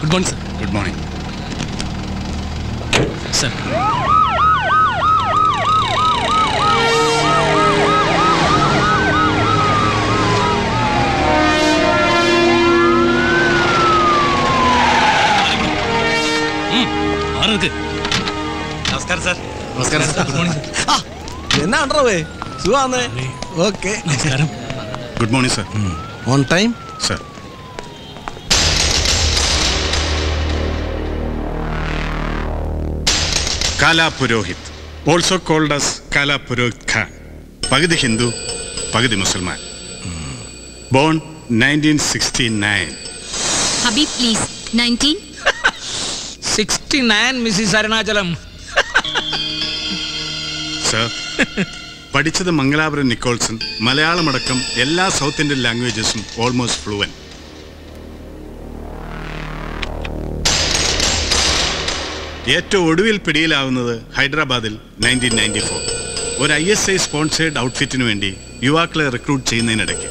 Good morning sir good morning sir ആർക്ക് നമസ്കാരം sir നമസ്കാരം സർ ഗുഡ് മോർണിംഗ് സർ എന്നാ ഉണ്ടേ സുഖാന്ന് ഓക്കെ നമസ്കാരം good morning sir on time sir Kala Purohit also called us കാലാ പുരോഹിത് ഖാൻ പകുതി ഹിന്ദു പകുതി മുസൽമാൻ born nineteen sixty nine Habib please nineteen sixty nine Mrs Arunachalam sir പഠിച്ചത് മംഗലാപുരം നിക്കോൾസൺ മലയാളമടക്കം എല്ലാ സൗത്ത് ഇന്ത്യൻ ലാംഗ്വേജസും ഓൾമോസ്റ്റ് ഫ്ലുവൻ ഏറ്റവും ഒടുവിൽ പിടിയിലാവുന്നത് ഹൈദരാബാദിൽ നയൻറ്റീൻ നയൻറ്റി ഫോർ ഒരു ഐ എസ് ഐ സ്പോൺസേഡ് ഔട്ട്ഫിറ്റിന് വേണ്ടി യുവാക്കളെ റിക്രൂട്ട് ചെയ്യുന്നതിനിടയ്ക്ക്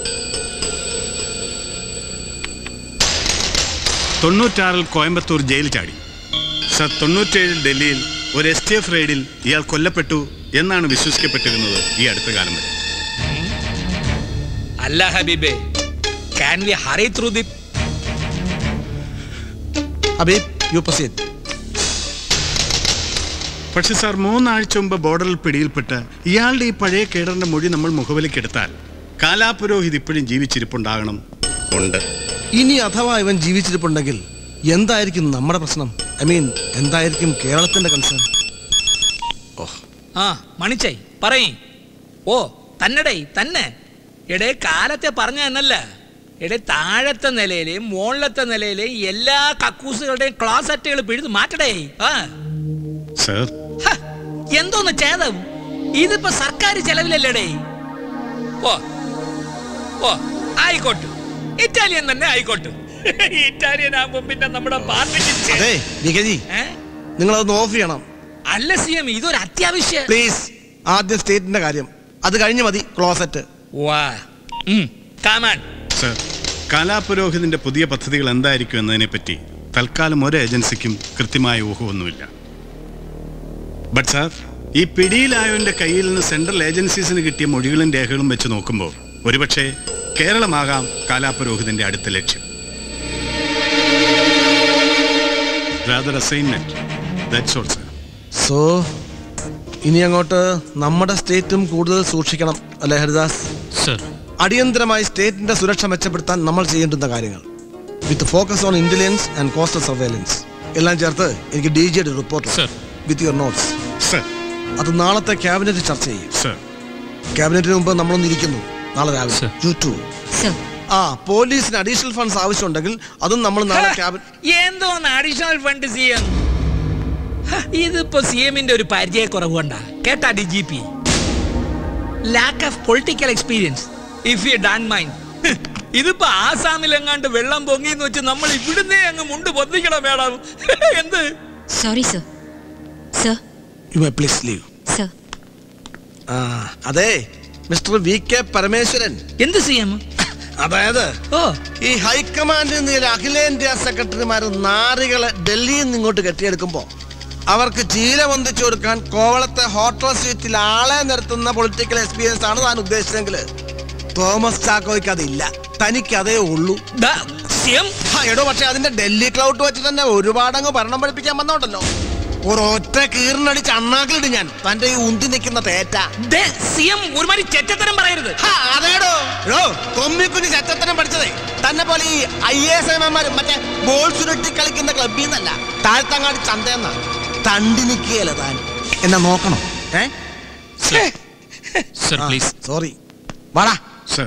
തൊണ്ണൂറ്റാറിൽ കോയമ്പത്തൂർ ജയിൽ ചാടി സർ തൊണ്ണൂറ്റേഴിൽ ഡൽഹിയിൽ ഒരു എസ് ടി എഫ് റെയ്ഡിൽ ഇയാൾ കൊല്ലപ്പെട്ടു എന്നാണ് വിശ്വസിക്കപ്പെട്ടിരുന്നത് ഈ അടുത്ത കാലം വരെ അല്ല ഹബീബേ can we hurry through the Habib you proceed പക്ഷെ സാർ മൂന്നാഴ്ച മുമ്പ് ബോർഡറിൽ പിടിയിൽപ്പെട്ട് ഇയാളുടെ ഈ പഴയ കേഡറിന്റെ മൊഴി നമ്മൾ മുഖവിലേക്കെടുത്താൽ കാലാപുരോഹിത് ഇപ്പോഴും ജീവിച്ചിരിപ്പുണ്ടാകണം ഉണ്ട് ഇനി അഥവാ ഇവൻ ജീവിച്ചിരിപ്പുണ്ടെങ്കിൽ എന്തായിരിക്കും നമ്മുടെ പ്രശ്നം ഐ മീൻ എന്തായിരിക്കും കേരളത്തിന്റെ കൺസേൺ ആ മണിച്ചായി പറയ് ഓ തന്നെടേ തന്നെ എടേ കാലത്തെ പറഞ്ഞ എന്നല്ല എടേ താഴത്തെ നിലയിലെയും മുകളിലത്തെ നിലയിലെയും എല്ലാ കക്കൂസുകളുടെയും ക്ലോസറ്റുകൾ പിഴുത് മാറ്റടേ ആ സർ ഹ, എന്തോന്ന് ചേതം ഇതിപ്പോ സർക്കാർ ചെലവിലല്ലേടേ ഓ ഓ ആയിക്കോട്ടെ ഇറ്റാലിയൻ തന്നെ ആയിക്കോട്ടെ ഇറ്റാലിയൻ ആകുമ്പോ പിന്നെ നമ്മുടെ പാർട്ടിക്ക് ചെ- അതെ വികജി ഏ? നിങ്ങളതൊന്ന് ഓഫ് ചെയ്യണം അല്ല സി എം ഇതൊരു അത്യാവശ്യ പ്ലീസ് ആദ്യം സ്റ്റേറ്റിന്റെ കാര്യം അത് കഴിഞ്ഞ് മതി ക്ലോസറ്റ് വാ ഉം, കാമാൻ സർ കാലാപുരോഹിതിന്റെ പുതിയ പദ്ധതികൾ എന്തായിരിക്കും എന്നതിനെപ്പറ്റി തൽക്കാലം ഒരു ഏജൻസിക്കും കൃത്യമായ ഊഹമൊന്നുമില്ല ബട്ട് സാർ ഈ പിടിയിലായവന്റെ കയ്യിൽ നിന്ന് സെൻട്രൽ ഏജൻസീസിന് കിട്ടിയ മൊഴികളും രേഖകളും വെച്ച് നോക്കുമ്പോൾ ഒരുപക്ഷെ കേരളമാകാം കാലാപുരോഹിതിന്റെ അടുത്ത ലക്ഷ്യം rather assignment that's all sir so ഇനി അങ്ങോട്ട് നമ്മുടെ സ്റ്റേറ്റും കൂടുതൽ സൂക്ഷിക്കണം അല്ലേ ഹരിദാസ് സർ അടിയന്തരമായി സ്റ്റേറ്റിന്റെ സുരക്ഷ മെച്ചപ്പെടുത്താൻ നമ്മൾ ചെയ്യേണ്ടുന്ന കാര്യങ്ങൾ with focus on intelligence and coastal surveillance എല്ലാം ചേർത്ത് എനിക്ക് ഡി ജിയുടെ report Sir. With your notes sir അത് നാളത്തെ ക്യാബിനറ്റ് ചർച്ച ചെയ്യും സർ ക്യാബിനറ്റിന് മുമ്പ് നമ്മളൊന്ന് ഇരിക്കുന്നു നാളെ രാവിലെ Sir. യു ടു സർ ആ പോലീസിന് അഡീഷണൽ ഫണ്ട്സ് ആവശ്യമുണ്ടെങ്കിൽ അതും നമ്മൾ നാളെ ക്യാബിനറ്റ് എന്തോന്ന് അഡീഷണൽ ഫണ്ട് സി എം ഇതിപ്പോ സി എമ്മിന്റെ ഒരു പരിചയക്കുറവ് കൊണ്ടാ കേട്ടാ D G P lack of political experience if you don't mind ഇതിപ്പോ ആസാമിലെങ്ങാണ്ട് വെള്ളം പൊങ്ങിന്ന് വെച്ച് നമ്മൾ ഇവിടുന്നേ അങ്ങ് മുണ്ട് പൊന്തിക്കണം മേഡം എന്ത് sorry sir sir you my please leave sir ആ അതെ മിസ്റ്റർ വി കെ പരമേശ്വരൻ എന്ത് സി എം അതായത് ഓ ഈ ഹൈക്കമാൻഡിൽ നിന്ന് ചില അഖിലേന്ത്യാ സെക്രട്ടറിമാർ നാറികളെ ഡൽഹിയിൽ നിന്ന് ഇങ്ങോട്ട് കെട്ടിയെടുക്കുമ്പോ അവർക്ക് ചീല പൊന്തിച്ചു കൊടുക്കാൻ കോവളത്തെ ഹോട്ടൽ സ്വീറ്റിൽ ആളെ നിർത്തുന്ന പൊളിറ്റിക്കൽ എക്സ്പീരിയൻസ് ആണ് താൻ ഉദ്ദേശിച്ചെങ്കിൽ തോമസ് ചാക്കോയ്ക്ക് അതില്ല തനിക്ക് അതേ ഉള്ളൂ സി എം ആ, എടോ പക്ഷെ അതിന്റെ ഡൽഹി ക്ലൗഡ് വെച്ചിട്ട് തന്നെ ഒരുപാടങ്ങ് ഭരണം പഠിപ്പിക്കാൻ വന്നോണ്ടല്ലോ ഒരൊറ്റ കീറിനടിച്ച് അണ്ണാക്കിലിട്ട് ഞാൻ തന്റെ ഈ ഉന്തി നിൽക്കുന്ന തേറ്റ സി എം ഒരുമാതിരി ചെറ്റത്തരം പറയരുത് ഹാ, അതേടോ എടോ തൊമ്മിക്കുഞ്ഞ് ചത്തത്തനം പഠിച്ചതേ തന്നെ പോലെ ഈ ഐ എസ് എമാരും മറ്റേ ബോൾ ചുരുട്ടി കളിക്കുന്ന ക്ലബിൽ നിന്നല്ല താഴ്ത്തങ്ങാടി ചന്തയെന്ന തണ്ടി നിൽക്കുകയല്ല താൻ എന്നെ നോക്കണം ഏ സർ പ്ലീസ് സോറി വാടാ സർ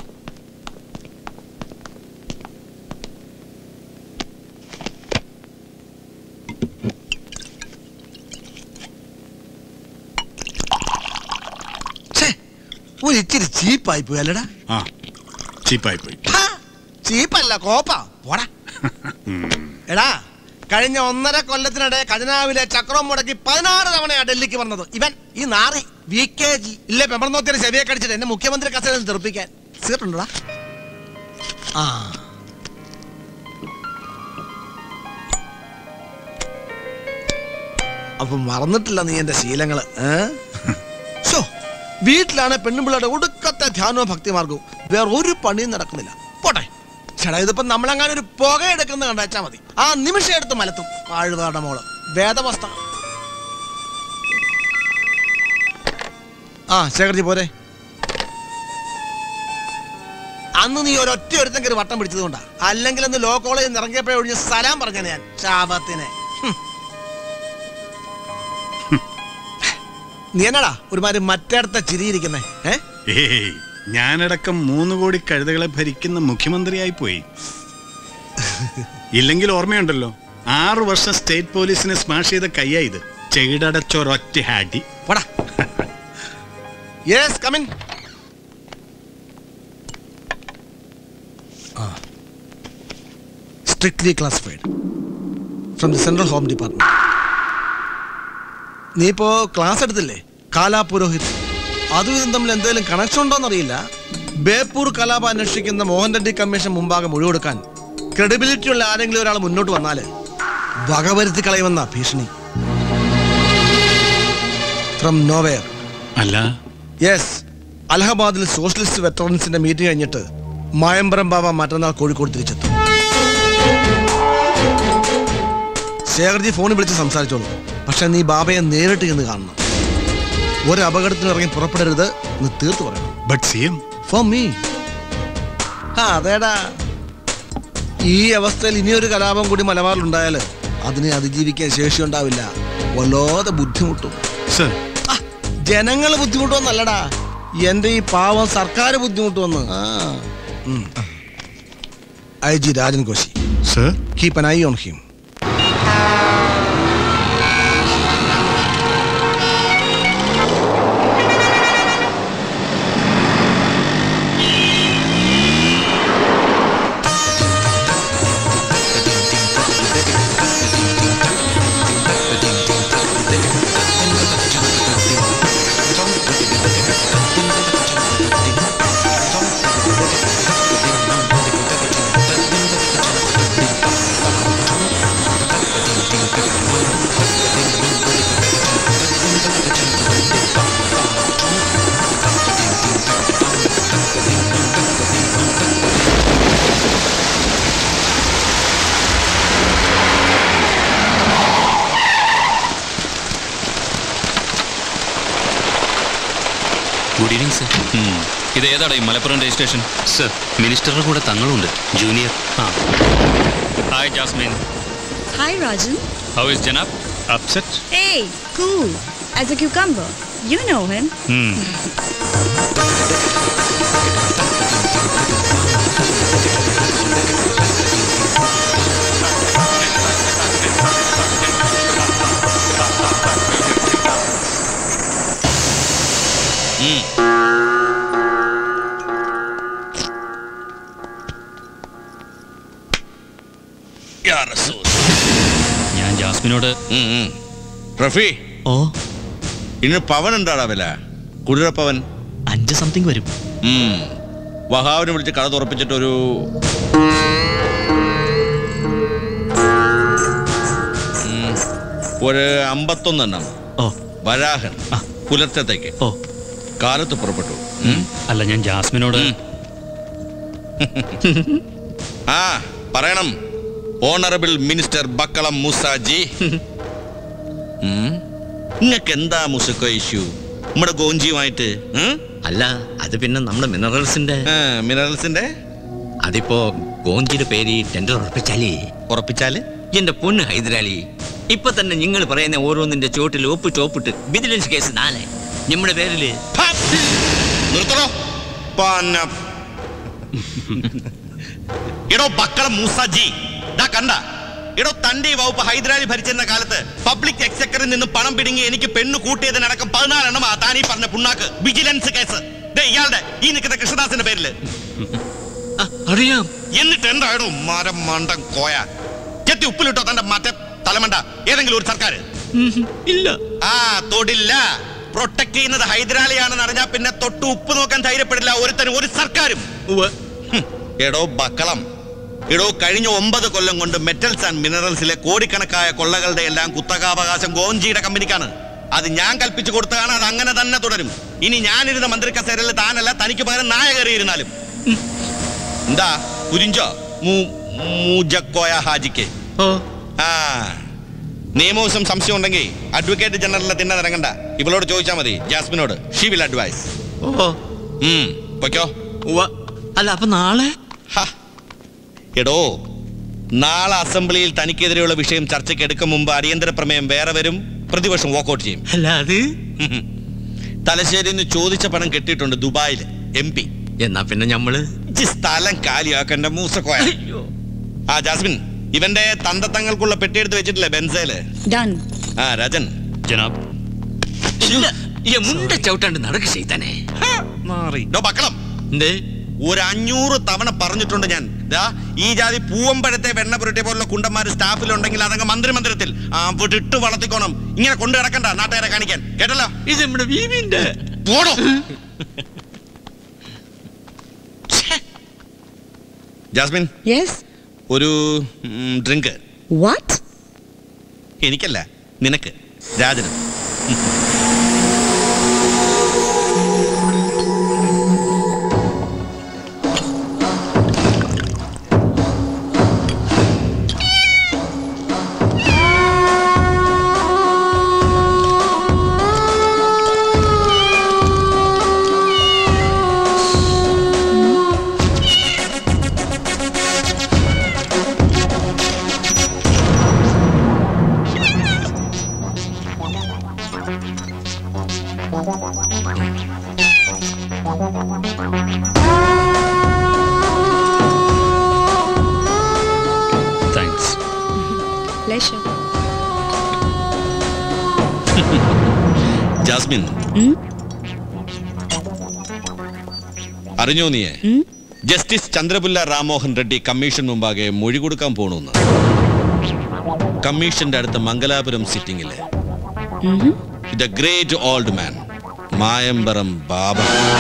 ഛേ, ഒരു ഇച്ചിരി ചീപ്പായി പോയി അല്ലടാ ആ ചീപ്പായി പോയി ഹാ, ചീപ്പല്ല കോപ്പാ പോടാ എടാ കഴിഞ്ഞ ഒന്നര കൊല്ലത്തിനിടെ ഖജനാവിലെ ചക്രം മുടക്കി പതിനാറ് തവണയാ ഡൽഹിക്ക് വന്നത് ഇവൻ ഈ നാറി വി കെ ജി ഇല്ലേ പെമർന്നോത്തിയുടെ ചെവിയെ കടിച്ചിട്ട് എന്നെ മുഖ്യമന്ത്രി കസേരയിൽ തെറിപ്പിക്കാൻ സീട്ടുണ്ടോടാ ആ അപ്പൊ മറന്നിട്ടില്ല നീ എന്റെ ശീലങ്ങള് ഏ? ശോ, വീട്ടിലാണ് പെണ്ണുപിള്ളയുടെ ഒടുക്കത്തെ ധ്യാനവും ഭക്തിമാർഗവും വേറെ ഒരു പണിയും നടക്കുന്നില്ല പോട്ടെ ചേട്ടാ ഇതിപ്പോ നമ്മളെങ്ങാനും ഒരു പുക എടുക്കുന്ന കണ്ടാച്ചാ മതി ആ നിമിഷം എടുത്ത് മലത്തും ആഴുതാട മോള് വേദവസ്ഥ ആ ശേഖർജി പോരെ അന്ന് നീ ഒരൊറ്റ ഒരുത്തൻ കയറി വട്ടം പിടിച്ചത് കൊണ്ടാ അല്ലെങ്കിൽ അന്ന് ലോ കോളേജിൽ നിന്ന് ഇറങ്ങിയപ്പോഴേ ഒഴിഞ്ഞ് സലാം പറഞ്ഞേ ഞാൻ ശാപത്തിനെ ഹും. നീ എന്നടാ ഒരുമാതിരി മറ്റേടത്തെ ചിരിയിരിക്കുന്നേ ഏ ഏയ് ഞാനടക്കം മൂന്ന് കോടി കഴുതകളെ ഭരിക്കുന്ന മുഖ്യമന്ത്രിയായി പോയി ഇല്ലെങ്കിൽ ഓർമ്മയുണ്ടല്ലോ ആറു വർഷം സ്റ്റേറ്റ് പോലീസിനെ സ്മാഷ് ചെയ്ത കയ്യാ ഇത് ചെകിടടച്ചൊരൊറ്റ ഹാഡി പോടാ yes come in strictly classified from the central home department നീ ഇപ്പോ ക്ലാസ് എടുത്തില്ലേ കാലാ പുരോഹിത് അതും ഇതും തമ്മിൽ എന്തെങ്കിലും കണക്ഷൻ ഉണ്ടോന്നറിയില്ല ബേപ്പൂർ കലാപ അന്വേഷിക്കുന്ന മോഹൻ റെഡ്ഡി കമ്മീഷൻ മുമ്പാകെ മൊഴി കൊടുക്കാൻ ക്രെഡിബിലിറ്റി ഉള്ള ആരെങ്കിലും ഒരാൾ മുന്നോട്ട് വന്നാല് വകവരുത്തി കളയുമെന്ന ഭീഷണി ഫ്രം നോവെയർ അല്ല യെസ് അലഹബാദിൽ സോഷ്യലിസ്റ്റ് വെറ്ററൻസിന്റെ മീറ്റിംഗ് കഴിഞ്ഞിട്ട് മായമ്പരം ബാബ മറ്റന്നാൾ കോഴിക്കോട് തിരിച്ചെത്തും ശേഖർജി ഫോണിൽ വിളിച്ച് സംസാരിച്ചോളൂ പക്ഷെ നീ ബാബയെ നേരിട്ട് ചെന്ന് കാണണം ഒരു അപകടത്തിന് ഇറങ്ങി പുറപ്പെടരുത് എന്ന് തീർത്ത് പറയണം but C M for me ആ അതേടാ ഈ അവസ്ഥയിൽ ഇനിയൊരു കലാപം കൂടി മലബാറിലുണ്ടായാൽ അതിനെ അതിജീവിക്കാൻ ശേഷി ഉണ്ടാവില്ല വല്ലാതെ ബുദ്ധിമുട്ടും സർ ആ, ജനങ്ങൾ ബുദ്ധിമുട്ടൊന്നല്ലടാ എന്റെ ഈ പാവം സർക്കാർ ബുദ്ധിമുട്ടുവന്ന് I G Rajan Koshy sir keep an eye on him good evening sir ഇത് ഏതാടാ ഈ മലപ്പുറം രജിസ്ട്രേഷൻ സർ മിനിസ്റ്ററുടെ കൂടെ തങ്ങളുണ്ട് ജൂനിയർ ആ hi Jasmine Hi, Rajan. How is Janab upset Hey, cool. As a cucumber. You know him. ഞാൻ ജാസ്മിനോട് ഉം, ഉം. റഫി ഓ ഇന്ന് പവൻ എന്താടാ വില കുതിരപ്പവൻ അഞ്ച് സംതിങ് വരും ഉം. വഹാവിനെ വിളിച്ച് കട തുറപ്പിച്ചിട്ടൊരു ഉം, ഒരു അമ്പത്തൊന്നെണ്ണം ഓ വരാഹൻ ആ. പുലർച്ചത്തേക്ക് ഓ കാലത്ത് പുറപ്പെട്ടു ഉം. അല്ല ഞാൻ ജാസ്മിനോട് ഉം. ആ പറയണം ഓണറബിൾ മിനിസ്റ്റർ ബക്കളം മൂസാജി നിങ്ങൾക്ക് എന്താ മുസക്കോ ഇഷ്യൂ നമ്മുടെ ഗോഞ്ചിയുമായിട്ട് ഉം? അല്ല അത് പിന്നെ നമ്മുടെ മിനറൽസിന്റെ ആ, മിനറൽസിന്റെ അതിപ്പോ ഗോഞ്ചിയുടെ പേര് ടെൻഡർ ഉറപ്പിച്ചാലേ ഉറപ്പിച്ചാല് എന്റെ പൊണ്ണ് ഹൈദരാലി ഇപ്പൊ തന്നെ നിങ്ങൾ പറയുന്ന ഓരോന്നിന്റെ ചോട്ടിൽ ഒപ്പിട്ട് ഒപ്പിട്ട് വിജിലൻസ് കേസ് നാളെ നമ്മുടെ പേരില് ഹാ! നിർത്തണോ പന്ന എടോ ബക്കളം മൂസാജി ദാ കണ്ട എടോ തന്റെ ഈ വകുപ്പ് ഹൈദരാലി ഭരിച്ചിരുന്ന കാലത്ത് പബ്ലിക് എക്സക്കറിൽ നിന്ന് പണം പിടുങ്ങി എനിക്ക് പെണ്ണ് കൂട്ടിയതിനടക്കം പതിനാലെണ്ണം ആ താനീ പറഞ്ഞ പുണ്ണാക്ക് വിജിലൻസ് കേസ് ദേ ഇയാളുടെ ഈ നിൽക്കുന്ന കൃഷ്ണദാസിന്റെ പേരില് ആ, അറിയാം എന്നിട്ട് എന്താണോ മരം മണ്ടം കോയ ചെത്തി ഉപ്പിലിട്ടോ തന്റെ മറ്റേ തലമണ്ട ഏതെങ്കിലും ഒരു സർക്കാർ ഇല്ല ആ തൊടില്ല പ്രൊട്ടക്ട് ചെയ്യുന്നത് ഹൈദരാലിയാണെന്ന് അറിഞ്ഞാൽ പിന്നെ തൊട്ട് ഉപ്പ് നോക്കാൻ ധൈര്യപ്പെടില്ല ഒരുത്തനും ഒരു സർക്കാരും ഉവ്വ്. ഹും, എടോ ബക്കളം എടോ കഴിഞ്ഞ ഒമ്പത് കൊല്ലം കൊണ്ട് മെറ്റൽസ് ആൻഡ് മിനറൽസിലെ കോടിക്കണക്കായ കൊള്ളകളുടെ എല്ലാം കുത്തകാവകാശം ഗോഞ്ചിയുടെ കമ്പനിക്കാണ് അത് ഞാൻ കൽപ്പിച്ചു കൊടുത്തതാണ് അത് അങ്ങനെ തന്നെ തുടരും ഇനി ഞാനിരുന്ന മന്ത്രി കസേരയിൽ താനല്ല തനിക്ക് പകരം നായ കയറിയിരുന്നാലും എന്താ കുരിഞ്ചോ മൂ- മൂജക്കോയ ഹാജിക്ക് ആ നിയമവശം സംശയം ഉണ്ടെങ്കിൽ അഡ്വക്കേറ്റ് ജനറലിനെ തിന്നെ ഇറങ്ങണ്ട ഇവളോട് ചോദിച്ചാൽ മതി ജാസ്മിനോട് ഷീ വിൽ അഡ്വൈസ് ഓ ഉം പൊയ്ക്കോ ഉവ്വ. അല്ല അപ്പൊ നാളെ ഹ. എടോ നാളെ അസംബ്ലിയിൽ തനിക്കെതിരെയുള്ള വിഷയം ചർച്ചയ്ക്ക് എടുക്കും മുമ്പ് അടിയന്തര പ്രമേയം വേറെ വരും പ്രതിപക്ഷം വാക്കൗട്ട് ചെയ്യും അല്ല അത് ഉം. തലശ്ശേരിയിൽ നിന്ന് ചോദിച്ച പണം കെട്ടിയിട്ടുണ്ട് ദുബായിൽ എം പി എന്നാ പിന്നെ ഞമ്മള് സ്ഥലം കാലിയാക്കണ്ട മൂസക്കോയ അയ്യോ ആ ജാസ്മിൻ ഇവന്റെ തന്തത്തങ്ങൾക്കുള്ള പെട്ടിയെടുത്ത് വെച്ചിട്ടില്ലേ ബെൻസേല് Done. ആ രാജൻ ജനാബ് ഇല്ല ഈ മുണ്ട ചവിട്ടാണ്ട് നടക്ക് ചെയ്താനേ മാറി ഡോ പക്കളം എന്തേ ഒരു അഞ്ഞൂറ് തവണ പറഞ്ഞിട്ടുണ്ട് ഞാൻ ദാ ഈ ജാതി പൂവമ്പഴത്തെ വെണ്ണ പുരട്ടിയ പോലുള്ള കുണ്ടന്മാര് സ്റ്റാഫിലുണ്ടെങ്കിൽ അതങ്ങ് മന്ത്രി മന്ദിരത്തിൽ ആ വിട്ട് വളർത്തിക്കോണം ഇങ്ങനെ കൊണ്ടു കിടക്കണ്ട നാട്ടുകാരെ കാണിക്കാൻ കേട്ടല്ലോ ഇത് നമ്മുടെ ബീബിന്റെ പോടോ ജാസ്മിൻ Yes? ഒരു ഡ്രിങ്ക് What? എനിക്കല്ല നിനക്ക് രാജന് താങ്ക്സ് Pleasure. ജാസ്മിൻ ഉം? അറിഞ്ഞോ നീയെ ഉം? ജസ്റ്റിസ് ചന്ദ്രപുല്ല രാമോഹൻ റെഡ്ഡി കമ്മീഷൻ മുമ്പാകെ മൊഴി കൊടുക്കാൻ പോണെന്ന് കമ്മീഷന്റെ അടുത്ത മംഗലാപുരം സിറ്റിംഗില് Mhm. The great old man Mayambaram Baba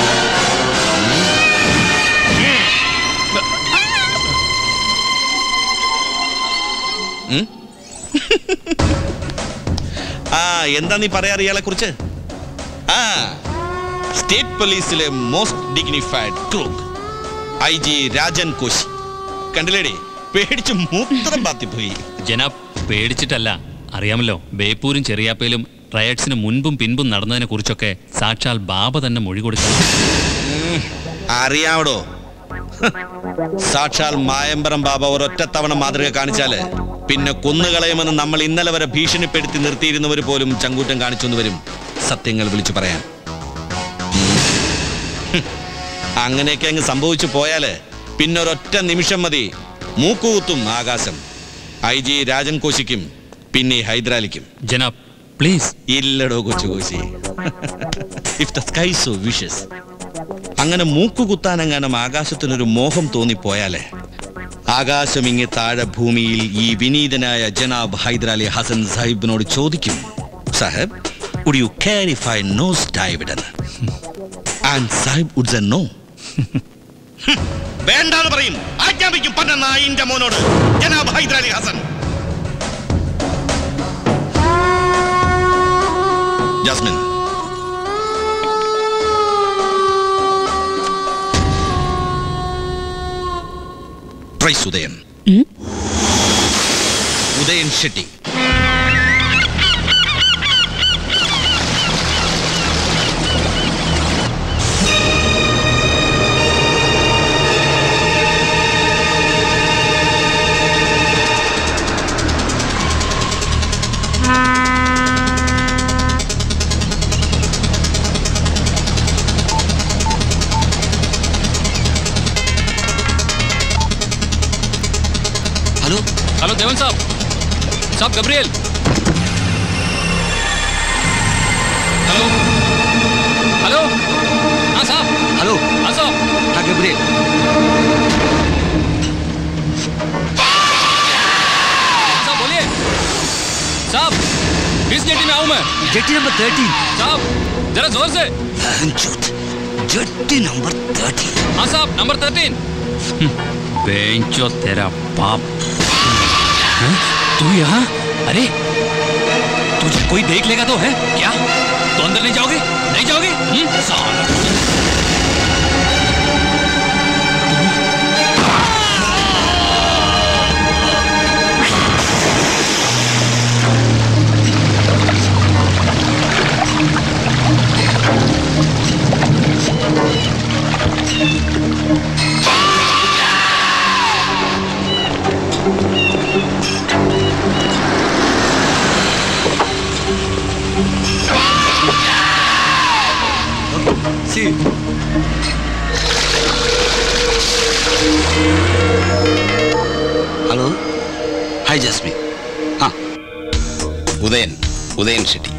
ഉം? ആ എന്താ നീ പറയാറ് ഇയാളെ കുറിച്ച് ആ സ്റ്റേറ്റ് പോലീസിലെ most dignified crook I G Rajan Koshy കണ്ടില്ലേടി പേടിച്ച് മൂത്രം പാത്തിപ്പോയി ജനാബ് പേടിച്ചിട്ടല്ല അറിയാമല്ലോ ബേപ്പൂരും ചെറിയാപ്പയിലും റയട്സിന് മുൻപും പിൻപും നടന്നതിനെ കുറിച്ചൊക്കെ സാക്ഷാൽ ബാബ തന്നെ മൊഴി കൊടുക്കണം അറിയാവടോ സാക്ഷാൽ മായമ്പറം ബാബ ഒരൊറ്റ തവണ മാതൃക കാണിച്ചാല് പിന്നെ കൊന്നുകളയുമെന്ന് നമ്മൾ ഇന്നലെ വരെ ഭീഷണിപ്പെടുത്തി നിർത്തിയിരുന്നവർ പോലും ചങ്കൂറ്റം കാണിച്ചെന്ന് വരും സത്യങ്ങൾ വിളിച്ചു പറയാൻ ഉം. അങ്ങനെയൊക്കെ അങ്ങ് സംഭവിച്ചു പോയാല് പിന്നെ ഒരൊറ്റ നിമിഷം മതി മൂക്കുകുത്തും ആകാശം ഐ ജി രാജൻ കോശിക്കും പിന്നെ ഈ ഹൈദരാലിക്കും ജനാബ് പ്ലീസ് ഇല്ലടോ കൊച്ചു Koshy if the sky so wishes അങ്ങനെ മൂക്കുകുത്താനെങ്ങാനും ആകാശത്തിനൊരു മോഹം തോന്നിപ്പോയാലേ ആകാശം ഇങ്ങ് താഴെ ഭൂമിയിൽ ഈ വിനീതനായ ജനാബ് ഹൈദരാലി ഹസൻ സാഹിബിനോട് ചോദിക്കും Sahib would you clarify nose divide എന്ന് and Sahib would say no വേണ്ടാന്ന് പറയും ആജ്ഞാപിക്കും പന്ന നായിന്റെ മോനോട് ജനാബ് ഹൈദരാലി ഹസൻ ജാസ്മിൻ പ്രൈസ് ഉദയൻ ഉം? Udayan Shetty hello hello Devan Saab Saab Gabriel hello hello हाँ साहब ഹലോ हाँ साहब हाँ गब्रियल साहब बोलिए साहब किस जेटी में आऊँ मैं जेटी नंबर थर्टीन साहब जरा जोर से जेटी नंबर थर्टीन हाँ साहब नंबर थर्टीन बेंचो तेरा बाप हैं? तू यहाँ अरे तुझे कोई देख लेगा तो है क्या तो अंदर नहीं जाओगे नहीं जाओगे हम्म? साला ഹലോ ഹായ് ജസ്മി ആ ഉദയൻ ഉദയൻ ഷെട്ടി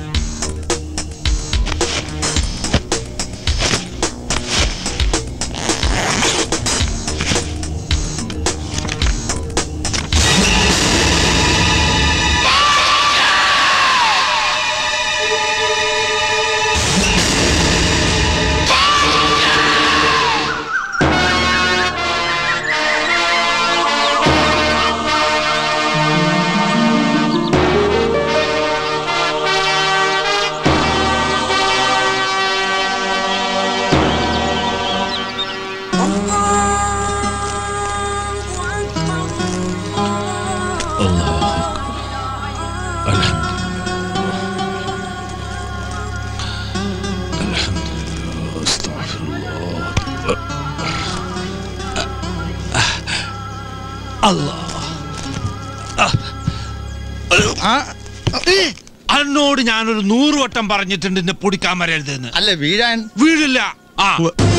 അന്നോട് ഞാനൊരു നൂറ് വട്ടം പറഞ്ഞിട്ടുണ്ട് എന്നെ പൊടിക്കാൻ വരരുതെന്ന് അല്ല വീഴാൻ വീഴില്ല ആ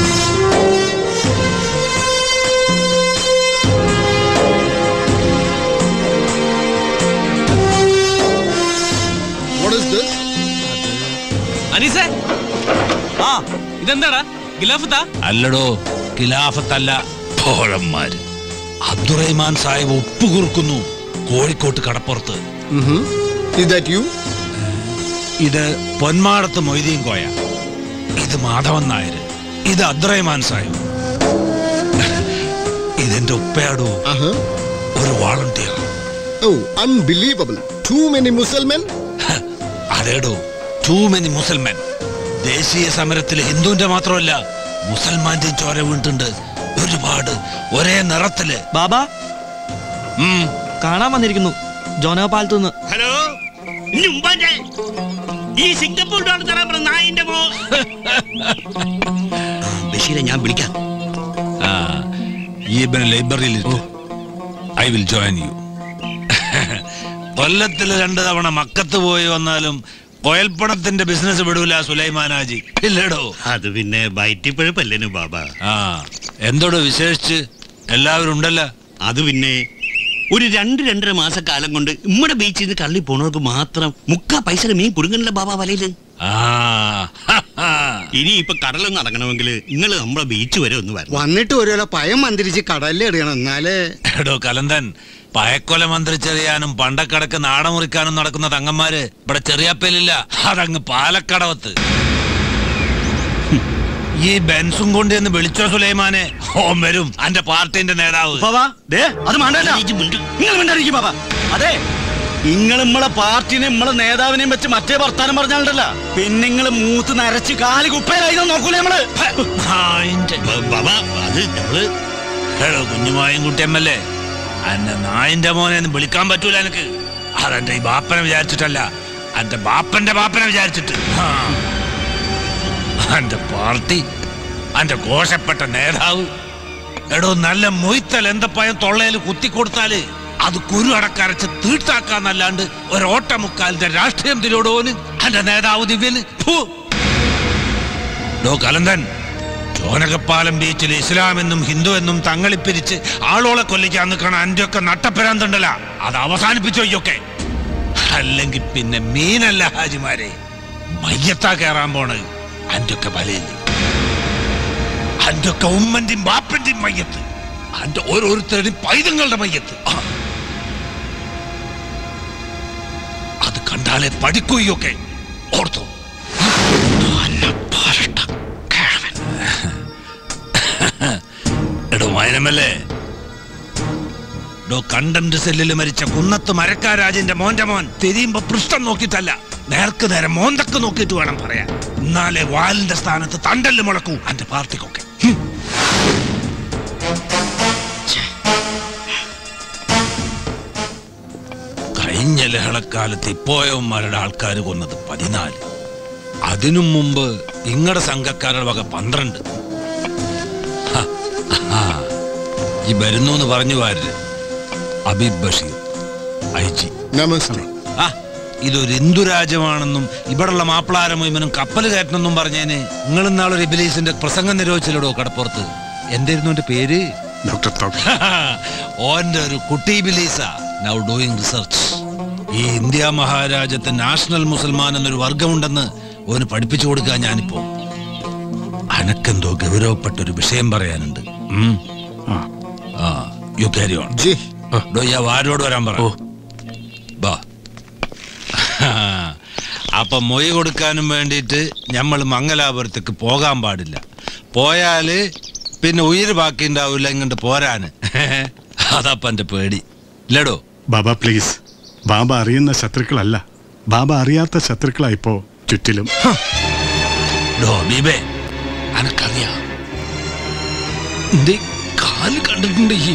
അനീസേ ആ ഇതെന്താടാ ഗിലാഫത്താ അല്ലടോ ഖിലാഫത്തല്ല പോഴന്മാര് അബ്ദുറഹ്മാൻ സാഹിബ് ഒപ്പുകുറുക്കുന്നു കോഴിക്കോട്ട് കടപ്പുറത്ത് ഇത് പൊന്മാടത്ത് മൊയ്തീൻ കോയ ഇത് മാധവൻ നായർ ഇത് അബ്ദുറഹ്മാൻ സാഹിബ് ഇതെന്റെ ഉപ്പയാടോ ഒരു volunteer Oh, unbelievable. Too many Muslimen? അതേടോ ടൂ മെനി മുസൽമാൻ ദേശീയ സമരത്തിൽ ഹിന്ദുവിന്റെ മാത്രമല്ല മുസൽമാന്റെയും ചോര വീണിട്ടുണ്ട് ഒരുപാട് ഒരേ നിറത്തില് ബാബാ ഉം. കാണാൻ വന്നിരിക്കുന്നു ജോനപാലത്തു നിന്ന് ഹലോ ഉമ്പാന്റെ ഈ സിംഗപ്പൂർ ഡോളർ തരാൻ പറഞ്ഞ നായിന്റെ മോ ബഷീരെ ഞാൻ വിളിക്കാം ആ ഈ ലൈബ്രറിയിൽ ഐ വിൽ ജോയിൻ യു കൊല്ലത്തിൽ രണ്ടു തവണ മക്കത്ത് പോയി വന്നാലും കൊയൽപ്പണത്തിന്റെ ബിസിനസ് വിടൂല സുലൈമാനാജി ഇല്ലടോ അത് പിന്നെ വയറ്റിപ്പഴപ്പല്ലേനു ബാബ ആ എന്തോടോ വിശേഷിച്ച് എല്ലാവരും ഉണ്ടല്ലോ അത് പിന്നെ ഒരു രണ്ട് രണ്ടര മാസക്കാലം കൊണ്ട് നമ്മുടെ ബീച്ചിൽ നിന്ന് കള്ളി പോണവർക്ക് മാത്രം മുക്കാ പൈസ മീൻ കുടുങ്ങണല്ലോ ബാബ വലയില് ആ ഇനി ഇപ്പൊ കടലൊന്നും അടങ്ങണമെങ്കിൽ നിങ്ങൾ നമ്മളെ ബീച്ച് വരെ ഒന്ന് വരണം വന്നിട്ട് ഒരു പയം മന്ത്രിച്ച് കടലിൽ എറിയണം എന്നാലേ എടോ കലന്തൻ പയക്കൊല മന്ത്രിച്ചെറിയാനും പണ്ടക്കടക്ക് നാടമുറിക്കാനും നടക്കുന്ന തങ്ങന്മാര് ഇവിടെ ചെറിയപ്പേലില്ല അതങ്ങ് പാലക്കടവത്ത് ഹും. ഈ ബെൻസും കൊണ്ട് എന്ന് വിളിച്ചോ സുലൈമാനെ ഓം വരും അന്റെ പാർട്ടിന്റെ നേതാവ് അത് മാണ്ടല്ല നിങ്ങൾ മിണ്ടായിരിക്കും ബാബ അതെ നിങ്ങൾ നമ്മളെ പാർട്ടിനെ നമ്മളെ നേതാവിനെയും വെച്ച് മറ്റേ വർത്താനം പറഞ്ഞാലുണ്ടല്ല പിന്നെ നിങ്ങൾ മൂത്ത് നരച്ച് കാല് കുപ്പയിലായി നോക്കൂലേ നമ്മള് നായിന്റെ ബാബ അത് നമ്മള് എടോ കുഞ്ഞുമായും കുട്ടി എം എൽ എ അന്നെ നായിന്റെ മോനെ ഒന്നും വിളിക്കാൻ പറ്റൂല എനിക്ക് അതെന്റെ ഈ ബാപ്പനെ വിചാരിച്ചിട്ടല്ല എന്റെ ബാപ്പന്റെ ബാപ്പനെ വിചാരിച്ചിട്ട് ആ. എന്റെ പാർട്ടി എന്റെ ഘോഷപ്പെട്ട നേതാവ് എടോ നല്ല മൊയ്ത്തൽ എന്തപ്പയം തൊള്ളയിൽ കുത്തിക്കൊടുത്താല് അത് കുരു അടക്കരച്ച് തീട്ടാക്കാന്നല്ലാണ്ട് ഒരോട്ടമുക്കാലിന്റെ രാഷ്ട്രീയം തിരോടോന് എന്റെ നേതാവ് ദിവ്യന് ഫു. ഡോ കലന്തൻ ചോനകപ്പാലം ബീച്ചിൽ ഇസ്ലാം എന്നും ഹിന്ദു എന്നും തങ്ങളിപ്പിരിച്ച് ആളോളെ കൊല്ലിക്കാൻ നിൽക്കണ അന്റെ ഒക്കെ നട്ടപ്പെരാന്തണ്ടല്ല അത് അവസാനിപ്പിച്ചോ ഒക്കെ അല്ലെങ്കിൽ പിന്നെ മീനല്ല ഹാജിമാരെ മയ്യത്താ കയറാൻ പോണത് അന്റെ ഒക്കെ വലയില് അന്റെ ഒക്കെ ഉമ്മന്റെയും ബാപ്പന്റെയും മയ്യത്ത് അന്റെ ഓരോരുത്തരുടെയും പൈതങ്ങളുടെ മയ്യത്ത് ആ. അത് കണ്ടാലേ പഠിക്കുകയൊക്കെ ഓർത്തോ എടോ മൈനമല്ലേ ഡോ കണ്ടന്റ് സെല്ലിൽ മരിച്ച കുന്നത്ത് മരക്കാരാജിന്റെ മോന്റെ മോൻ തിരിയുമ്പോ പൃഷ്ഠം നോക്കിയിട്ടല്ല നേർക്ക് നേരെ മോന്തക്ക് നോക്കിയിട്ട് വേണം പറയാൻ എന്നാലേ വാലിന്റെ സ്ഥാനത്ത് തണ്ടല് മുളക്കൂ എന്റെ പാർട്ടിക്കൊക്കെ ഹും. കഴിഞ്ഞ ലഹളക്കാലത്ത് ഇപ്പോയവന്മാരുടെ ആൾക്കാർ കൊന്നത് പതിനാല് അതിനു മുമ്പ് നിങ്ങളുടെ സംഘക്കാരുടെ വക പന്ത്രണ്ട് ഹ, ആ, ഈ വരുന്നു എന്ന് പറഞ്ഞു വാരര് അബീബ് ബഷീർ ഐ ജി നമസ്തേ ആ ഇതൊരു ഹിന്ദുരാജ്യമാണെന്നും ഇവിടെയുള്ള മാപ്പിളാര മുഴുവനും കപ്പൽ കയറ്റണമെന്നും പറഞ്ഞേന് നിങ്ങൾ ഇന്നാളൊരു ഇബിലീസിന്റെ പ്രസംഗം നിരോധിച്ചില്ലടോ കടപ്പുറത്ത് എന്തായിരുന്നു എന്റെ പേര് ഡോക്ടർ തോക്ക് ഓന്റെ ഒരു കുട്ടി ബിലീസ നൗ ഡൂയിങ് റിസർച്ച് ഈ ഇന്ത്യ മഹാരാജ്യത്ത് നാഷണൽ മുസൽമാൻ എന്നൊരു വർഗമുണ്ടെന്ന് ഓന് പഠിപ്പിച്ചു കൊടുക്കാൻ ഞാനിപ്പോ അനക്കെന്തോ ഗൗരവപ്പെട്ട ഒരു വിഷയം പറയാനുണ്ട് ഉം. ആ യു ക്യാരി ഓൺ ജി ഡോയ്യ ആരോട് വരാൻ പറ ബാ അപ്പൊ മൊയ് കൊടുക്കാനും വേണ്ടിയിട്ട് നമ്മൾ മംഗലാപുരത്തേക്ക് പോകാൻ പാടില്ല പോയാല് പിന്നെ ഉയിര് ബാക്കി ഉണ്ടാവില്ല ഇങ്ങോട്ട് പോരാന് അതപ്പ എന്റെ പേടി ഇല്ലടോ ബാബ പ്ലീസ് ബാബ അറിയുന്ന ശത്രുക്കളല്ല ബാബ അറിയാത്ത ശത്രുക്കളായിപ്പോ ചുറ്റിലും ഡോ ബീബേ അനക്കറിയാ എന്റെ കാല് കണ്ടിട്ടുണ്ട് ഈ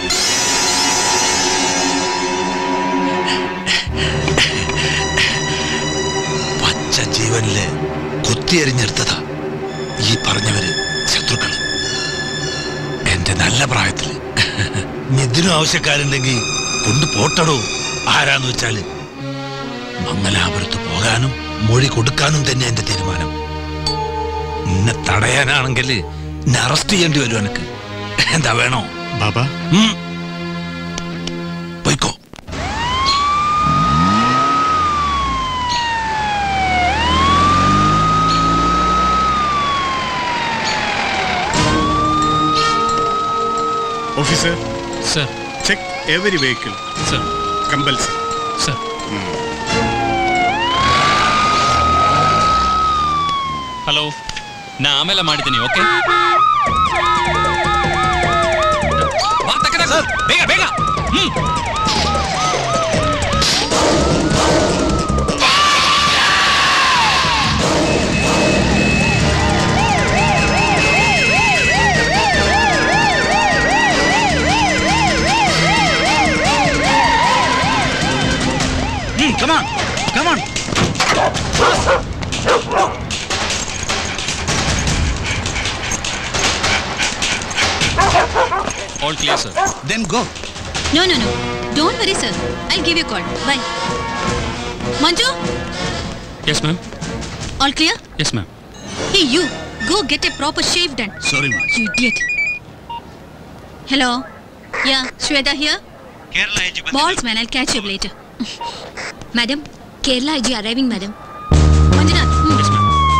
പച്ച ജീവനില് കുത്തിയെറിഞ്ഞെടുത്തതാ ഈ പറഞ്ഞവര് ശത്രുക്കള് എന്റെ നല്ല പ്രായത്തില് ഇനി ഇതിനും ആവശ്യക്കാരുണ്ടെങ്കിൽ കൊണ്ടു പോട്ടടോ ആരാന്ന് വെച്ചാല് മംഗലാപുരത്ത് പോകാനും മൊഴി കൊടുക്കാനും തന്നെ എന്റെ തീരുമാനം എന്നെ തടയാനാണെങ്കിൽ എന്നെ അറസ്റ്റ് ചെയ്യേണ്ടി വരും എനക്ക് എന്താ വേണോ ബാബ ഉം. പോയിക്കോ officer sir check every vehicle sir compulsory sir hello ನಾ ಆಮೇಲೆ ಮಾಡಿದ್ದೀನಿ ಓಕೆ ಬೇಗ ಬೇಗ hmm come on, come on. All clear sir Then go. No, no, no. Don't worry, sir. I'll give you a call. Bye. Manju, yes ma'am all clear? Yes ma'am Hey, you. Go get a proper shave done. Sorry, ma'am. You idiot. Hello. Yeah, Shweta here. Kerala AG Balls, man. I'll catch you up later. madam, Kerala IG arriving, madam. Manjunath. hmm. Yes ma'am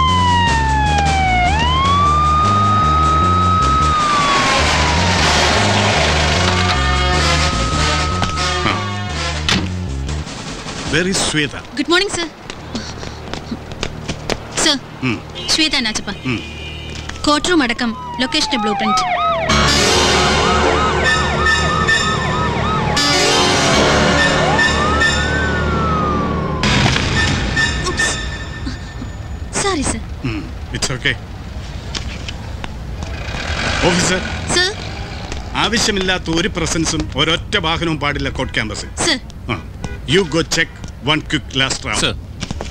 very Shweta Good morning, sir. Sir, ഉം, Shweta Nachappa. ഉം. Court room അടക്കം ലൊക്കേഷന്റെ blueprint sorry sir it's okay officer sir ആവശ്യമില്ലാത്ത ഒരു പ്രസൻസും ഒരൊറ്റ വാഹനവും പാടില്ല കോർട്ട് ക്യാമ്പസിൽ sir you go check one quick last round sir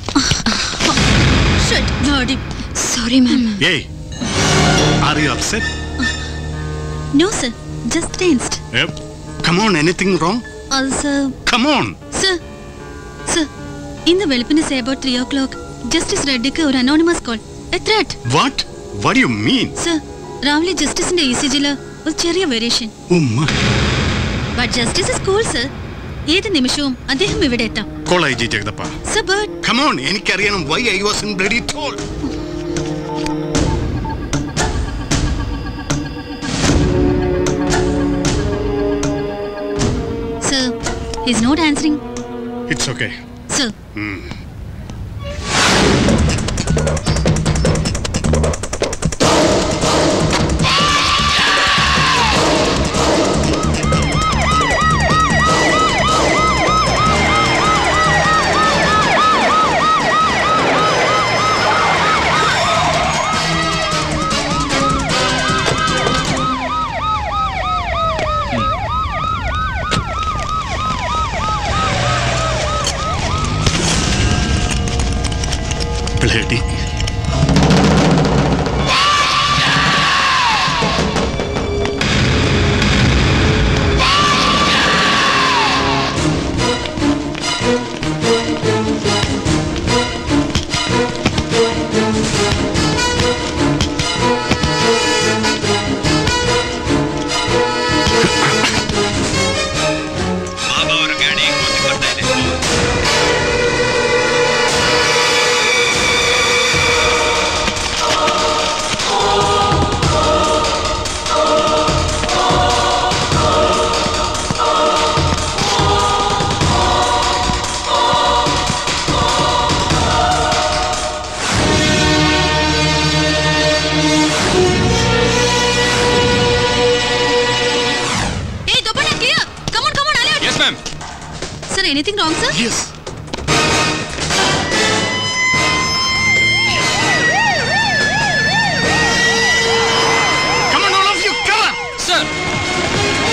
shut body sorry ma'am hey are you upset no sir just tensed come on anything wrong also come on sir sir ഇന്ന് വെളുപ്പിന് say about three o'clock justice റെഡ്ഡിക്ക് ഒരു anonymous call a threat what what you mean sir രാവിലെ ജസ്റ്റിസിന്റെ E C ജിയില് ഒരു ചെറിയ variation ഉമ്മ but justice is cool sir ഏത് നിമിഷവും അദ്ദേഹം ഇവിടെ എത്താം call I G Jagadappa sir but come on എനിക്കറിയണം why I was in bloody toll sir his not answering it's okay sir Sir, anything wrong, sir? Yes. Come on, all of you, cover! Sir!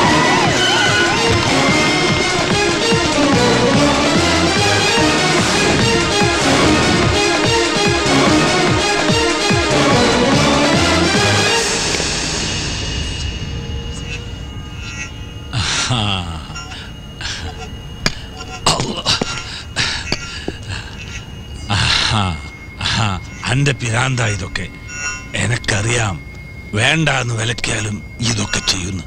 അന്റെ പിരാന്ത ഇതൊക്കെ എനക്കറിയാം വേണ്ട എന്ന് വിലക്കിയാലും ഇതൊക്കെ ചെയ്യുന്നു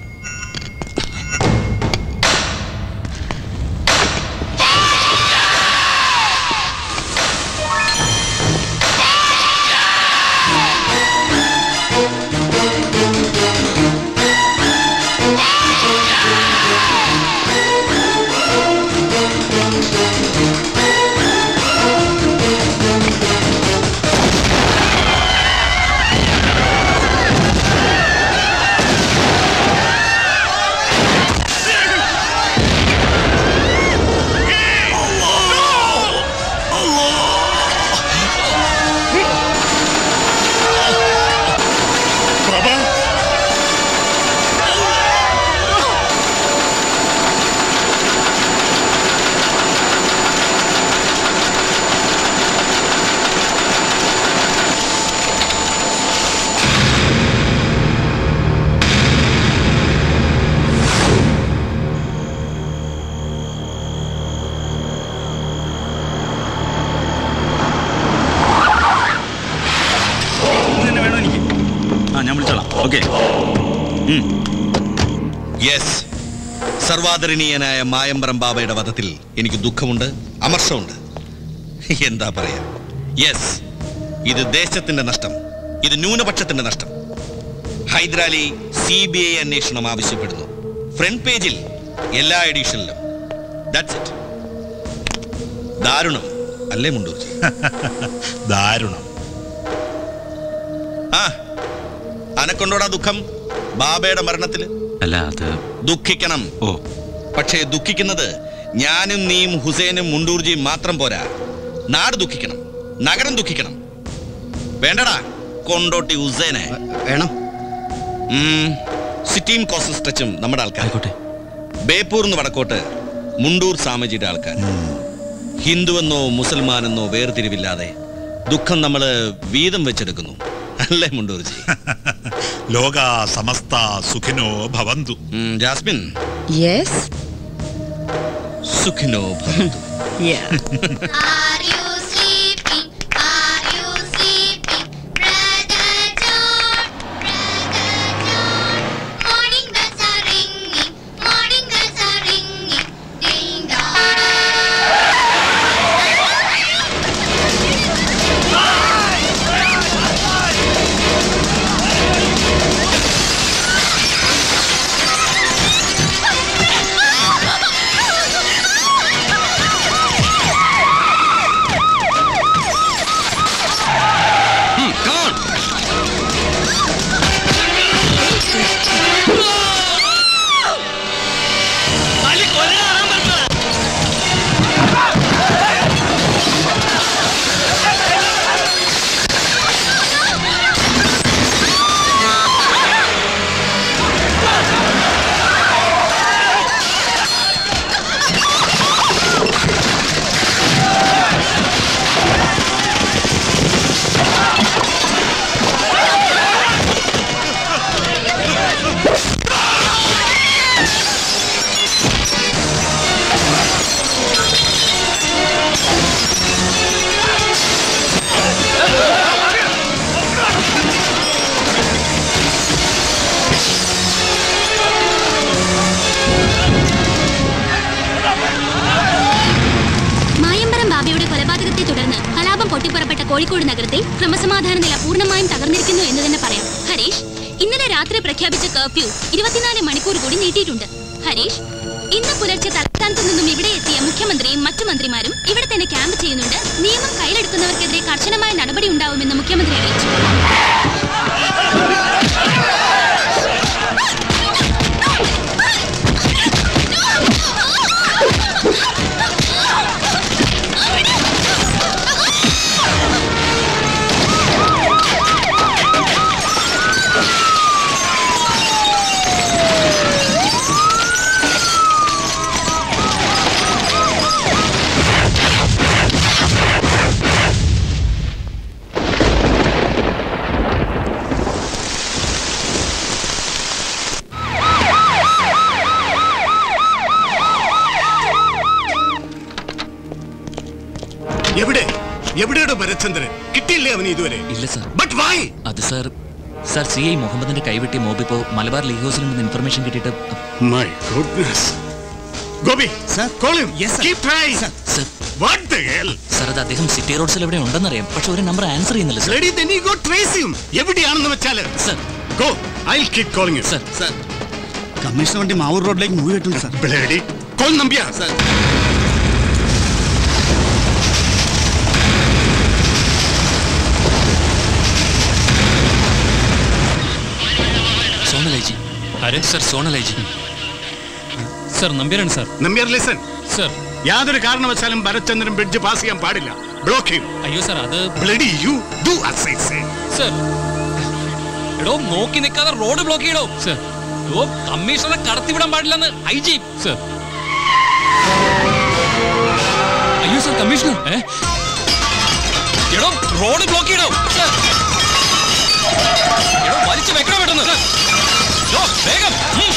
തന്നെ വേണോ എനിക്ക് ആ ഞാൻ വിളിച്ചോളാം ഓക്കെ യെസ് സർവാദരണീയനായ മായമ്പറം ബാബയുടെ വധത്തിൽ എനിക്ക് ദുഃഖമുണ്ട് അമർഷമുണ്ട് എന്താ പറയാ യെസ് ഇത് ദേശത്തിന്റെ നഷ്ടം ഇത് ന്യൂനപക്ഷത്തിന്റെ നഷ്ടം ഹൈദരാലി സി ബി ഐ അന്വേഷണം ആവശ്യപ്പെടുന്നു ഫ്രണ്ട് പേജിൽ എല്ലാ എഡിഷനിലും ദാറ്റ്സ് ഇറ്റ് ദാരുണം അല്ലേ മുണ്ടൂർജി ദാരുണം ആ അനക്കൊണ്ടോടാ ദുഃഖം ബാബയുടെ മരണത്തിൽ അല്ല അത് ദുഃഖിക്കണം ഓ പക്ഷേ ദുഃഖിക്കുന്നത് ഞാനും നീയും ഹുസൈനും മുണ്ടൂർജിയും മാത്രം പോരാ നാട് ദുഃഖിക്കണം നഗരം ദുഃഖിക്കണം വേണ്ടടാ കൊണ്ടോട്ടി ഹുസൈനെ വേണം സിറ്റിയും കോസ്റ്റൽ സ്ട്രെച്ചും നമ്മുടെ ആൾക്കാർ ആയിക്കോട്ടെ ബേപ്പൂർന്ന് വടക്കോട്ട് മുണ്ടൂർ സാമജിയുടെ ആൾക്കാർ ഹിന്ദുവെന്നോ മുസൽമാനെന്നോ വേർതിരിവില്ലാതെ ദുഃഖം നമ്മൾ വീതം വെച്ചെടുക്കുന്നു അല്ലേ മുണ്ടൂർജി ലോക സമസ്ത സുഖിനോ ഭവന്തു ഉം, ജാസ്മിൻ Yes? സുഖിനോ ഭവന്തു Yeah. Are you sleeping? Are you sleeping? Brother John, Brother John. Morning bells are ringing, morning bells are ringing. Ding dong. മായമ്പറം ബാബയുടെ കൊലപാതകത്തെ തുടർന്ന് കലാപം പൊട്ടിപ്പുറപ്പെട്ട കോഴിക്കോട് നഗരത്തിൽ ക്രമസമാധാന നില പൂർണ്ണമായും തകർന്നിരിക്കുന്നു എന്ന് തന്നെ പറയാം ഹരീഷ് ഇന്നലെ രാത്രി പ്രഖ്യാപിച്ച കർഫ്യൂ ഇരുപത്തിനാല് മണിക്കൂർ കൂടി നീട്ടിയിട്ടുണ്ട് ഹരീഷ് ഇന്ന് പുലർച്ചെ തലസ്ഥാനത്തു നിന്നും ഇവിടെ എത്തിയ മുഖ്യമന്ത്രിയും മറ്റു മന്ത്രിമാരും ഇവിടെ തന്നെ ക്യാമ്പ് ചെയ്യുന്നുണ്ട് നിയമം കയ്യിലെടുക്കുന്നവർക്കെതിരെ കർശനമായ നടപടി ഉണ്ടാവുമെന്ന് മുഖ്യമന്ത്രി അറിയിച്ചു എവിടെയുടെ ഭരചന്ദ്രൻ കിട്ടിയില്ലേ അവന് ഇതുവരെ ഇല്ല സർ ബട്ട് വൈ അത് സർ സർ സി ഐ മുഹമ്മദിന്റെ കൈവെട്ടിയ മോബ് ഇപ്പോ മലബാർ ലീഗ് ഹൗസിൽ നിന്ന് ഇൻഫർമേഷൻ കിട്ടിയിട്ട് my goodness Gopi sir call him keep trying sir what the hell sir അത് അദ്ദേഹം സിറ്റി റോഡ്സിൽ എവിടെ ഉണ്ടെന്നറിയാം പക്ഷെ ഒരു നമ്പർ ആൻസർ ചെയ്യുന്നില്ല sir bloody then you go trace him എവിടെയാണെന്ന് വെച്ചാൽ sir go I will keep calling him sir sir commissioner വണ്ടി മാവൂർ റോഡിലേക്ക് മൂവ് ചെയ്തിട്ടുണ്ട് sir bloody call Nambiar sir zonal IG ആരെ സർ സോണലൈജി സർ നമ്പ്യാരാണ് സർ നമ്പ്യർ ലിസൺ സർ യാതൊരു കാരണവശാലും ഭരചന്ദ്രൻ ബ്രിഡ്ജ് പാസ് ചെയ്യാൻ പാടില്ല ബ്ലോക്ക് ചെയ്യും അയ്യോ സർ അത് bloody you do as I say sir എടോ നോക്കി നിൽക്കാതെ റോഡ് ബ്ലോക്ക് ചെയ്യടോ സർ ഓ കമ്മീഷണറെ കടത്തിവിടാൻ പാടില്ലെന്ന് ഐ ജി സർ അയ്യോ സർ കമ്മീഷണർ ഏ എടോ റോഡ് ബ്ലോക്ക് ചെയ്യടോ സർ എടോ വലിച്ചു വെക്കണോ പെട്ടെന്ന് സർ യോ വേഗം ഉം.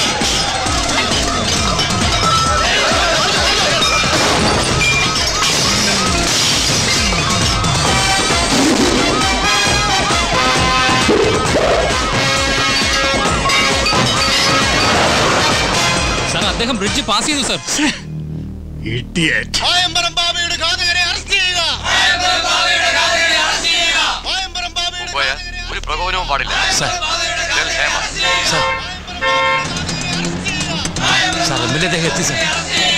സർ അദ്ദേഹം ബ്രിഡ്ജ് പാസ് ചെയ്തു സർ ഇഡിയറ്റ് ഒരു പ്രകോപനവും പാടില്ല sir Tell Hema. Sir sir എമ്മിലെ അദ്ദേഹം എത്തി സർ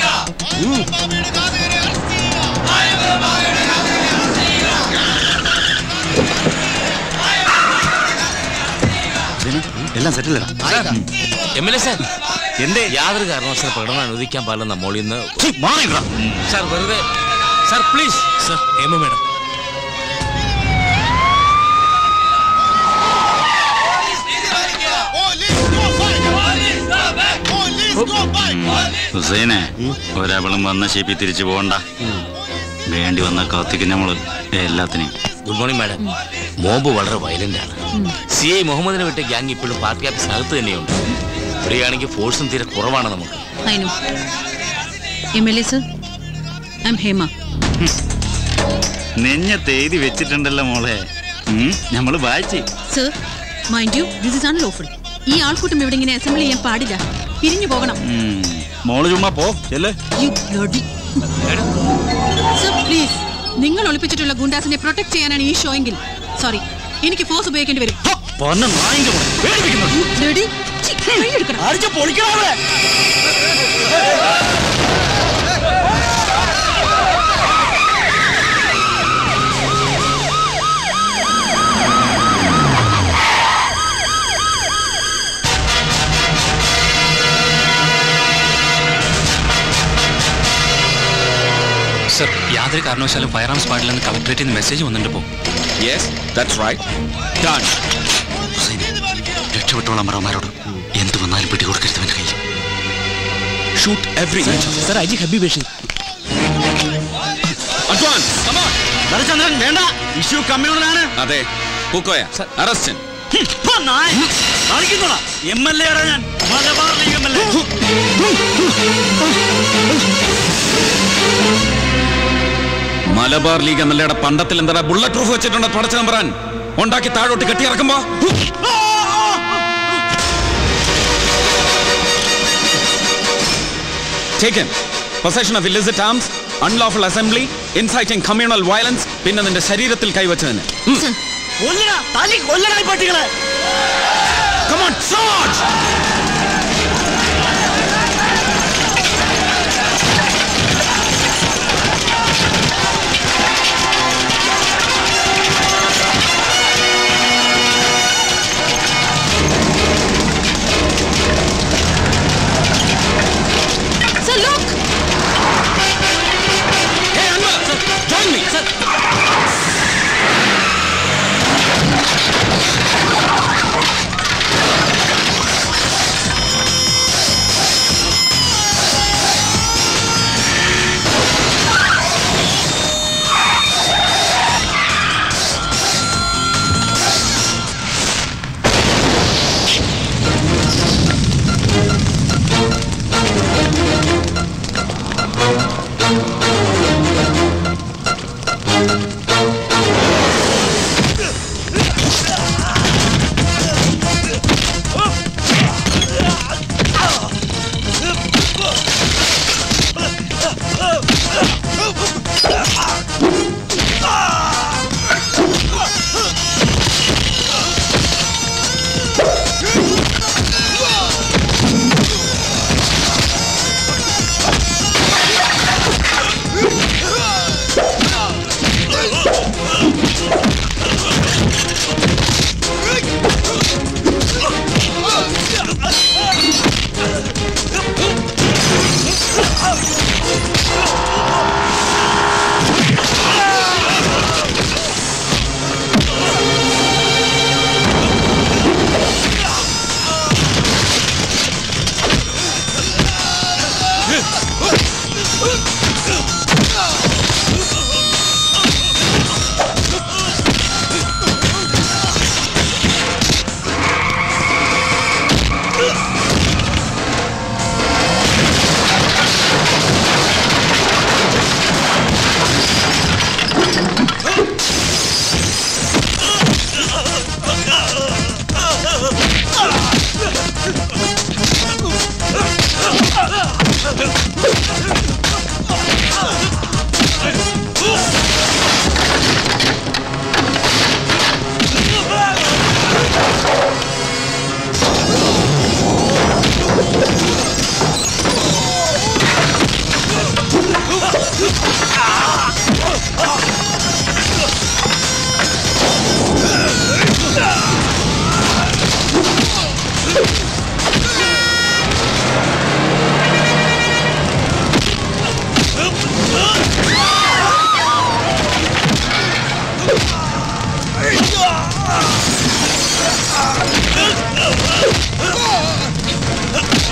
എല്ലാം settle M L A sir എന്റെ യാതൊരു കാരണവശാലും പ്രകടനം അനുവദിക്കാൻ പാടില്ലെന്ന മോളിൽ നിന്ന് സാർ വെറുതെ sir please sir Hema madam ഹുസൈനെ ഒരവളും വന്ന ഷേപ്പി തിരിച്ചു പോകണ്ട വേണ്ടി വന്ന കാത്തിക്കും നമ്മള് എല്ലാത്തിനെയും ഗുഡ് മോർണിംഗ് മാഡം മോബ് വളരെ വയലന്റ് ആണ് സി ഐ മുഹമ്മദിനെ വിട്ട് ഗ്യാങ് ഇപ്പോഴും പാർട്ടി ഓഫീസ് അകത്ത് തന്നെയുണ്ട് ഇവിടെയാണെങ്കിൽ ഫോഴ്സും തീരെ കുറവാണ് നമുക്ക് I know. MLA sir, I'm Hema. നെഞ്ഞത്ത് എഴുതി വെച്ചിട്ടുണ്ടല്ലോ മോളെ ഉം, ഞമ്മള് വായിച്ചേ Sir, mind you, this is unlawful. ഈ ആൾക്കൂട്ടം ഇവിടെ ഇങ്ങനെ അസംബിൾ ചെയ്യാൻ പാടില്ല പിരിഞ്ഞു പോകണം ഉം, മോള് ചുമ്മാ പോ ചെല്ലേ You bloody. Sir, please. നിങ്ങൾ ഒളിപ്പിച്ചിട്ടുള്ള ഗുണ്ടാസിനെ പ്രൊട്ടക്ട് ചെയ്യാനാണ് ഈ ഷോ എങ്കിൽ സോറി എനിക്ക് ഫോഴ്സ് ഉപയോഗിക്കേണ്ടി വരും You bloody. ഛി, കൈയെടുക്കണം. സർ യാതൊരു കാരണവശാലും ഫയർ ആംസ് പാടില്ലെന്ന് കളക്ടറേറ്റിൽ നിന്ന് മെസ്സേജ് വന്നിട്ടുണ്ട് ഇപ്പോൾ യെസ് ദാറ്റ്സ് റൈറ്റ് ഡൺ രക്ഷപ്പെട്ടോളാം മറവന്മാരോട് എന്ത് വന്നാലും പിടികൊടുക്കരുത് അവന്റെ കയ്യിൽ shoot every sir I G Habib Basheer advance Bharachandran വേണ്ട ഇഷ്യൂ കമ്മ്യൂണലാണ് അതെ Pookoya arrest M L A ഞാൻ Malabar league M L A Malabar league M L എയുടെ പണ്ടത്തിൽ എന്താ ബുള്ളറ്റ് പ്രൂഫ് വെച്ചിട്ടുണ്ട് പടച്ച നമ്പറാൻ ഉണ്ടാക്കി താഴോട്ട് കെട്ടിയിറക്കുമ്പോ Taken. Possession of illicit arms, unlawful assembly, inciting communal violence, പിന്നെ നിന്റെ ശരീരത്തിൽ കൈവച്ചതിന് ഉം. Come on, charge! Sir, look. Hey, Anwar, join me.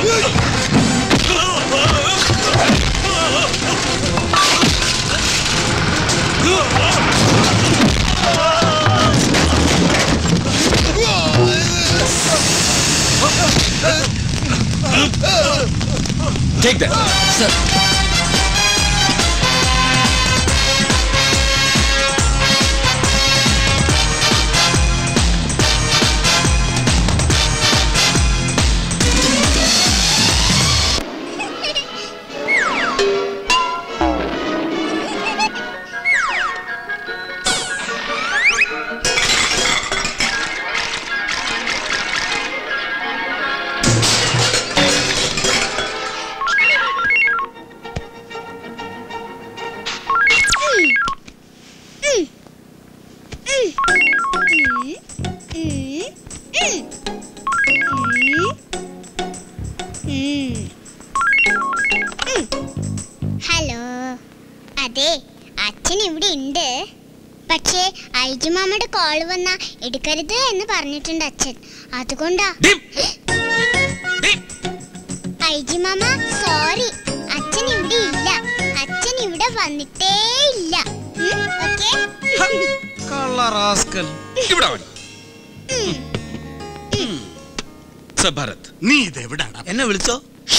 Take that. Sir. Hello അതെ അച്ഛൻ ഇവിടെ ഉണ്ട് പക്ഷേ ഐജുമാമയുടെ കോൾ വന്നാ എടുക്കരുത് എന്ന് പറഞ്ഞിട്ടുണ്ട് അച്ഛൻ അതുകൊണ്ടാ ഐജിമാമ സോറി അച്ഛൻ ഇവിടെ ഇല്ല അച്ഛൻ ഇവിടെ വന്നിട്ടേ ഇല്ല ഉം, ഓക്കേ? കള്ളറാസ്കൽ ഇവിടെ വരൂ. സർ ഭരത് നീ ഇത് എവിടാണ് എന്നെ വിളിച്ചോ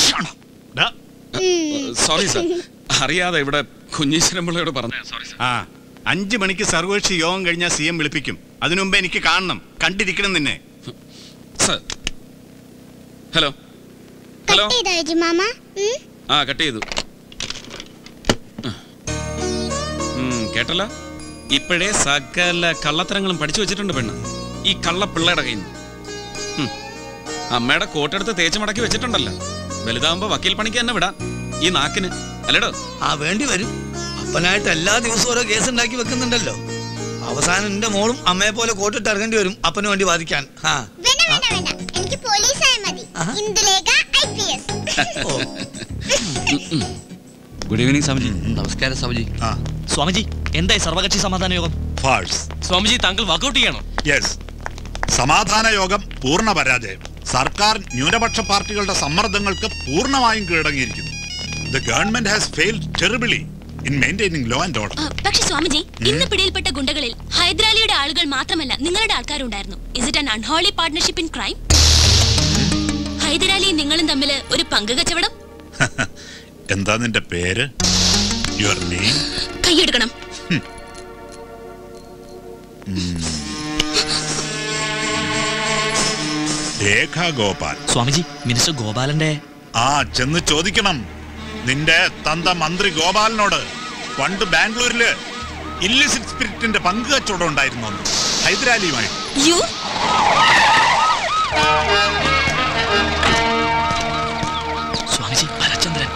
സോറി സർ അറിയാതെ ഇവിടെ കുഞ്ഞീശ്വരമ്പിള്ളയോട് പറഞ്ഞു സോറി ആ അഞ്ചു മണിക്ക് സർവകക്ഷി യോഗം കഴിഞ്ഞാൽ സി എം വിളിപ്പിക്കും അതിനു മുമ്പ് എനിക്ക് കാണണം കണ്ടിരിക്കണം നിന്നെ സർ ഹലോ ഹലോ കട്ട് ചെയ്തോ ഐജിമാമ ഉം? ആ കട്ട് ചെയ്തു ഉം, കേട്ടല്ലോ ഇപ്പോഴേ സകല കള്ളത്തരങ്ങളും പഠിച്ചു വെച്ചിട്ടുണ്ട് പെണ്ണ് ഈ കള്ള പിള്ളയുടെ കയ്യിൽ നിന്ന് ഉം. അമ്മയുടെ കോട്ടെടുത്ത് തേച്ച് മടക്കി വെച്ചിട്ടുണ്ടല്ലോ വലുതാവുമ്പോ വക്കീൽ പണിക്ക് തന്നെ വിടാം ഈ നാക്കിന് അല്ലേടോ ആ വേണ്ടി വരും അപ്പനായിട്ട് എല്ലാ ദിവസവും ഓരോ കേസ് ഉണ്ടാക്കി വെക്കുന്നുണ്ടല്ലോ അവസാനം എന്റെ മോളും അമ്മയെ പോലെ കോട്ടിട്ട് ഇറങ്ങേണ്ടി വരും അപ്പന് വേണ്ടി വാദിക്കാൻ ആ വേണ്ട വേണ്ട വേണ്ട എനിക്ക് പോലീസ് ആയ മതി Indulekha I P S good evening Swamiji നമസ്കാരം സ്വാമിജി സ്വാമിജി എന്തായി സർവകക്ഷി സമാധാന യോഗം ഫാൾസ് സ്വാമിജി താങ്കൾ വർക്കൗട്ട് ചെയ്യണം യെസ് സമാധാന യോഗം പൂർണ്ണ പരാജയം സർക്കാർ ന്യൂനപക്ഷ പാർട്ടികളുടെ സമ്മർദ്ദങ്ങൾക്ക് പൂർണ്ണമായും കീഴടങ്ങിയിരിക്കുന്നു the government has failed terribly in maintaining law and order ആ, പക്ഷെ സ്വാമിജി ഇന്ന് പിടിയിൽപ്പെട്ട ഗുണ്ടകളിൽ ഹൈദരാലിയുടെ ആളുകൾ മാത്രമല്ല നിങ്ങളുടെ ആൾക്കാരുണ്ടായിരുന്നു is it an unholy partnership in crime ഹൈദരാലിയും നിങ്ങളും തമ്മിൽ ഒരു പങ്ക് കച്ചവടം എന്താ നിന്റെ പേര് യുവർ നെയിം കൈയെടുക്കണം രേഖ ഗോപാൽ സ്വാമിജി മിനിസ്റ്റർ ഗോപാലന്റെ ആ ചെന്ന് ചോദിക്കണം നിന്റെ തന്ത മന്ത്രി ഗോപാലിനോട് പണ്ട് ബാംഗ്ലൂരില് ഇല്ലിസിറ്റ് സ്പിരിറ്റിന്റെ പങ്ക് കച്ചവടം ഉണ്ടായിരുന്നു അന്ന്. ഹൈദരാലിയുമായി യു സ്വാമിജി ഭരചന്ദ്രൻ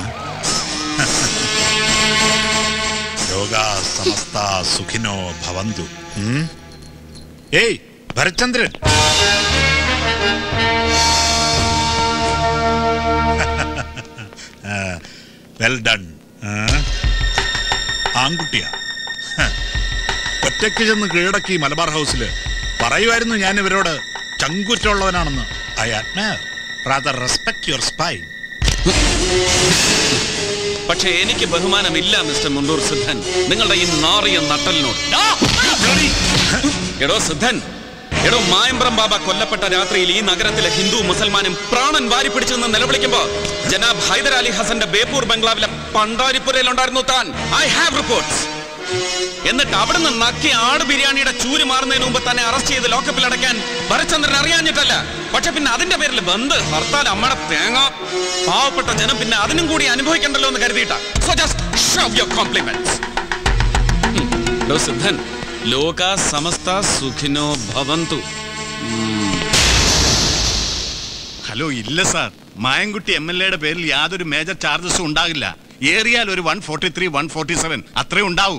ലോകാ സമസ്ത സുഖിനോ ഭവന്തു ഉം? ഏയ് ഭരചന്ദ്രൻ വെൽ ഡൺ ആൺകുട്ടിയാ ഹ. ഒറ്റയ്ക്ക് ചെന്ന് കീഴടക്കി മലബാർ ഹൗസില് പറയുമായിരുന്നു ഞാൻ ഇവരോട് ചങ്കുറ്റുള്ളവനാണെന്ന് I admire rather respect your spy പക്ഷേ എനിക്ക് ബഹുമാനമില്ല മിസ്റ്റർ മുണ്ടൂർ സിദ്ധൻ നിങ്ങളുടെ ഈ നാറിയ നട്ടലിനോട് എടോ സിദ്ധൻ എടോ മായമ്പ്രം ബാബ കൊല്ലപ്പെട്ട രാത്രിയിൽ ഈ നഗരത്തിലെ ഹിന്ദു മുസൽമാനും പ്രാണൻ വാരി പിടിച്ചു നിന്ന് നിലവിളിക്കുമ്പോ ജനാബ് ഹൈദരാലി ഹസന്റെ ബേപ്പൂർ ബംഗ്ലാവിലെ പണ്ടാരിപ്പുരയിൽ ഉണ്ടായിരുന്നു താൻ ഐ ഹാവ് റിപ്പോർട്ട്സ് എന്നിട്ട് അവിടുന്ന് നക്കി ആട് ബിരിയാണിയുടെ ചൂര് മാറുന്നതിന് മുമ്പ് തന്നെ അറസ്റ്റ് ചെയ്ത് ലോക്കപ്പിൽ അടയ്ക്കാൻ ഭരചന്ദ്രൻ അറിയാഞ്ഞിട്ടല്ല പക്ഷെ പിന്നെ അതിന്റെ പേരിൽ ബന്ദ് ഹർത്താൽ അമ്മയുടെ തേങ്ങ പാവപ്പെട്ട ജനം പിന്നെ അതിനും കൂടി അനുഭവിക്കണ്ടല്ലോ എന്ന് കരുതിയിട്ടാ so just shove your compliments ലോ സിദ്ധൻ ലോക സമസ്ത സുഖിനോ ഭവന്തു ഹലോ ഇല്ല സാർ മായൻകുട്ടി എം എൽ എയുടെ പേരിൽ യാതൊരു മേജർ ചാർജസും ഉണ്ടാകില്ല ഏറിയാൽ ഒരു one forty three one forty seven അത്രേ ഉണ്ടാവൂ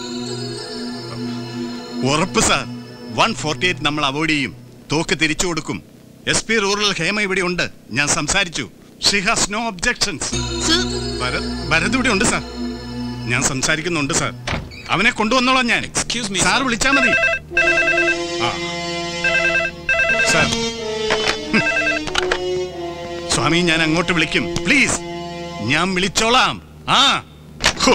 ഉറപ്പ് സാർ വൺ ഫോർട്ടി എയ്റ്റ് നമ്മൾ അവോയ്ഡ് ചെയ്യും തോക്ക് തിരിച്ചു കൊടുക്കും എസ് പി റൂറൽ ഹേമ ഇവിടെ ഉണ്ട് ഞാൻ സംസാരിച്ചു she has no objections Bharath ഇവിടെ ഉണ്ട് സാർ ഞാൻ സംസാരിക്കുന്നുണ്ട് സാർ അവനെ കൊണ്ടുവന്നോളാം ഞാൻ എക്സ്ക്യൂസ് മീ സാർ വിളിച്ചാ മതി ആ സാർ സ്വാമി ഞാൻ അങ്ങോട്ട് വിളിക്കും പ്ലീസ് ഞാൻ വിളിച്ചോളാം ആ ഹോ.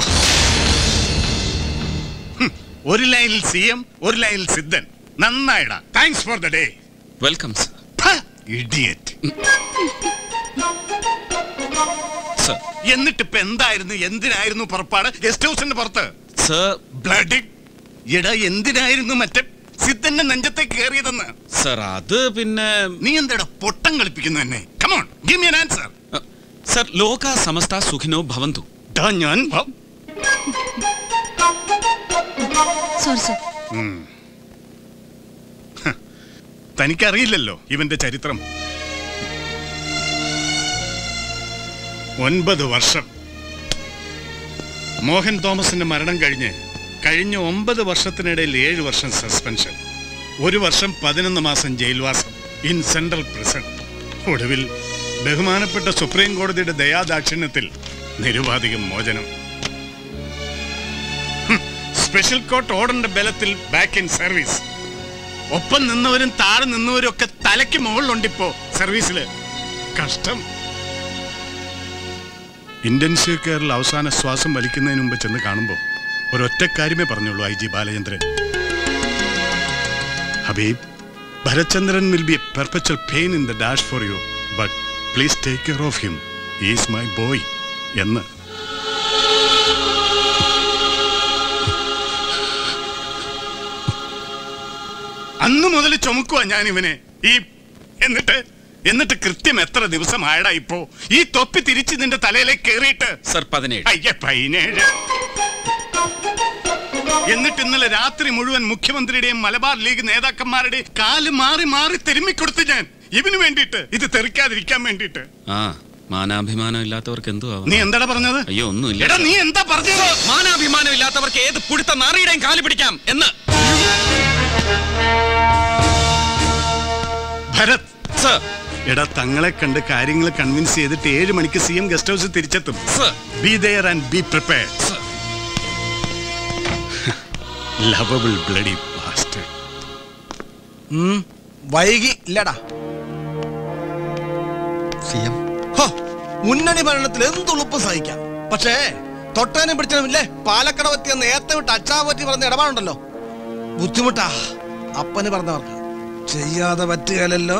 ഹും, ഒരു ലൈനിൽ സി എം ഒരു ലൈനിൽ സിദ്ധൻ നന്നായിടാ thanks for the day welcome sir idiot sir എന്നിട്ട് ഇപ്പൊ എന്തായിരുന്നു എന്തിനായിരുന്നു പുറപ്പാട് ഗസ്റ്റ് ഹൗസിന്റെ പുറത്ത് സർ ബ്ലഡ് എടാ എന്തിനായിരുന്നു മറ്റേ സിദ്ധന്റെ നെഞ്ചത്തെ കയറിയതെന്ന് സർ അത് പിന്നെ നീ എന്താടാ പൊട്ടം കളിപ്പിക്കുന്നു എന്നെ come on give me an answer sir ലോക സമസ്ത സുഖിനോ ഭവന്തു ഡാ ഞാൻ ഭ- സോറി സർ ഉം. ഹ, തനിക്കറിയില്ലല്ലോ ഇവന്റെ ചരിത്രം ഒൻപത് വർഷം മോഹൻ തോമസിന്റെ മരണം കഴിഞ്ഞ് കഴിഞ്ഞ ഒമ്പത് വർഷത്തിനിടയിൽ ഏഴ് വർഷം സസ്പെൻഷൻ ഒരു വർഷം പതിനൊന്ന് മാസം ജയിൽവാസം ഇൻ സെൻട്രൽ പ്രിസൺ ഒടുവിൽ ബഹുമാനപ്പെട്ട സുപ്രീം കോടതിയുടെ ദയാദാക്ഷിണ്യത്തിൽ നിരുപാധികം മോചനം ഹും, സ്പെഷ്യൽ കോർട്ട് ഓർഡറിന്റെ ബലത്തിൽ ബാക്ക് ഇൻ സർവീസ് ഒപ്പം നിന്നവരും താഴെ നിന്നവരും ഒക്കെ തലയ്ക്ക് മുകളിലുണ്ടിപ്പോ സർവീസില് കഷ്ടം ഇന്റൻസീവ് കെയറിൽ അവസാന ശ്വാസം വലിക്കുന്നതിന് മുമ്പ് ചെന്ന് കാണുമ്പോൾ ഒരൊറ്റ കാര്യമേ പറഞ്ഞുള്ളൂ I G Balachandran Habib Bharachandran will be a perpetual pain in the dash for you but please take care of him is my boy എന്ന് അന്ന് മുതൽ ചുമക്കുവാ ഞാൻ ഇവനെ ഈ എന്നിട്ട് എന്നിട്ട് കൃത്യം എത്ര ദിവസമായടാ ഇപ്പോ ഈ തൊപ്പി തിരിച്ച് നിന്റെ തലയിലേക്ക് കേറിയിട്ട് സർ പതിനേഴ് അയ്യ പതിനേഴ് എന്നിട്ട് ഇന്നലെ രാത്രി മുഴുവൻ മുഖ്യമന്ത്രിയുടെയും മലബാർ ലീഗ് നേതാക്കന്മാരുടെയും കാല് മാറി മാറി തിരുമ്മിക്കൊടുത്ത് ഞാൻ ഇവന് വേണ്ടിയിട്ട് ഇത് തെറിക്കാതിരിക്കാൻ വേണ്ടിയിട്ട് ആ മാനാഭിമാനം ഇല്ലാത്തവർക്ക് എന്തു ആവാം നീ എന്താടാ പറഞ്ഞത് അയ്യോ ഒന്നുമില്ല എടാ നീ എന്താ പറഞ്ഞത് മാനാഭിമാനം ഇല്ലാത്തവർക്ക് ഏത് പുടുത്ത നാറിയുടെയും കാല് പിടിക്കാം എന്ന് ഭരത് സർ എടാ തങ്ങളെ കണ്ട് കാര്യങ്ങൾ കൺവിൻസ് ചെയ്തിട്ട് ഏഴ് മണിക്ക് സി എം ഗസ്റ്റ് ഹൗസിൽ തിരിച്ചെത്തും be there and be prepare lovable bloody bastard ഉം, വൈകി ഇല്ലടാ സി എം ഹോ, മുന്നണി ഭരണത്തിൽ എന്തുളുപ്പ് സഹിക്കാം പക്ഷേ തൊട്ടതിനും പിടിച്ചതുമില്ലേ പാലക്കട പറ്റിയ നേരത്തെ വിട്ട് അച്ചാ പറ്റി പറഞ്ഞ ഇടപാടുണ്ടല്ലോ ബുദ്ധിമുട്ടാ അപ്പന് പറഞ്ഞവർക്ക് ചെയ്യാതെ പറ്റുകയല്ലോ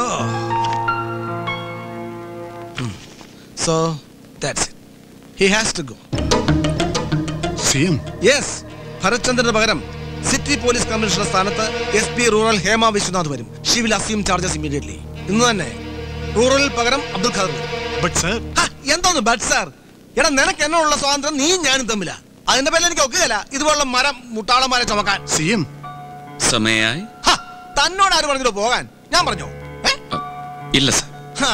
so that's he has to go C M yes ഭരത്ചന്ദ്രന് പകരം സിറ്റി പോലീസ് കമ്മീഷണർ സ്ഥാനത്ത് S P rural Hema Viswanath വരും she will assume charges immediately ഇന്ന് തന്നെ റൂറലിൽ പകരം അബ്ദുൽ ഖാദർ വരും ബട്ട് സർ എന്തോന്ന് ബട്ട് സാർ എടാ നിനക്ക് എന്നുള്ള സ്വാതന്ത്ര്യം നീ ഞാനും തമ്മിലാ അതിന്റെ പേരിൽ എനിക്ക് ഒക്കുകയില്ല ഇതുപോലുള്ള മരം മുട്ടാളന്മാരെ ചുമക്കാൻ സി എം സമയായി ഹ, തന്നോട് ആര് പറഞ്ഞിട്ട് പോകാൻ ഞാൻ പറഞ്ഞോ ഇല്ല സർ ഹാ.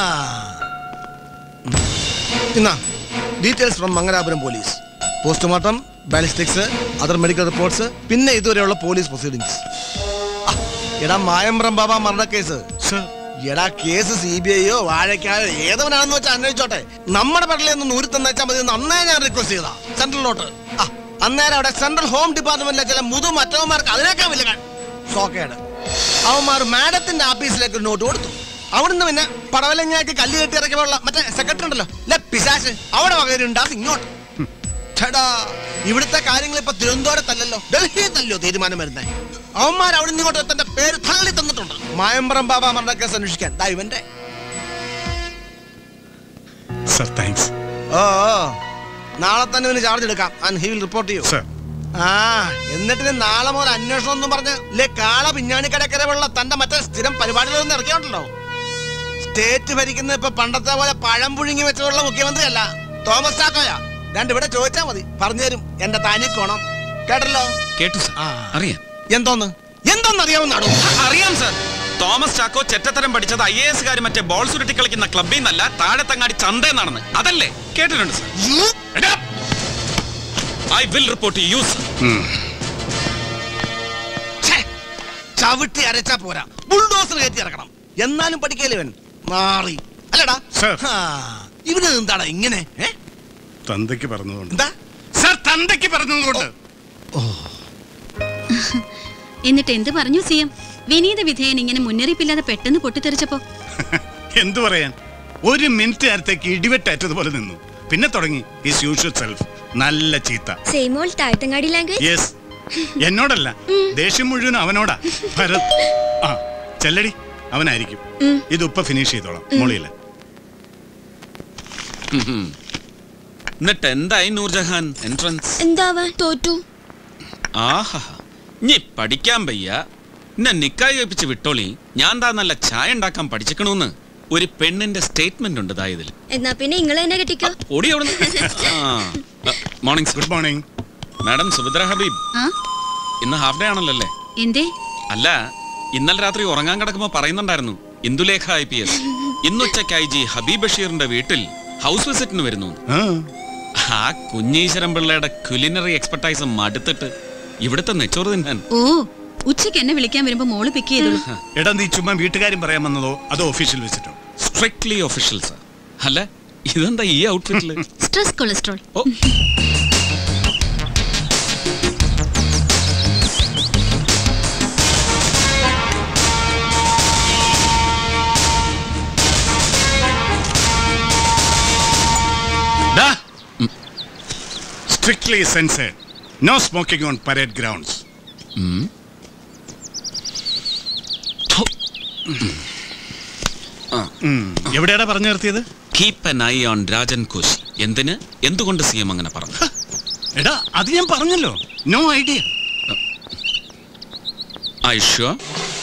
ഇന്നാ details from Mangalapuram police postmortem ballistics other medical reports പിന്നെ ഇതുവരെയുള്ള പോലീസ് പ്രൊസീഡിങ്സ് എടാ മായമ്പ്രം ബാബ മരണ കേസ് എടാ കേസ് സി ബി ഐയോ വാഴയ്ക്കായോ ഏതവനാണെന്ന് വെച്ചാൽ അന്വേഷിച്ചോട്ടെ നമ്മുടെ പെടലിൽ ഒന്ന് നൂരി തന്നേച്ചാൽ മതി എന്ന് അന്നേ ഞാൻ റിക്വസ്റ്റ് ചെയ്താ സെൻട്രലിലോട്ട് ആ അന്നേരം അവിടെ സെൻട്രൽ ഹോം ഡിപ്പാർട്ട്മെന്റിലെ ചില മുതു മറ്റവന്മാർക്ക് അതിനേക്കാൾ വലിയ സോക്കേട് അവന്മാർ മാഡത്തിന്റെ ആഫീസിലേക്ക് ഒരു നോട്ട് കൊടുത്തു അവിടുന്ന് പിന്നെ പടവലങ്ങാക്ക് കല്ല് കെട്ടി ഇറക്കിയുള്ള മറ്റേ സെക്രട്ടറി ഉണ്ടല്ലോ ലെ പിശാശ് അവിടെ വകരുണ്ടാകും ഇങ്ങോട്ട് ചേടാ ഇവിടുത്തെ കാര്യങ്ങൾ ഇപ്പൊ തിരുവനന്തപുരത്തല്ലല്ലോ ഡൽഹിയിൽ തല്ലോ തീരുമാനം വരുന്നേ അവന്മാർ അവിടെ നിന്ന് ഇങ്ങോട്ട് തന്റെ പേര് തള്ളി തന്നിട്ടുണ്ട് മായമ്പ്രം ബാബ മരണ കേസ് അന്വേഷിക്കാൻ ദാ ഇവന്റെ സർ താങ്ക്സ് ഓ ഓ. നാളെ തന്നെ ഇവന് ചാർജ് എടുക്കാം ആൻഡ് ഹി വിൽ റിപ്പോർട്ട് ചെയ്യൂ സർ ആ എന്നിട്ട് ഇനി നാളെ മുതൽ അന്വേഷണം എന്നും പറഞ്ഞ് ലേ കാള പിഞ്ഞാണിക്കടക്കരവുള്ള തന്റെ മറ്റേ സ്ഥിരം പരിപാടികളൊന്നും ഇറക്കിയുണ്ടല്ലോ സ്റ്റേറ്റ് ഭരിക്കുന്ന ഇപ്പൊ പണ്ടത്തെ പോലെ പഴം പുഴുങ്ങി വെച്ചുള്ള മുഖ്യമന്ത്രി അല്ല തോമസ് ചാക്കോയാ രണ്ട് ഇവിടെ ചോദിച്ചാ മതി പറഞ്ഞു തരും എന്റെ താനിക്കോണം കേട്ടല്ലോ കേട്ടു സർ അറിയാം എന്തോന്ന് എന്തോന്ന് അറിയാവുന്നാടോ അറിയാം സർ തോമസ് ചാക്കോ ചെറ്റത്തരം പഠിച്ചത് ഐ എ എസ് കാര് മറ്റേ ബോൾ സുരുട്ടി കളിക്കുന്ന ക്ലബിൽ നിന്നല്ല താഴെത്തങ്ങാടി ചന്തയെന്നാണെന്ന് അതല്ലേ കേട്ടിട്ടുണ്ട് sir I will report you sir ചവിട്ടി അരച്ചാ പോരാ ബുൾഡോസർ കയറ്റി ഇറക്കണം എന്നാലും പഠിക്കല്ലേ ഇവൻ മാറി അല്ലടാ സർ. ഹാ, ഇവന് എന്താടാ ഇങ്ങനെ ഏ? തന്തയ്ക്ക് പറഞ്ഞതുകൊണ്ട് എന്താ സർ തന്തയ്ക്ക് പറഞ്ഞതുകൊണ്ട് എന്നിട്ട് എന്ത് പറഞ്ഞു സി എം വിനീത വിധേയൻ ഇങ്ങനെ മുന്നറിയിപ്പില്ലാതെ പെട്ടെന്ന് പൊട്ടിത്തെറിച്ചപ്പോ എന്തു പറയാൻ ഒരു മിനിറ്റ് നേരത്തേക്ക് ഇടിവെട്ടേറ്റതുപോലെ നിന്നു പിന്നെ തുടങ്ങി ഹിസ് യൂഷ്വൽ സെൽഫ് നല്ല ചീത്ത same old Thazhathangadi language yes എന്നോടല്ല ദേഷ്യം മുഴുവൻ അവനോടാ ഭരത് ആ ചെല്ലടി അവനായിരിക്കും ഇത് ഉപ്പ ഫിനിഷ് ചെയ്തോളാം മോളിയില്ല എന്നിട്ട് എന്തായി നൂർജഹാൻ എൻട്രൻസ് എന്താവാൻ തോറ്റു ആഹാ നീ പഠിക്കാൻ വയ്യ എന്നെ നിക്കായി കഴിപ്പിച്ച് വിട്ടോളി ഞാൻ താ നല്ല ചായ ഉണ്ടാക്കാൻ പഠിച്ചിക്കണോന്ന് ഒരു പെണ്ണിന്റെ സ്റ്റേറ്റ്മെന്റ് ഉണ്ട് ദാ ഇതിൽ എന്നാ പിന്നെ നിങ്ങൾ എന്നെ കെട്ടിക്കോ ഓടി morning good morning madam Subhadra Habeeb ആ ഇന്ന് ഹാഫ് ഡേ ആണല്ലോ അല്ലേ എന്തേ അല്ല ഇന്നലെ രാത്രി ഉറങ്ങാൻ കിടക്കുമ്പോ പറയുന്നുണ്ടായിരുന്നു ഇന്ദുലേഖ ഐ പി എസ് ഇന്നുച്ചയ്ക്ക് ഐ ജി ഹബീബ് ബഷീറിന്റെ വീട്ടിൽ ഹൗസ് വിസിറ്റിന് വരുന്നു ആ കുഞ്ഞീശ്വരൻ പിള്ളയുടെ കുലിനറി എക്സ്പെർട്ടൈസ് മടുത്തിട്ട് ഇവിടുത്തെ നെച്ചോറ് തിന്നാൻ ഓ ഉച്ചയ്ക്ക് എന്നെ വിളിക്കാൻ വരുമ്പോ മോള് പിക്ക് ചെയ്തോളൂ എടാ നീ ചുമ്മാ വീട്ടുകാരും പറയാൻ വന്നതോ അതോ ഒഫീഷ്യൽ വെച്ചിട്ടോ സ്ട്രിക്ട്ലി ഒഫീഷ്യൽ സർ അല്ല ഇതെന്താ ഈ ഔട്ട്ഫിറ്റില് stress cholesterol strictly sensed no smoking on parade grounds എവിടെയാടാ പറഞ്ഞു നിർത്തിയത് keep an eye on Rajan Koshy എന്തിന് എന്തുകൊണ്ട് സി എം അങ്ങനെ പറഞ്ഞു എടാ അത് ഞാൻ പറഞ്ഞല്ലോ നോ ഐഡിയ ഐ ഷുവർ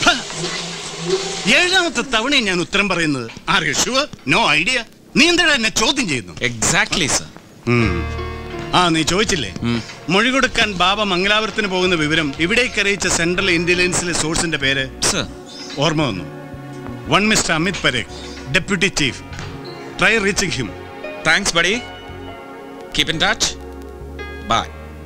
ഏഴാമത്തെ തവണയും ഞാൻ ഉത്തരം പറയുന്നത് are you sure no idea നീ എന്തിനാ എന്നെ ചോദ്യം ചെയ്യുന്നു എക്സാക്ട്ലി സർ ആ നീ ചോദിച്ചില്ലേ മൊഴി കൊടുക്കാൻ ബാബ മംഗലാപുരത്തിന് പോകുന്ന വിവരം ഇവിടേക്ക് അറിയിച്ച സെൻട്രൽ ഇന്റലിജൻസിലെ സോഴ്സിന്റെ പേര് ഓർമ്മ വന്നു one mister Amit Parekh deputy chief try reaching him thanks buddy keep in touch bye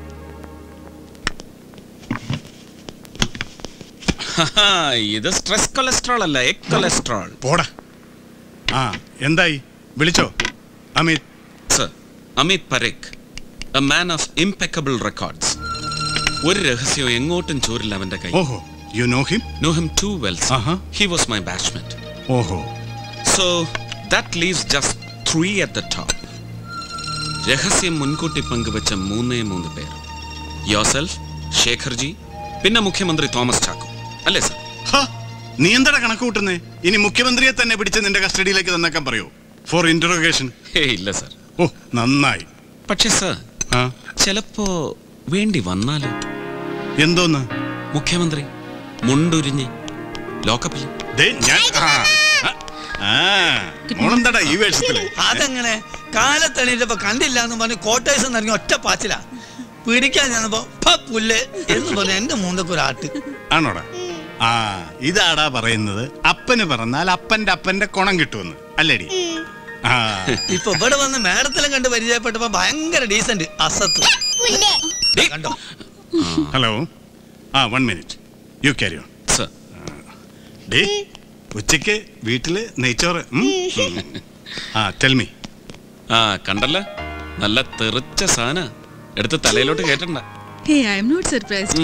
ഇത് സ്ട്രെസ് കൊളസ്ട്രോൾ അല്ല എക് കൊളസ്ട്രോൾ പോടാ ആ എന്തായി വിളിച്ചോ Amit sir Amit Parekh a man of impeccable records ഒരു രഹസ്യവും എങ്ങോട്ടും ചോരില്ല അവന്റെ കൈ ഓഹോ you know him know him too well he was my batchmate ഓഹോ so that leaves just three at the top രഹസ്യം മുൻകൂട്ടി പങ്കുവച്ച മൂന്നേ മൂന്ന് പേർ യോസെൽഫ് ശേഖർജി പിന്നെ മുഖ്യമന്ത്രി തോമസ് ചാക്കോ അല്ലേ സർ നീ എന്താടാ കണക്ക് കൂട്ടുന്നേ ഇനി മുഖ്യമന്ത്രിയെ തന്നെ പിടിച്ച് നിന്റെ കസ്റ്റഡിയിലേക്ക് തന്നേക്കാൻ പറയൂ ഫോർ ഇന്ററോഗേഷൻ ഹേ ഇല്ല സർ ഓ നന്നായി പക്ഷേ സർ ചിലപ്പോ വേണ്ടി വന്നാലോ എന്തോന്ന് മുഖ്യമന്ത്രി മുണ്ടുരിഞ്ഞ് ലോക്കപ്പിൽ ദേ, ഞാൻ ആ, ആ, ആ, മോളെന്താടാ ഈ വേഷത്തില് അതെങ്ങനെ കാലത്തെണീറ്റപ്പോ കണ്ടില്ല എന്ന് പറഞ്ഞ് കോട്ടേഴ്സ് നിറങ്ങി ഒറ്റ പാച്ചില പിടിക്കാൻ ചെന്നപ്പോ "ഫ, പുല്ല് എന്ന് പറഞ്ഞ എന്റെ മൂന്നക്കൊരാട്ട് ആണോടാ ആ ഇതാടാ പറയുന്നത് അപ്പന് പറഞ്ഞാൽ അപ്പന്റെ അപ്പന്റെ കുണം കിട്ടുമെന്ന് അല്ലേടി ആ ഇപ്പൊ ഇവിടെ വന്ന് മേഡത്തിലും കണ്ട് പരിചയപ്പെട്ടപ്പോ ഭയങ്കര ഡീസന്റ് അസത്ത് ദേ, കണ്ടോ ഹലോ ആ one minute you carry on sir ഡേ ഉച്ചയ്ക്ക് വീട്ടില് നെയ്ച്ചോറ് ഉം? ഉം. ആ ടെൽ മീ ആ കണ്ടല്ല നല്ല തെറിച്ച സാധന എടുത്ത് തലയിലോട്ട് കേട്ടണ്ട hey I am not surprised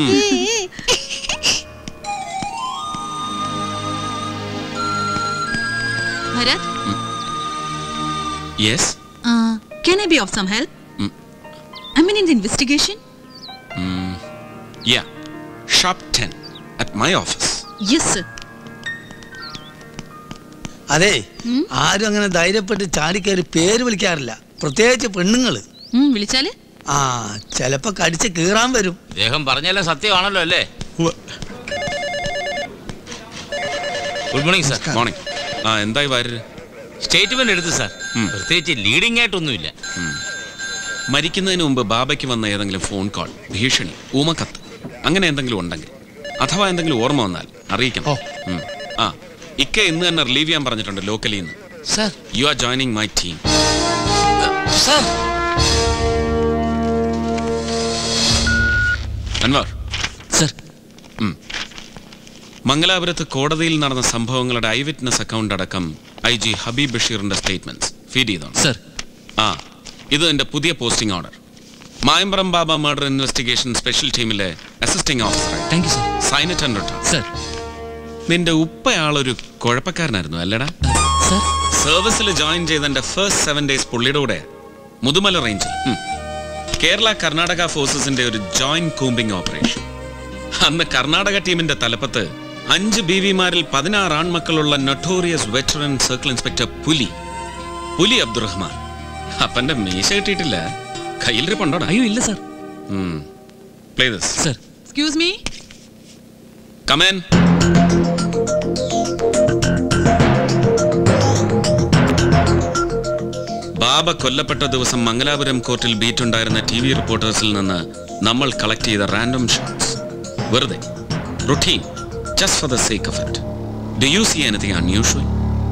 Bharat yes can I be of some help? Mm. I mean in the investigation? Yeah sharp ten at my office Yes, sir. അതെ ആരും അങ്ങനെ ധൈര്യപ്പെട്ട് ചാടിക്കയറി പേര് വിളിക്കാറില്ല പ്രത്യേകിച്ച് പെണ്ണുങ്ങള് ഉം, വിളിച്ചാല് ആ ചിലപ്പോ കടിച്ച് കീറാൻ വരും ഇദ്ദേഹം പറഞ്ഞാലേ സത്യമാണല്ലോ അല്ലേ ഗുഡ് മോർണിംഗ് സാർ മോർണിംഗ് ആ എന്തായി വാരര് സ്റ്റേറ്റ്മെന്റ് എടുത്തു സാർ പ്രത്യേകിച്ച് ലീഡിംഗ് ആയിട്ടൊന്നുമില്ല മരിക്കുന്നതിന് മുമ്പ് ബാബയ്ക്ക് വന്ന ഏതെങ്കിലും ഫോൺ കോൾ ഭീഷണി ഊമക്കത്ത് അങ്ങനെ എന്തെങ്കിലും ഉണ്ടെങ്കിൽ അഥവാ എന്തെങ്കിലും ഓർമ്മ വന്നാൽ അറിയിക്കണം ഉം. ആ ഇക്ക ഇന്ന് തന്നെ റിലീവ് ചെയ്യാൻ പറഞ്ഞിട്ടുണ്ട് ലോക്കലിൽ നിന്ന് sir you are joining my team sir Anwar sir മംഗലാപുരത്ത് കോടതിയിൽ നടന്ന സംഭവങ്ങളുടെ ഐ വിറ്റ്നസ് അക്കൗണ്ട് അടക്കം ഐ ജി ഹബീബ് ബഷീറിന്റെ സ്റ്റേറ്റ്മെന്റ്സ് ഫീഡ് ചെയ്തോണം സർ ആ ഇത് എന്റെ പുതിയ posting order Mayampram Baba murder investigation special ടീമിലെ assisting officer thank you sir സൈനറ്റ് ആൻഡ് സർ നിന്റെ ഉപ്പയാളൊരു കുഴപ്പക്കാരനായിരുന്നു അല്ലേടാ സർ സർവീസിൽ ജോയിൻ ചെയ്ത എന്റെ ഫസ്റ്റ് സെവൻ ഡേയ്സ് പുള്ളിയുടെ കൂടെ മുതുമല റേഞ്ചിൽ ഉം. കേരള കർണാടക ഫോഴ്സസിന്റെ ഒരു ജോയിന്റ് കൂമ്പിംഗ് ഓപ്പറേഷൻ അന്ന് കർണാടക ടീമിന്റെ തലപ്പത്ത് അഞ്ച് ബി വിമാരിൽ പതിനാറ് ആൺമക്കളുള്ള നൊട്ടോറിയസ് വെറ്ററൻ സർക്കിൾ ഇൻസ്പെക്ടർ പുലി പുലി അബ്ദുറഹ്മാൻ അപ്പന്റെ മീശ കിട്ടിയിട്ടില്ല കയ്യിൽ ഇരിപ്പുണ്ടോടാ അയ്യോ ഇല്ല sir play this sir excuse me come on കൊല്ലപ്പെട്ട ദിവസം മംഗലാപുരം കോർട്ടിൽ ബീറ്റ് ഉണ്ടായിരുന്ന ടി വി റിപ്പോർട്ടേഴ്സിൽ നിന്ന് നമ്മൾ കളക്ട് ചെയ്ത റാൻഡം ഷോട്ട്സ് വെറുതെ routine just for the sake of it do you see anything unusual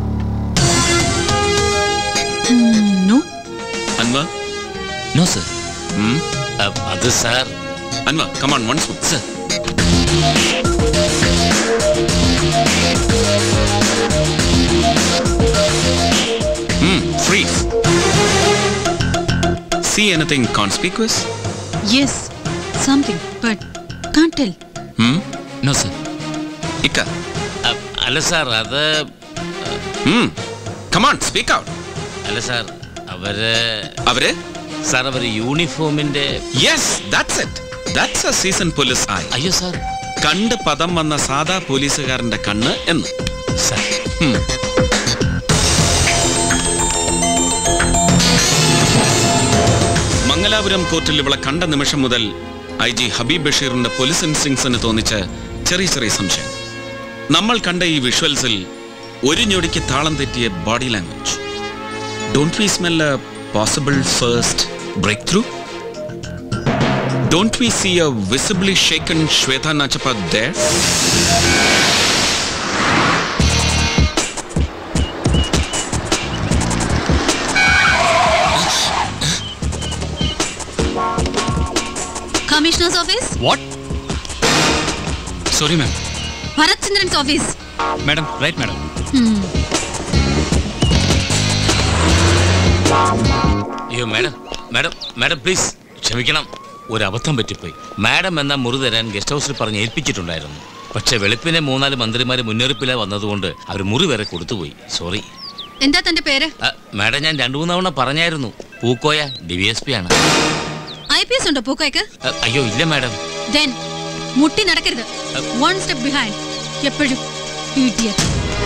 no Anwar no sir അത് sir Anwar come on once more sir freeze see anything conspicuous yes something but can't tell no sir ഇക്ക അല്ല sir അത് come on speak out അല്ല sir അവര് അവര് sir അവര് യൂണിഫോമിന്റെ yes that's it that's a season police ആയി അയ്യോ സാർ കണ്ട് പദം വന്ന സാധാ പോലീസുകാരന്റെ കണ്ണ് എന്ന് സാർ ഉം. മംഗലാപുരം കോർട്ടിൽ ഇവളെ കണ്ട നിമിഷം മുതൽ ഐ ജി ഹബീബ് ബഷീറിന്റെ പോലീസ് ഇൻസ്റ്റിങ്സിന് തോന്നിച്ച ചെറിയ ചെറിയ സംശയം നമ്മൾ കണ്ട ഈ വിഷ്വൽസിൽ ഒരു ഞൊടിക്ക് താളം തെറ്റിയ body language don't we smell a possible first breakthrough don't we see a visibly shaken Shweta Nachappa there commissioner's office what sorry ma'am Bharat Chandran's office madam right madam അയ്യോ മാഡം മാഡം മാഡം പ്ലീസ് ക്ഷമിക്കണം ഒരു അബദ്ധം പറ്റിപ്പോയി മാഡം എന്ന മുറി തരാൻ guest ഹൗസിൽ പറഞ്ഞ് ഏൽപ്പിച്ചിട്ടുണ്ടായിരുന്നു പക്ഷെ വെളുപ്പിനെ മൂന്നാല് മന്ത്രിമാര് മുന്നറിയിപ്പില വന്നതുകൊണ്ട് അവർ മുറി വരെ കൊടുത്തുപോയി സോറി എന്താ തന്റെ പേര് മാഡം ഞാൻ രണ്ടു മൂന്ന് തവണ പറഞ്ഞായിരുന്നു Pookoya D V S P ആണ് ഐ പി എസ് ഉണ്ടോ പൂക്കോയ്ക്ക് അ, അയ്യോ ഇല്ല മാഡം ദെൻ മുട്ടി നടക്കരുത് വൺ സ്റ്റെപ്പ് ബിഹൈൻഡ് എപ്പോഴും idiot.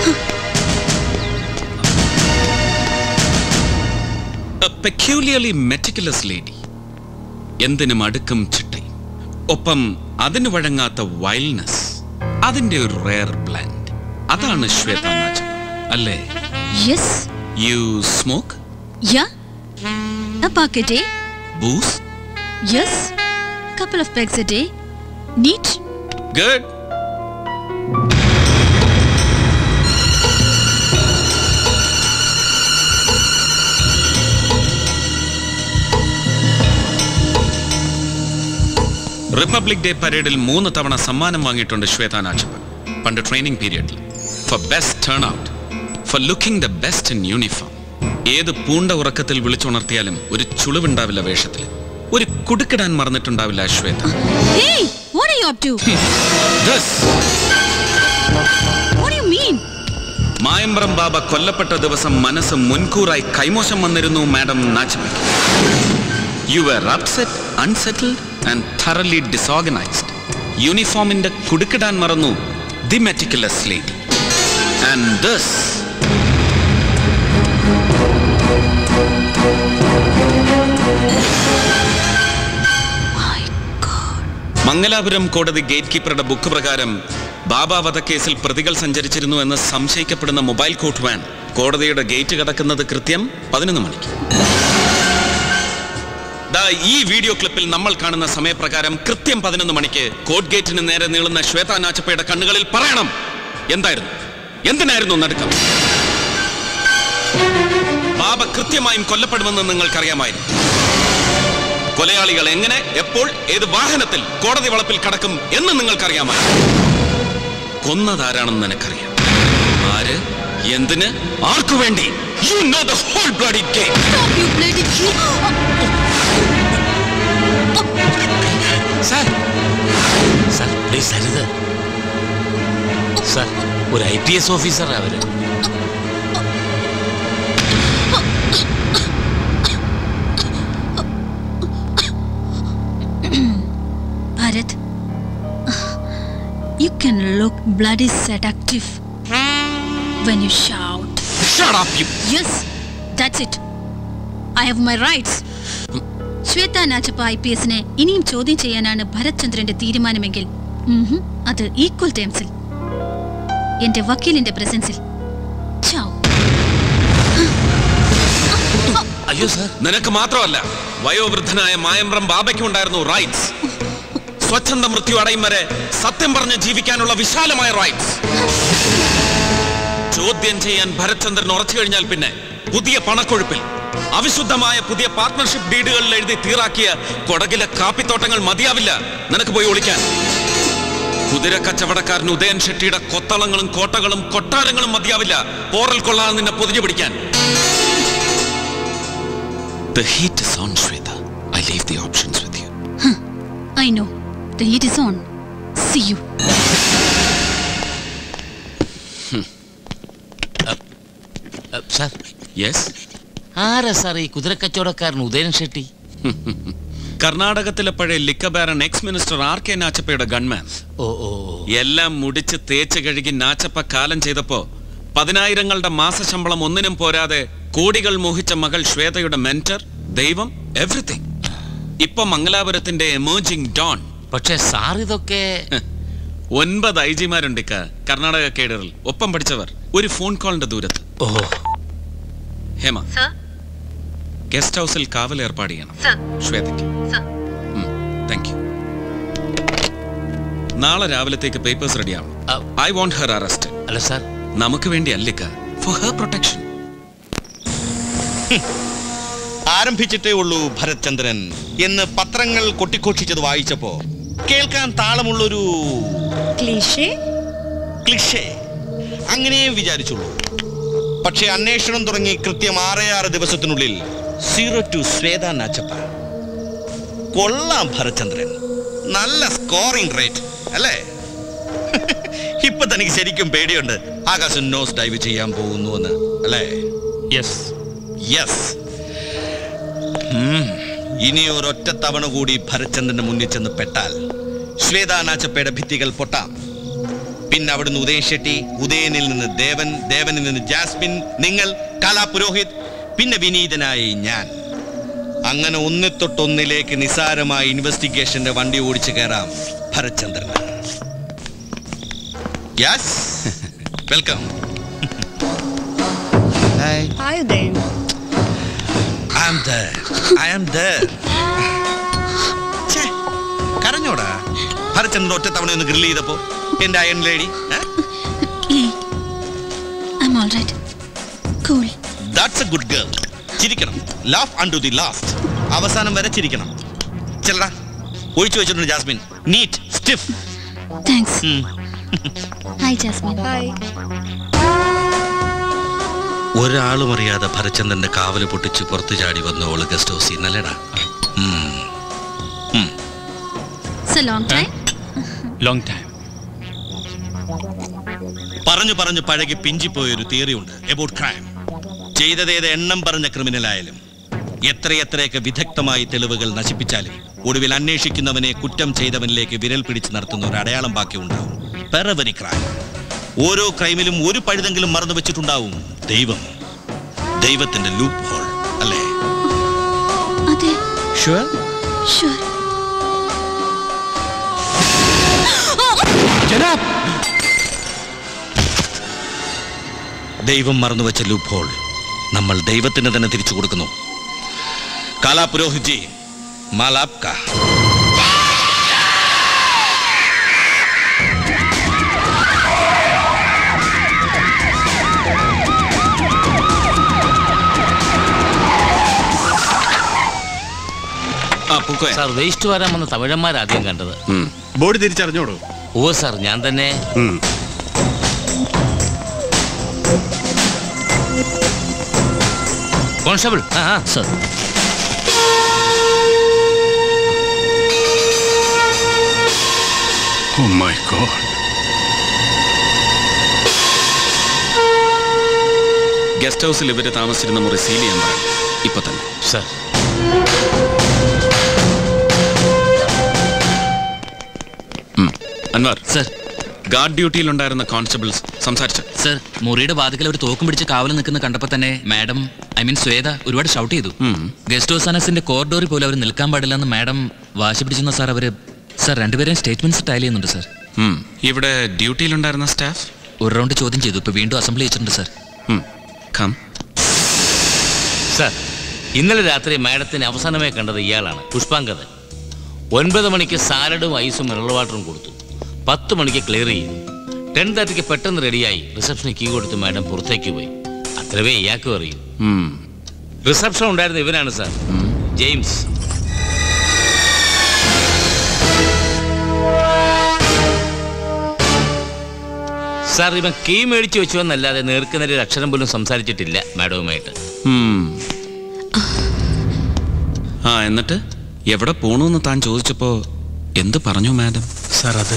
A peculiarly meticulous lady. എന്തിനും അടുക്കും ചിട്ടയും ഒപ്പം അതിന് വഴങ്ങാത്ത വൈൽഡ്നെസ് അതിന്റെ ഒരു റെയർ ബ്ലാൻഡ് അതാണ് ശ്വേത നാച്ചം അല്ലേ Yes. You smoke Yeah. A pack a day. Booze Yes. Couple of pegs a day. Neat. Good republic day പരേഡിൽ മൂന്ന് തവണ സമ്മാനം വാങ്ങിയിട്ടുണ്ട് ശ്വേത നാച്ചപ്പൻ പണ്ട് training period for best turn out for looking the best in uniform ഏത് പൂണ്ട ഉറക്കത്തിൽ വിളിച്ചുണർത്തിയാലും ഒരു ചുളിവുണ്ടാവില്ല വേഷത്തിൽ ഒരു കുടുക്കിടാൻ മറന്നിട്ടുണ്ടാവില്ല Shweta Hey, what are you up to? What do you mean? മായമ്പ്രം ബാബ കൊല്ലപ്പെട്ട ദിവസം മനസ്സ് മുൻകൂറായി കൈമോശം വന്നിരുന്നു മാഡം നാച്ചമ്മയ്ക്ക് you are upset unsettled and thoroughly disorganised യൂണിഫോമിന്റെ കുടുക്കിടാൻ മറന്നു the meticulous lady and this Mangalapuram കോടതി ഗേറ്റ് കീപ്പറുടെ ബുക്ക് പ്രകാരം ബാബ വധക്കേസിൽ പ്രതികൾ സഞ്ചരിച്ചിരുന്നു എന്ന് സംശയിക്കപ്പെടുന്ന മൊബൈൽ കോട്ട് വാൻ കോടതിയുടെ ഗേറ്റ് കടക്കുന്നത് കൃത്യം പതിനൊന്ന് മണിക്ക് ദാ ഈ വീഡിയോ ക്ലിപ്പിൽ നമ്മൾ കാണുന്ന സമയപ്രകാരം കൃത്യം പതിനൊന്ന് മണിക്ക് കോർട്ട് ഗേറ്റിന് നേരെ നീളുന്ന ശ്വേത നാച്ചപ്പയുടെ കണ്ണുകളിൽ പറയണം എന്തായിരുന്നു എന്തിനായിരുന്നു നടുക്കം ബാബ കൃത്യമായും കൊല്ലപ്പെടുമെന്ന് നിങ്ങൾക്കറിയാമായിരുന്നു കൊലയാളികൾ എങ്ങനെ എപ്പോൾ ഏത് വാഹനത്തിൽ കോടതി വളപ്പിൽ കടക്കും എന്ന് നിങ്ങൾക്കറിയാമായിരുന്നു കൊന്നതാരാണെന്ന് നിനക്കറിയാം ആര് എന്തിന് ആർക്കു വേണ്ടി you know the whole bloody game Stop, you bloody sir sir please അരുത് സാർ ഒരു ഐ പി എസ് ഓഫീസറാ അവര് look bloody seductive when you shout. Shut up, you. Yes, that's it. I have my rights. Shweta Nachappa I P എസിനെ ഇനിയും ചോദ്യം ചെയ്യാനാണ് ഭരത് ചന്ദ്രന്റെ തീരുമാനമെങ്കിൽ ഉംഹും, അത് ഈക്വൽ ടേംസിൽ എന്റെ വക്കീലിന്റെ പ്രസൻസിൽ ചാവ് അയ്യോ സർ നിനക്ക് മാത്രമല്ല വയോവൃദ്ധനായ മായമ്പ്രം ബാബയ്ക്കും ഉണ്ടായിരുന്നു റൈറ്റ്സ് സ്വച്ഛന്ത മൃത്യു അടയും വരെ സത്യം പറഞ്ഞ് ജീവിക്കാനുള്ള വിശാലമായ റൈറ്റ്സ് ചോദ്യം ചെയ്യാൻ ഭരത്ചന്ദ്രൻ ഉറച്ചു കഴിഞ്ഞാൽ പിന്നെ പുതിയ പണക്കൊഴുപ്പിൽ അവിശുദ്ധമായ പുതിയ പാർട്ട്ണർഷിപ്പ് ഡീഡുകളിൽ എഴുതി തീറാക്കിയ കൊടകിലെ കാപ്പിത്തോട്ടങ്ങൾ മതിയാവില്ല നിനക്ക് പോയി ഒളിക്കാൻ കുതിര കച്ചവടക്കാരൻ ഉദയൻ ഷെട്ടിയുടെ കൊത്തളങ്ങളും കോട്ടകളും കൊട്ടാരങ്ങളും മതിയാവില്ല പോറൽ കൊള്ളാൻ നിന്നെ പൊതിഞ്ഞു പിടിക്കാൻ The heat is on, Shweta. I leave the options with you. I know the heat is on see you sir yes ആരാ സാർ ഈ കുതിരക്കച്ചവടക്കാരൻ ഉദയൻ ഷെട്ടി കർണാടകത്തിലെ പഴയ liquor baron ex minister R K നാച്ചപ്പയുടെ ഗൺമാൻ ഓ ഓ എല്ലാം മുടിച്ച് തേച്ച് കഴുകി നാച്ചപ്പ കാലം ചെയ്തപ്പോ പതിനായിരങ്ങളുടെ മാസശമ്പളം ഒന്നിനും പോരാതെ കോടികൾ മോഹിച്ച മകൾ ശ്വേതയുടെ മെന്റർ ദൈവം എവറിത്തിങ് ഇപ്പൊ മംഗലാപുരത്തിന്റെ എമേർജിംഗ് ഡോൺ പക്ഷേ സാർ ഇതൊക്കെ ഒൻപത് ഐ ജിമാരുണ്ട് ഇക്ക കർണാടക കേഡറിൽ ഒപ്പം പഠിച്ചവർ ഒരു ഫോൺ കോളിന്റെ ദൂരത്ത് ഓ ഹേമ ഗസ്റ്റ് ഹൗസിൽ കാവൽ ഏർപ്പാട് ചെയ്യണം ശ്വേതയ്ക്ക് താങ്ക് യു നാളെ രാവിലത്തേക്ക് പേപ്പേഴ്സ് റെഡിയാവണം ഐ വോണ്ട് ഹെർ അറസ്റ്റ് അല്ല സാർ നമുക്ക് വേണ്ടി അല്ലിക്ക ഫോർ ഹെർ പ്രൊട്ടക്ഷൻ ആരംഭിച്ചിട്ടേ ഉള്ളൂ ഭരത് ചന്ദ്രൻ എന്ന് പത്രങ്ങൾ കൊട്ടിഘോഷിച്ചത് വായിച്ചപ്പോ കേൾക്കാൻ താളമുള്ളൊരു ക്ലിഷേ അങ്ങനെയും വിചാരിച്ചുള്ളൂ പക്ഷെ അന്വേഷണം തുടങ്ങി കൃത്യം ആറേ ആറ് ദിവസത്തിനുള്ളിൽ സീറോ ടു ശ്വേത നാച്ചപ്പ കൊള്ളാം ഭരചന്ദ്രൻ നല്ല സ്കോറിംഗ് റേറ്റ് അല്ലേ ഇപ്പൊ തനിക്ക് ശരിക്കും പേടിയുണ്ട് ആകാശം നോസ് ഡൈവ് ചെയ്യാൻ പോകുന്നു എന്ന് അല്ലേ യെസ് യെസ് ഇനി ഒരൊറ്റ തവണ കൂടി ഭരചന്ദ്രന്റെ മുന്നിൽ ചെന്ന് പെട്ടാൽ ശ്വേത നാച്ചപ്പയുടെ ഭിത്തികൾ പൊട്ടാം പിന്നെ അവിടുന്ന് ഉദയൻ ഷെട്ടി ഉദയനിൽ നിന്ന് ദേവൻ ദേവനിൽ നിന്ന് ജാസ്മിൻ നിങ്ങൾ കലാപുരോഹിത് പിന്നെ വിനീതനായി ഞാൻ അങ്ങനെ ഒന്നിത്തൊട്ടൊന്നിലേക്ക് നിസാരമായ ഇൻവെസ്റ്റിഗേഷന്റെ വണ്ടി ഓടിച്ചു കയറാം ഭരചന്ദ്രന് yes welcome hi Hi, Udayan. I am there. I am there. ഛേ, കരഞ്ഞോടാ ഭരചന്ദ്രൻ ഒറ്റ തവണ ഒന്ന് ഗ്രിൽ ചെയ്തപ്പോ എന്റെ iron lady I am all right cool that's a good girl ചിരിക്കണം laugh until the last അവസാനം വരെ ചിരിക്കണം ചെല്ലടാ ഒഴിച്ചു വെച്ചിട്ടുണ്ട് Jasmine neat stiff thanks hi Jasmine hi ഒരാളും അറിയാതെ ഭരചന്ദ്രന്റെ കാവല് പൊട്ടിച്ച് പുറത്തു ചാടി വന്നോള് ഗസ്റ്റ് ഹൗസിൽ നല്ലടാ so long time long time പറഞ്ഞു പറഞ്ഞു പഴകി പിഞ്ചിപ്പോയൊരു തിയറി ഉണ്ട് എബൌട്ട് ക്രൈം ചെയ്തതേത് എണ്ണം പറഞ്ഞ ക്രിമിനലായാലും എത്രയെത്രയൊക്കെ വിദഗ്ധമായി തെളിവുകൾ നശിപ്പിച്ചാലും ഒടുവിൽ അന്വേഷിക്കുന്നവനെ കുറ്റം ചെയ്തവനിലേക്ക് വിരൽ പിടിച്ച് നടത്തുന്ന ഒരു അടയാളം ബാക്കി ഉണ്ടാവും പെറവരി ക്രൈം ഓരോ ക്രൈമിലും ഒരു പഴുതെങ്കിലും മറന്നു വെച്ചിട്ടുണ്ടാവും ദൈവം ദൈവത്തിന്റെ ലൂപ്പ് ഹോൾ അല്ലേ അതെ ഷുവർ ഷുവർ ദൈവം മറന്നുവെച്ച ലൂപ്പ് ഹോൾ നമ്മൾ ദൈവത്തിന് തന്നെ തിരിച്ചു കൊടുക്കുന്നു കാലാപുരോഹിജി മാലാപ്ക സാർ വേസ്റ്റ് വരാൻ വന്ന തമിഴന്മാരാദ്യം കണ്ടത് ബോഡി തിരിച്ചറിഞ്ഞോടോ ഓ സാർ ഞാൻ തന്നെ കോൺസ്റ്റബിൾ ആ ആ sir oh my god guest ഹൗസിൽ ഇവര് താമസിച്ചിരുന്ന മുറി സീൽ ചെയ്യാൻ പറയണം ഇപ്പൊ തന്നെ സാർ അൻവർ സർ ഗാർഡ് ഡ്യൂട്ടിയിലുണ്ടായിരുന്ന കോൺസ്റ്റബിൾസ് സംസാരിച്ചു സർ മുറിയുടെ വാതിക്കൽ ഒരു തോക്കും പിടിച്ച് കാവൽ നിൽക്കുന്ന കണ്ടപ്പോ തന്നെ മാഡം ഐ മീൻ ശ്വേത ഒരുപാട് ഷൗട്ട് ചെയ്തു ഗസ്റ്റ് ഹൗസ് അനസിന്റെ കോറിഡോറിൽ പോലും അവർ നിൽക്കാൻ പാടില്ലെന്ന് മാഡം വാശി പിടിച്ചെന്ന സാർ അവര് സാർ രണ്ടുപേരെയും സ്റ്റേറ്റ്മെന്റ്സ് ടൈൽ ചെയ്യുന്നുണ്ട് സാർ ഉം. ഇവിടെ ഡ്യൂട്ടിയിലുണ്ടായിരുന്ന സ്റ്റാഫ് ഒരു റൗണ്ട് ചോദ്യം ചെയ്തു ഇപ്പൊ വീണ്ടും അസംബ്ലി വെച്ചിട്ടുണ്ട് സാർ കം സാർ ഇന്നലെ രാത്രി മാഡത്തിന് അവസാനമായി കണ്ടത് ഇയാളാണ് പുഷ്പാങ്കതൻ ഒൻപത് മണിക്ക് സാലഡും ഐസും മിനറൽ വാട്ടറും കൊടുത്തു പത്ത് മണിക്ക് ക്ലിയർ ചെയ്തു ടെൻ തേർട്ടിക്ക് പെട്ടെന്ന് റെഡിയായി റിസപ്ഷന് കീ കൊടുത്ത് മാഡം പുറത്തേക്ക് പോയി അത്രവേ ഇയാൾക്കും അറിയൂ റിസപ്ഷൻ ഉണ്ടായിരുന്ന ഇവനാണ് സാർ ജെയിംസ് സാർ ഇവൻ കീ മേടിച്ചു വെച്ചു എന്നല്ലാതെ നേർക്കുനേരെ ഒരു അക്ഷരം പോലും സംസാരിച്ചിട്ടില്ല മാഡവുമായിട്ട് ഉം. ആ എന്നിട്ട് എവിടെ പോണൂന്ന് താൻ ചോദിച്ചപ്പോ എന്ത് പറഞ്ഞു മാഡം സാർ അത്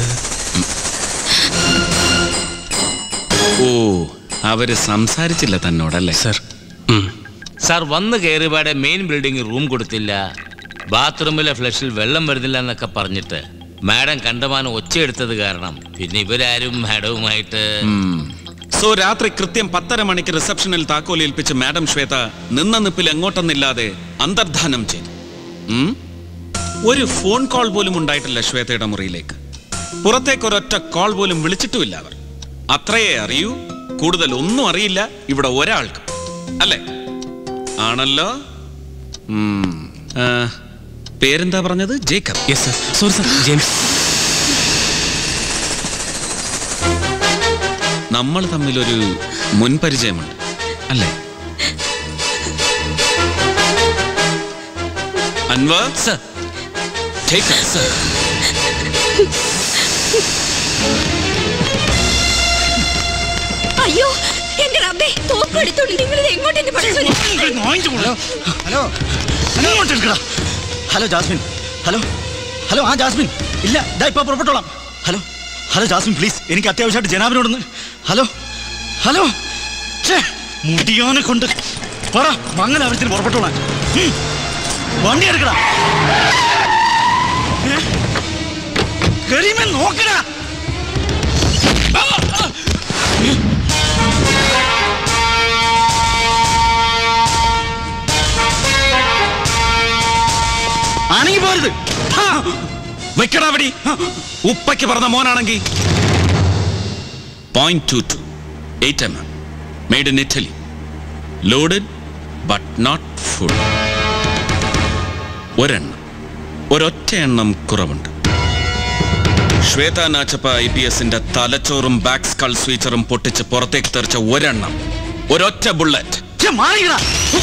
ഓ അവര് സംസാരിച്ചില്ല തന്നോടല്ലേ സാർ സാർ വന്ന് കയറിയപാടെ മെയിൻ ബിൽഡിംഗ് റൂം കൊടുത്തില്ല ബാത്റൂമിലെ ഫ്ലഷിൽ വെള്ളം വരുന്നില്ല എന്നൊക്കെ പറഞ്ഞിട്ട് മാഡം കണ്ടമാനം ഒച്ചയെടുത്തത് കാരണം പിന്നെ ഇവരാരും മാഡവുമായിട്ട് സോ രാത്രി കൃത്യം പത്തര മണിക്ക് റിസപ്ഷനിൽ താക്കോൽ ഏൽപ്പിച്ച് മാഡം ശ്വേത നിന്ന നിപ്പിൽ എങ്ങോട്ടെന്നില്ലാതെ അന്തർധാനം ചെയ്തു ഉം? ഒരു ഫോൺ കോൾ പോലും ഉണ്ടായിട്ടില്ല ശ്വേതയുടെ മുറിയിലേക്ക് പുറത്തേക്ക് ഒരൊറ്റ കോൾ പോലും വിളിച്ചിട്ടുമില്ല അവർ അത്രയേ അറിയൂ കൂടുതൽ ഒന്നും അറിയില്ല ഇവിടെ ഒരാൾക്ക് അല്ലേ ആണല്ലോ ഉം. ആ, പേരെന്താ പറഞ്ഞത് Jacob yes sir sorry sir James നമ്മൾ തമ്മിലൊരു മുൻപരിചയമുണ്ട് അല്ലേ Anwar sir Take her, sir. അയ്യോ എന്റെ റബ്ബേ തോക്ക് എടുത്തോളൂ നിങ്ങൾ ഇത് എങ്ങോട്ട് എന്റെ ഹലോ ഹലോ ഇങ്ങോട്ട് എടുക്കടാ ഹലോ ജാസ്മിൻ ഹലോ ഹലോ ആ ജാസ്മിൻ ഇല്ല ഇതാ ഇപ്പൊ പുറപ്പെട്ടോളാം ഹലോ ഹലോ ജാസ്മിൻ പ്ലീസ് എനിക്ക് അത്യാവശ്യമായിട്ട് ജനാബിനോടൊന്ന് ഹലോ ഹലോ ഛേ മുടിയോനെ കൊണ്ട് പറ മംഗലാപുരത്തിന് പുറപ്പെട്ടോളാം ഉം. വണ്ടി എടുക്കടാ ഏ? കരീമൻ നോക്കടാ ആണെങ്കിൽ പോരുത് വെക്കടാ അവിടെ ഉപ്പയ്ക്ക് പറഞ്ഞ മോനാണെങ്കിൽ point two two eight M M made in Italy loaded but not full ഒരെണ്ണം ഒരൊറ്റ എണ്ണം കുറവുണ്ട് ശ്വേത നാച്ചപ്പ ഐ പി എസിന്റെ തലച്ചോറും ബാക്ക് സ്കൾ സ്വീച്ചറും പൊട്ടിച്ച് പുറത്തേക്ക് തെറിച്ച ഒരെണ്ണം ഒരൊറ്റ ബുള്ളറ്റ് മാറിക്കടാ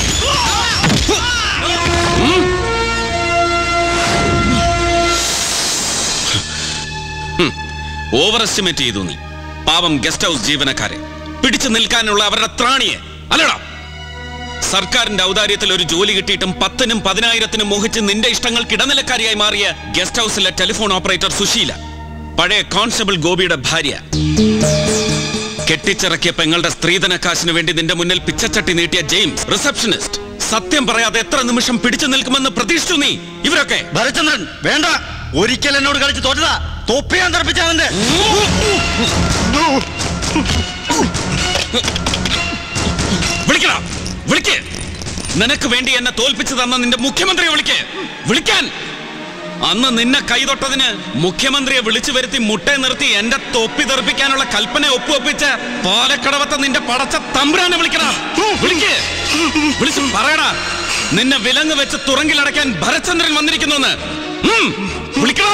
ഓവർ എസ്റ്റിമേറ്റ് ചെയ്തു നീ പാവം ഗസ്റ്റ് ഹൗസ് ജീവനക്കാരെ പിടിച്ചു നിൽക്കാനുള്ള അവരുടെ ത്രാണിയെ അല്ലടാ സർക്കാരിന്റെ ഔദാര്യത്തിൽ ഒരു ജോലി കിട്ടിയിട്ടും പത്തിനും പതിനായിരത്തിനും മോഹിച്ച് നിന്റെ ഇഷ്ടങ്ങൾക്ക് ഇടനിലക്കാരിയായി മാറിയ ഗസ്റ്റ് ഹൗസിലെ ടെലിഫോൺ ഓപ്പറേറ്റർ സുശീല പഴയ കോൺസ്റ്റബിൾ ഗോപിയുടെ ഭാര്യ കെട്ടിച്ചിറക്കിയ പെങ്ങളുടെ സ്ത്രീധന കാശിന് വേണ്ടി നിന്റെ മുന്നിൽ പിച്ചച്ചട്ടി നീട്ടിയ ജെയിംസ് റിസപ്ഷനിസ്റ്റ് സത്യം പറയാതെ എത്ര നിമിഷം പിടിച്ചു നിൽക്കുമെന്ന് പ്രതീക്ഷിച്ചു നീ ഇവരൊക്കെ ഭരചന്ദ്രൻ വേണ്ട ഒരിക്കൽ എന്നോട് കളിച്ച് തോറ്റതാ തൊപ്പിയാൻ തെറപ്പിച്ചവന്റെ വിളിക്കടാ വിളിക്ക് നിനക്ക് വേണ്ടി എന്നെ തോൽപ്പിച്ചു തന്ന നിന്റെ മുഖ്യമന്ത്രിയെ വിളിക്ക് വിളിക്കാൻ അന്ന് നിന്നെ കൈതൊട്ടതിന് മുഖ്യമന്ത്രിയെ വിളിച്ചു വരുത്തി മുട്ടയെ നിർത്തി എന്റെ തൊപ്പി തെറിപ്പിക്കാനുള്ള കൽപ്പന ഒപ്പുവെപ്പിച്ച പാലക്കടവത്തെ നിന്റെ പടച്ച തമ്പുരാനെ വിളിക്കടാ വിളിക്ക് വിളിച്ചു പറയടാ നിന്നെ വിലങ്ങ് വെച്ച് തുറങ്കിലടയ്ക്കാൻ ഭരചന്ദ്രൻ വന്നിരിക്കുന്നു എന്ന് വിളിക്കടാ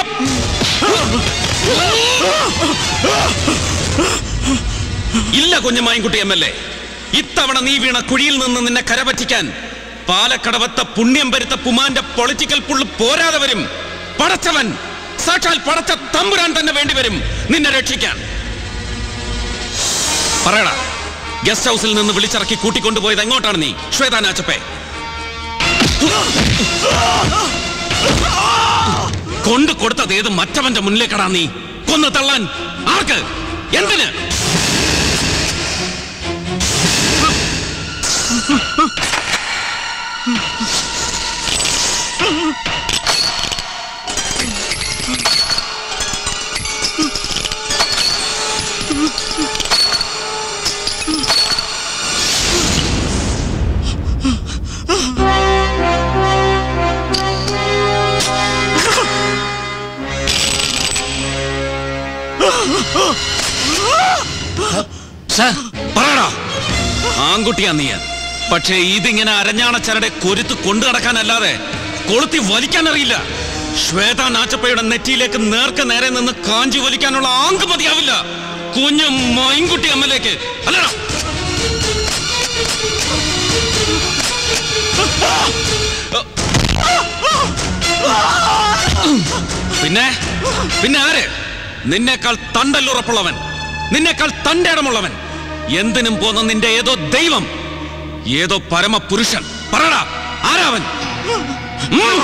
ഇല്ല കുഞ്ഞമായൻകുട്ടി എം എൽ എ ഇത്തവണ നീ വീണ കുഴിയിൽ നിന്ന് നിന്നെ കരപറ്റിക്കാൻ പാലക്കടവത്തെ പുണ്യം വരുത്ത പുമാന്റെ പൊളിറ്റിക്കൽ പുള്ള് പോരാതെ വരും പടച്ചവൻ സാക്ഷാൽ പടച്ച തമ്പുരാൻ തന്നെ വേണ്ടി വരും നിന്നെ രക്ഷിക്കാൻ പറയടാ ഗസ്റ്റ് ഹൗസിൽ നിന്ന് വിളിച്ചിറക്കി കൂട്ടിക്കൊണ്ടുപോയത് എങ്ങോട്ടാണ് നീ ശ്വേതാ നാച്ചപ്പേ കൊണ്ടു കൊടുത്തത് ഏത് മറ്റവന്റെ മുന്നിലേക്കടാ നീ കൊന്നു തള്ളാൻ ആർക്ക് എന്തിന് പറയടാ ആൺകുട്ടിയാ നീ പക്ഷേ ഇതിങ്ങനെ അരഞ്ഞാണച്ചരടെ കൊരുത്ത് കൊണ്ടു നടക്കാനല്ലാതെ കൊളുത്തി വലിക്കാൻ അറിയില്ല ശ്വേത നാച്ചപ്പയുടെ നെറ്റിയിലേക്ക് നേർക്ക് നേരെ നിന്ന് കാഞ്ചി വലിക്കാനുള്ള ആങ്ക് മതിയാവില്ല കുഞ്ഞു മൈൻകുട്ടി അമ്മലേക്ക് അല്ലടാ പിന്നെ പിന്നെ ആര് നിന്നേക്കാൾ തണ്ടല്ലുറപ്പുള്ളവൻ നിന്നേക്കാൾ തന്റെ ഇടമുള്ളവൻ എന്തിനും പോന്ന നിന്റെ ഏതോ ദൈവം ഏതോ പരമപുരുഷൻ പറടാ ആരാവൻ ഉം.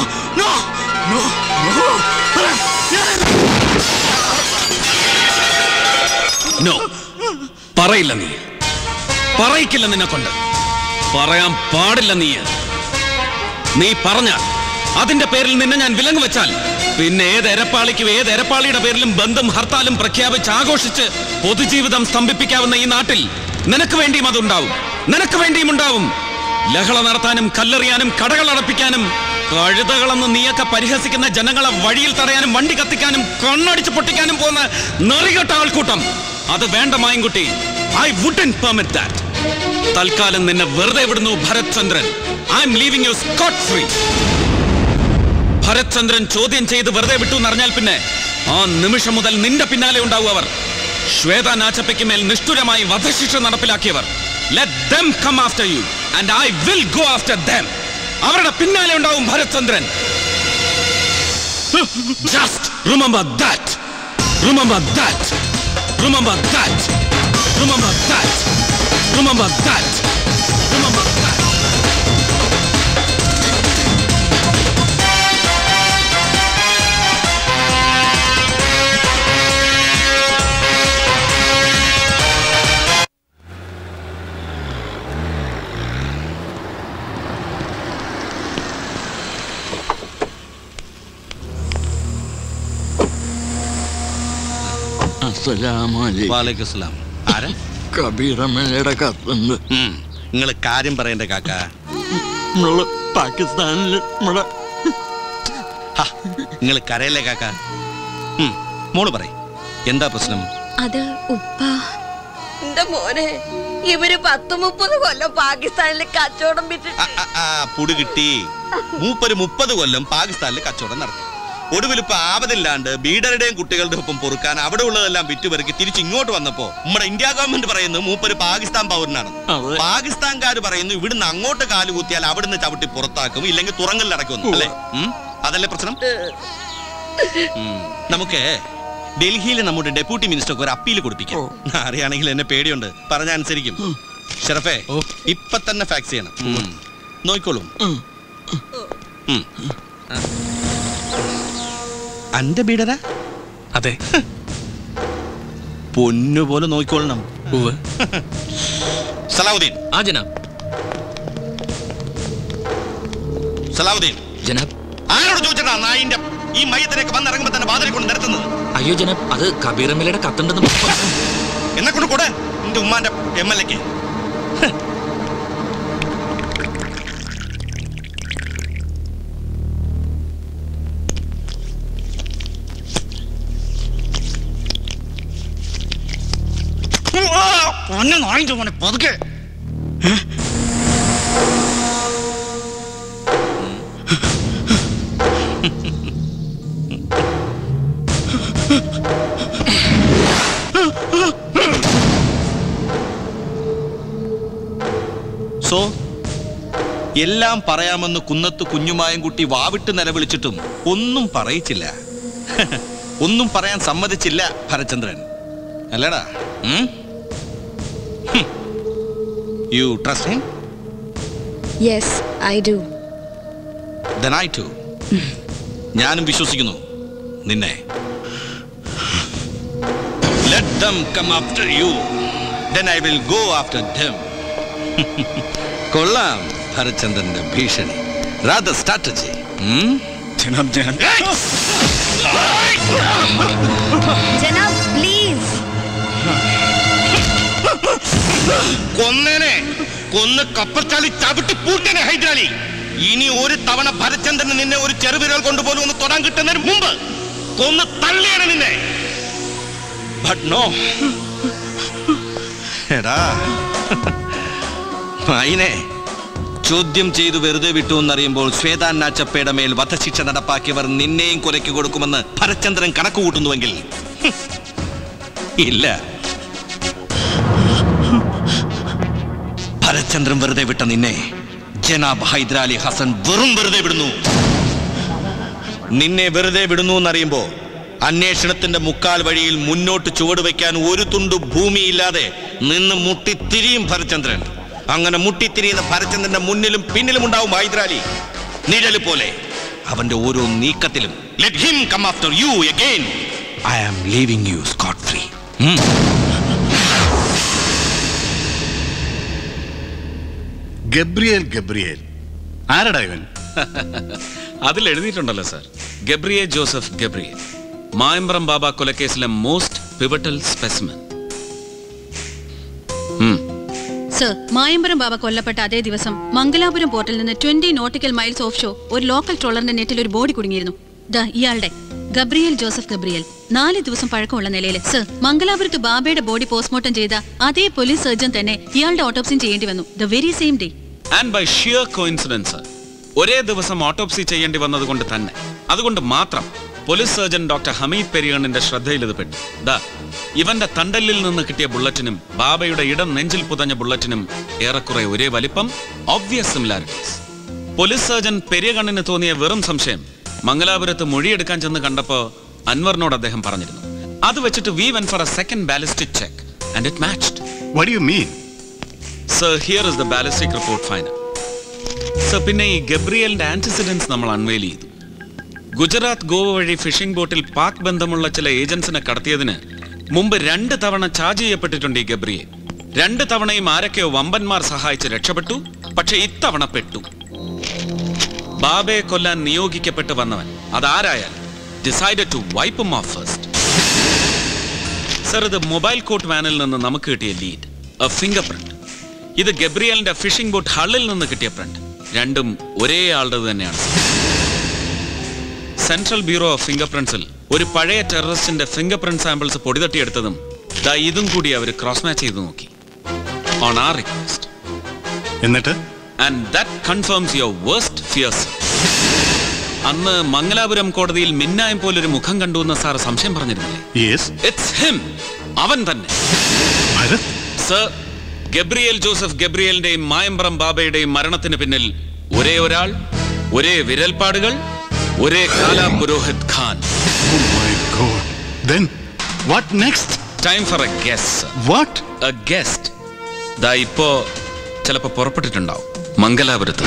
നോ പറയില്ല നീ പറയിക്കില്ല നിന്നെ കൊണ്ട് പറയാൻ പാടില്ല നീ നീ പറഞ്ഞാൽ അതിന്റെ പേരിൽ നിന്നെ ഞാൻ വിലങ്ങ് വെച്ചാൽ പിന്നെ ഏത് എരപ്പാളിക്കും ഏത് എരപ്പാളിയുടെ പേരിലും ബന്ധം ഹർത്താലും പ്രഖ്യാപിച്ച് ആഘോഷിച്ച് പൊതുജീവിതം സ്തംഭിപ്പിക്കാവുന്ന ഈ നാട്ടിൽ നിനക്ക് വേണ്ടിയും അതുണ്ടാവും നിനക്ക് വേണ്ടിയും ഉണ്ടാവും ലഹള നടത്താനും കല്ലെറിയാനും കടകൾ അടപ്പിക്കാനും കഴുതകളെന്ന് നീയൊക്കെ പരിഹസിക്കുന്ന ജനങ്ങളെ വഴിയിൽ തടയാനും വണ്ടി കത്തിക്കാനും കണ്ണടിച്ച് പൊട്ടിക്കാനും പോകുന്ന നെറികെട്ട ആൾക്കൂട്ടം അത് വേണ്ട Mayankutty I wouldn't permit that തൽക്കാലം നിന്നെ വെറുതെ വിടുന്നു Bharat Chandran I am leaving you scot free Bharat Chandran ചോദ്യം ചെയ്ത് വെറുതെ വിട്ടു എന്നറിഞ്ഞാൽ പിന്നെ ആ നിമിഷം മുതൽ നിന്റെ പിന്നാലെ ഉണ്ടാവും അവർ ശ്വേത നാച്ചപ്പയ്ക്ക് മേൽ നിഷ്ഠുരമായി വധശിക്ഷ നടപ്പിലാക്കിയവർ let them come after you and I will go after them അവരുടെ പിന്നാലെ ഉണ്ടാവും Bharat Chandran just remember that remember that remember that remember that remember that remember that വാലേക്കുസ്ലാം ആരാ കബീറമ്മയുടെ കത്തുണ്ട് നിങ്ങൾ കാര്യം പറയണ്ടേ കാക്ക നമ്മള് പാകിസ്ഥാനില് നമ്മളെ നിങ്ങൾ കരയല്ലേ കാക്ക ഉം, മോള് പറ എന്താ പ്രശ്നം അത് ഉപ്പ എന്റെ മോനെ ഇവര് പത്ത് മുപ്പത് കൊല്ലം പാകിസ്ഥാനിൽ കച്ചവടം വിട്ടിട്ട് ആ പുടി കിട്ടി മൂപ്പര് മുപ്പത് കൊല്ലം പാകിസ്ഥാനിൽ കച്ചവടം നടത്തി ഒടുവിൽ ഇപ്പൊ ആപതില്ലാണ്ട് ബീഡറുടെയും കുട്ടികളുടെ ഒപ്പം പൊറുക്കാൻ അവിടെ ഉള്ളതെല്ലാം വിറ്റുപെറുക്കി തിരിച്ച് ഇങ്ങോട്ട് വന്നപ്പോ നമ്മുടെ ഇന്ത്യ ഗവൺമെന്റ് പറയുന്നു മൂപ്പര് പാകിസ്ഥാൻ പൗരനാണ് പാകിസ്ഥാൻകാർ പറയുന്നു ഇവിടുന്ന് അങ്ങോട്ട് കാലുകുത്തിയാൽ അവിടുന്ന് ചവിട്ടി പുറത്താക്കും ഇല്ലെങ്കിൽ തുറങ്കലിൽ അടക്കും അല്ലേ ഉം? അതല്ലേ പ്രശ്നം ഉം. നമുക്ക് ഡൽഹിയിൽ നമ്മുടെ ഡെപ്യൂട്ടി മിനിസ്റ്റർക്ക് ഒരു അപ്പീൽ കൊടുപ്പിക്കാം അറിയാണെങ്കിൽ എന്നെ പേടിയുണ്ട് പറഞ്ഞ അനുസരിക്കും ഷെറഫേ ഇപ്പൊ തന്നെ ഫാക്സ് ചെയ്യണം ഉം. നോയിക്കോളും ഉം. അന്റെ ബീഡരാ അതെ പൊന്നുപോലെ നോക്കിക്കൊള്ളണം സലാവുദ്ദീൻ ആ ജനാബ് സലാവുദ്ദീൻ ജനാബ് ആരോട് ചോദിച്ചടാ നായിന്റെ ഈ മയത്തിനൊക്കെ വന്നിറങ്ങുമ്പോ തന്നെ വാതിൽ കൊണ്ട് നിർത്തുന്നത് അയ്യോ ജനാബ് അത് കബീറമ്മയുടെ കത്തുണ്ടെന്ന് എന്നെ കൊണ്ട് കൂടെ എന്റെ ഉമ്മാന്റെ എം എൽ എക്ക് പൊന്നെ നായിന്റെ മോനെ പതുക്കെ സോ എല്ലാം പറയാമെന്ന് കുന്നത്ത് കുഞ്ഞുമായും കുട്ടി വാവിട്ട് നിലവിളിച്ചിട്ടും ഒന്നും പറയിച്ചില്ല ഒന്നും പറയാൻ സമ്മതിച്ചില്ല ഭരചന്ദ്രൻ അല്ലടാ you trust him yes I do then I too ഞാനും വിശ്വസിക്കുന്നു നിന്നെ let them come after you then I will go after them കൊള്ളാം ഭരചന്ദ്രന്റെ ഭീഷണി rather strategy ജനാബ് ജനാബ് ജനാബ് പ്ലീസ് കൊന്നേനെ കൊന്ന് കപ്പച്ചാലി ചവിട്ടി പൂട്ടേനെ ഹൈദരാലി ഇനി ഒരു തവണ ഭരചന്ദ്രന് നിന്നെ ഒരു ചെറുവിരൽ കൊണ്ടുപോലും ഒന്ന് തൊടാൻ കിട്ടുന്നതിന് മുമ്പ് കൊന്ന് തള്ളിയാണ് നിന്നെ ബട്ട് നോ എടാ മൈനെ ചോദ്യം ചെയ്തു വെറുതെ വിട്ടു എന്നറിയുമ്പോൾ ശ്വേതാൻ നാച്ചപ്പയുടെ മേൽ വധശിക്ഷ നടപ്പാക്കിയവർ നിന്നെയും കൊലയ്ക്ക് കൊടുക്കുമെന്ന് ഭരചന്ദ്രൻ കണക്ക് കൂട്ടുന്നുവെങ്കിൽ ഹും, ഇല്ല ഭരചന്ദ്രൻ വെറുതെ വിട്ട നിന്നെ ജനാബ് ഹൈദരാലി ഹസൻ വെറും വെറുതെ വിടുന്നു നിന്നെ വെറുതെ വിടുന്നു എന്നറിയുമ്പോ അന്വേഷണത്തിന്റെ മുക്കാൽ വഴിയിൽ മുന്നോട്ട് ചുവടുവെക്കാൻ ഒരു തുണ്ടു ഭൂമിയില്ലാതെ നിന്ന് മുട്ടിത്തിരിയും ഭരചന്ദ്രൻ അങ്ങനെ മുട്ടിത്തിരിയുന്ന ഭരചന്ദ്രന്റെ മുന്നിലും പിന്നിലും ഉണ്ടാവും ഹൈദരാലി നിഴല് പോലെ അവന്റെ ഓരോ നീക്കത്തിലും let him come after you again I am leaving you scot free Gabriel Gabriel ആരടാ ഇവൻ അതിൽ എഴുതിയിട്ടുണ്ടല്ലോ sir Gabriel Joseph Gabriel Mayampram Baba കൊലക്കേസിലെ most pivotal specimen sir Mayampram Baba കൊല്ലപ്പെട്ട അതേ ദിവസം മംഗലാപുരം പോർട്ടിൽ നിന്ന് twenty nautical miles offshore ഒരു ലോക്കൽ ട്രോളറിന്റെ നെറ്റിൽ ഒരു ബോഡി കുടുങ്ങിയിരുന്നു ദാ ഇയാളുടെ ഗബ്രിയേൽ ജോസഫ് ഗബ്രിയേൽ നാല് ദിവസം പഴക്കമുള്ള നിലയിൽ സർ മംഗലാപുരത്ത് ബാബയുടെ ബോഡി പോസ്റ്റ്മോർട്ടം ചെയ്ത അതേ പോലീസ് സർജൻ തന്നെ ഇയാളുടെ ഓട്ടോപ്സിയും ചെയ്യേണ്ടി വന്നു the very same day and by sheer coincidence ഒരേ ദിവസം ഓട്ടോപ്സി ചെയ്യേണ്ടി വന്നതുകൊണ്ട് തന്നെ അതുകൊണ്ട് മാത്രം പോലീസ് സർജൻ ഡോക്ടർ ഹമീദ് പെരിയണിന്റെ ശ്രദ്ധയിൽ ഇത് പെട്ടു ദാ ഇവന്റെ തണ്ടലിൽ നിന്ന് കിട്ടിയ ബുള്ളറ്റിനും ബാബയുടെ ഇടം നെഞ്ചിൽ പുതഞ്ഞ ബുള്ളറ്റിനും ഏറെക്കുറെ ഒരേ വലിപ്പം ഓബ്വിയസ് സിമിലാരിറ്റീസ് പോലീസ് സർജൻ പെരിയകണ്ണിന് തോന്നിയ വെറും സംശയം മംഗലാപുരത്ത് മൊഴിയെടുക്കാൻ ചെന്ന് കണ്ടപ്പോ അൻവറിനോട് അദ്ദേഹം പറഞ്ഞിരുന്നു അത് വെച്ചിട്ട് we went for a second ballistic check and it matched What do you mean? Sir here is the ballistic report final sir പിന്നെ ഈ ഗബ്രിയലിന്റെ ആന്റിസിഡൻസ് നമ്മൾ അൺവെയിൽ ചെയ്തു ഗുജറാത്ത് ഗോവ വഴി ഫിഷിംഗ് ബോട്ടിൽ പാക് ബന്ധമുള്ള ചില ഏജൻസിനെ കടത്തിയതിന് മുമ്പ് രണ്ട് തവണ ചാർജ് ചെയ്യപ്പെട്ടിട്ടുണ്ട് ഈ ഗബ്രിയെ രണ്ട് തവണയും ആരൊക്കെയോ വമ്പന്മാർ സഹായിച്ച് രക്ഷപ്പെട്ടു പക്ഷെ ഇത്തവണ പെട്ടു ബാബയെ കൊല്ലാൻ നിയോഗിക്കപ്പെട്ട് വന്നവൻ അതാരായാലും decided to wipe off first sir ഇത് മൊബൈൽ കോട്ട് വാനിൽ നിന്ന് നമുക്ക് കിട്ടിയ ലീഡ് എ ഫിംഗർ പ്രിന്റ് ഇത് ഗബ്രിയലിന്റെ ഫിഷിംഗ് ബോട്ട് ഹള്ളിൽ നിന്ന് കിട്ടിയ പ്രിന്റ് രണ്ടും ഒരേ ആളുടെ തന്നെയാണ് സെൻട്രൽ ബ്യൂറോ ഓഫ് ഫിംഗർ പ്രിന്റ്സിൽ ഒരു പഴയ ടെററിസ്റ്റിന്റെ ഫിംഗർ പ്രിന്റ് സാമ്പിൾസ് പൊടിതട്ടിയെടുത്തതും ദാ ഇതും കൂടി അവർ ക്രോസ് മാച്ച് ചെയ്ത് നോക്കി ഓൺ ആർ റിക്വസ്റ്റ് എന്നിട്ട് and that confirms your worst fears അന്ന് മംഗലാപുരം കോടതിയിൽ മിന്നായം പോലൊരു മുഖം കണ്ടു എന്ന് സാർ സംശയം പറഞ്ഞിരുന്നില്ലേ യെസ് ഇറ്റ്സ് ഹിം അവൻ തന്നെ സർ ഗബ്രിയേൽ ജോസഫ് ഗബ്രിയേലിന്റെയും മായമ്പ്രം ബാബയുടെയും മരണത്തിന് പിന്നിൽ ഒരേ ഒരാൾ ഒരേ വിരൽപ്പാടുകൾ ഒരേ Kala Purohit Khan Then what next? Time for a guest what a guest ദാ ഇപ്പോ ചിലപ്പോ പുറപ്പെട്ടിട്ടുണ്ടാവും മംഗലാപുരത്ത്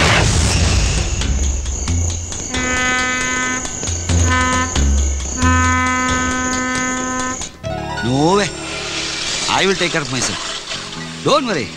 No way. I will take care of myself. Don't worry.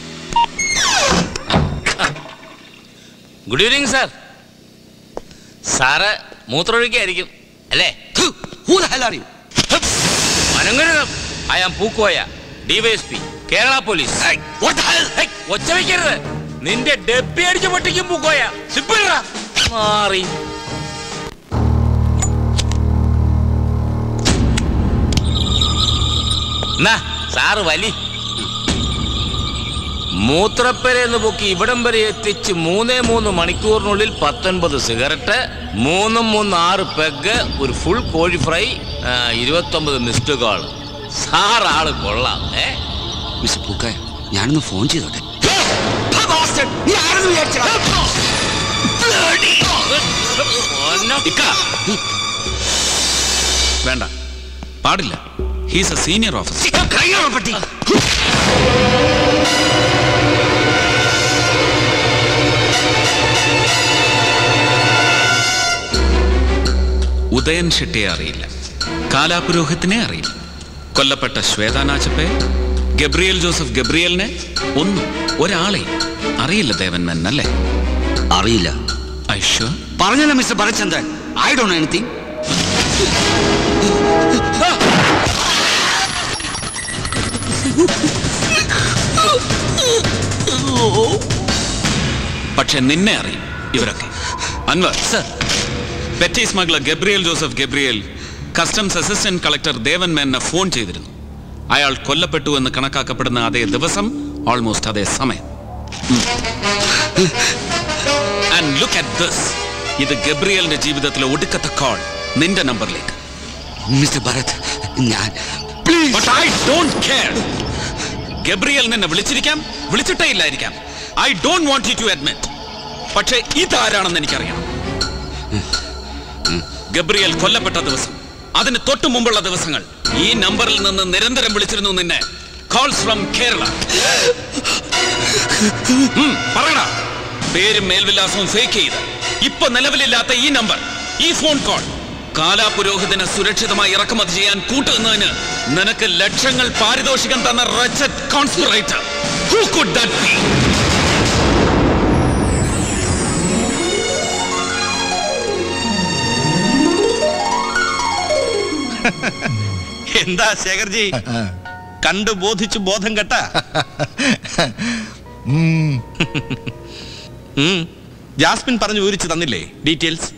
Good evening sir സാറ് മൂത്രമൊഴിക്കായിരിക്കും അല്ലേ Who the hell are you? മനങ്ങരുത് I am Pookoya DYSP Kerala police ഒച്ച വയ്ക്കരുത് നിന്റെ ഡെപ്പി അടിച്ച് പൊട്ടിക്കും പൂക്കോയ സിപ്പിൾ മാറി എന്നാ സാറ് വലി മൂത്രപ്പരയെന്ന് പൊക്കി ഇവിടം വരെ എത്തിച്ച് മൂന്നേ മൂന്ന് മണിക്കൂറിനുള്ളിൽ പത്തൊൻപത് സിഗരറ്റ് മൂന്നും മൂന്ന് ആറ് പെഗ് ഒരു ഫുൾ കോഴി ഫ്രൈ ആ, ഇരുപത്തൊമ്പത് മിസ്ഡ് കോൾ സാർ ആള് കൊള്ളാം ഏ മിസ്റ്റർ പൂക്കായ ഞാനൊന്ന് ഫോൺ ചെയ്തോട്ടെ വേണ്ട പാടില്ല he's a senior officer Udayan ഷെട്ടിയെ അറിയില്ല കാലാപുരോഹിത്തിനെ അറിയില്ല കൊല്ലപ്പെട്ട ശ്വേതാനാച്ചപ്പെ ഗബ്രിയേൽ ജോസഫ് ഗബ്രിയലിനെ ഒന്നും ഒരാളെ അറിയില്ല ദേവൻ മെൻ അല്ലേ അറിയില്ല ഐശ്വ പറഞ്ഞല്ലോ mister Bharathchandran I don't anything പക്ഷെ നിന്നെ അറിയും ഇവരൊക്കെ Anwar sir petty smuggler Gabriel Joseph Gabriel customs assistant collector Devan മേനെ ഫോൺ ചെയ്തിരുന്നു അയാൾ കൊല്ലപ്പെട്ടു എന്ന് കണക്കാക്കപ്പെടുന്ന അതേ ദിവസം ഓൾമോസ്റ്റ് അതേ സമയം ആൻഡ് ലുക്ക് അറ്റ് ദിസ് ഇത് ഗബ്രിയലിന്റെ ജീവിതത്തിലെ ഒടുക്കത്തെ കോൾ നിന്റെ നമ്പറിലേക്ക് മിസ്റ്റർ ഭരത് ഞാൻ But I don't care. Gabriel നിന്നെ വിളിച്ചിരിക്കാം വിളിച്ചിട്ടേ ഇല്ലായിരിക്കാം I don't want you to admit പക്ഷേ ഇതാരാണെന്ന് എനിക്കറിയാം ഗബ്രിയൽ കൊല്ലപ്പെട്ട ദിവസം അതിന് തൊട്ടു മുമ്പുള്ള ദിവസങ്ങൾ ഈ നമ്പറിൽ നിന്ന് നിരന്തരം വിളിച്ചിരുന്നു നിന്നെ കോൾസ് ഫ്രം കേരള ഉം, പറയടാ പേരും മേൽവിലാസവും ഫേക്ക് ചെയ്ത് ഇപ്പൊ നിലവിലില്ലാത്ത ഈ നമ്പർ ഈ ഫോൺ കോൾ കാലാപുരോഹിതനെ സുരക്ഷിതമായി ഇറക്കുമതി ചെയ്യാൻ കൂട്ടുന്നതിന് നിനക്ക് ലക്ഷങ്ങൾ പാരിതോഷികം തന്ന റച്ചറ്റ് conspirator who could that be എന്താ ശേഖർജി കണ്ടു ബോധിച്ചു ബോധം കെട്ട ജാസ്മിൻ പറഞ്ഞു വിവരിച്ചു തന്നില്ലേ ഡീറ്റെയിൽസ്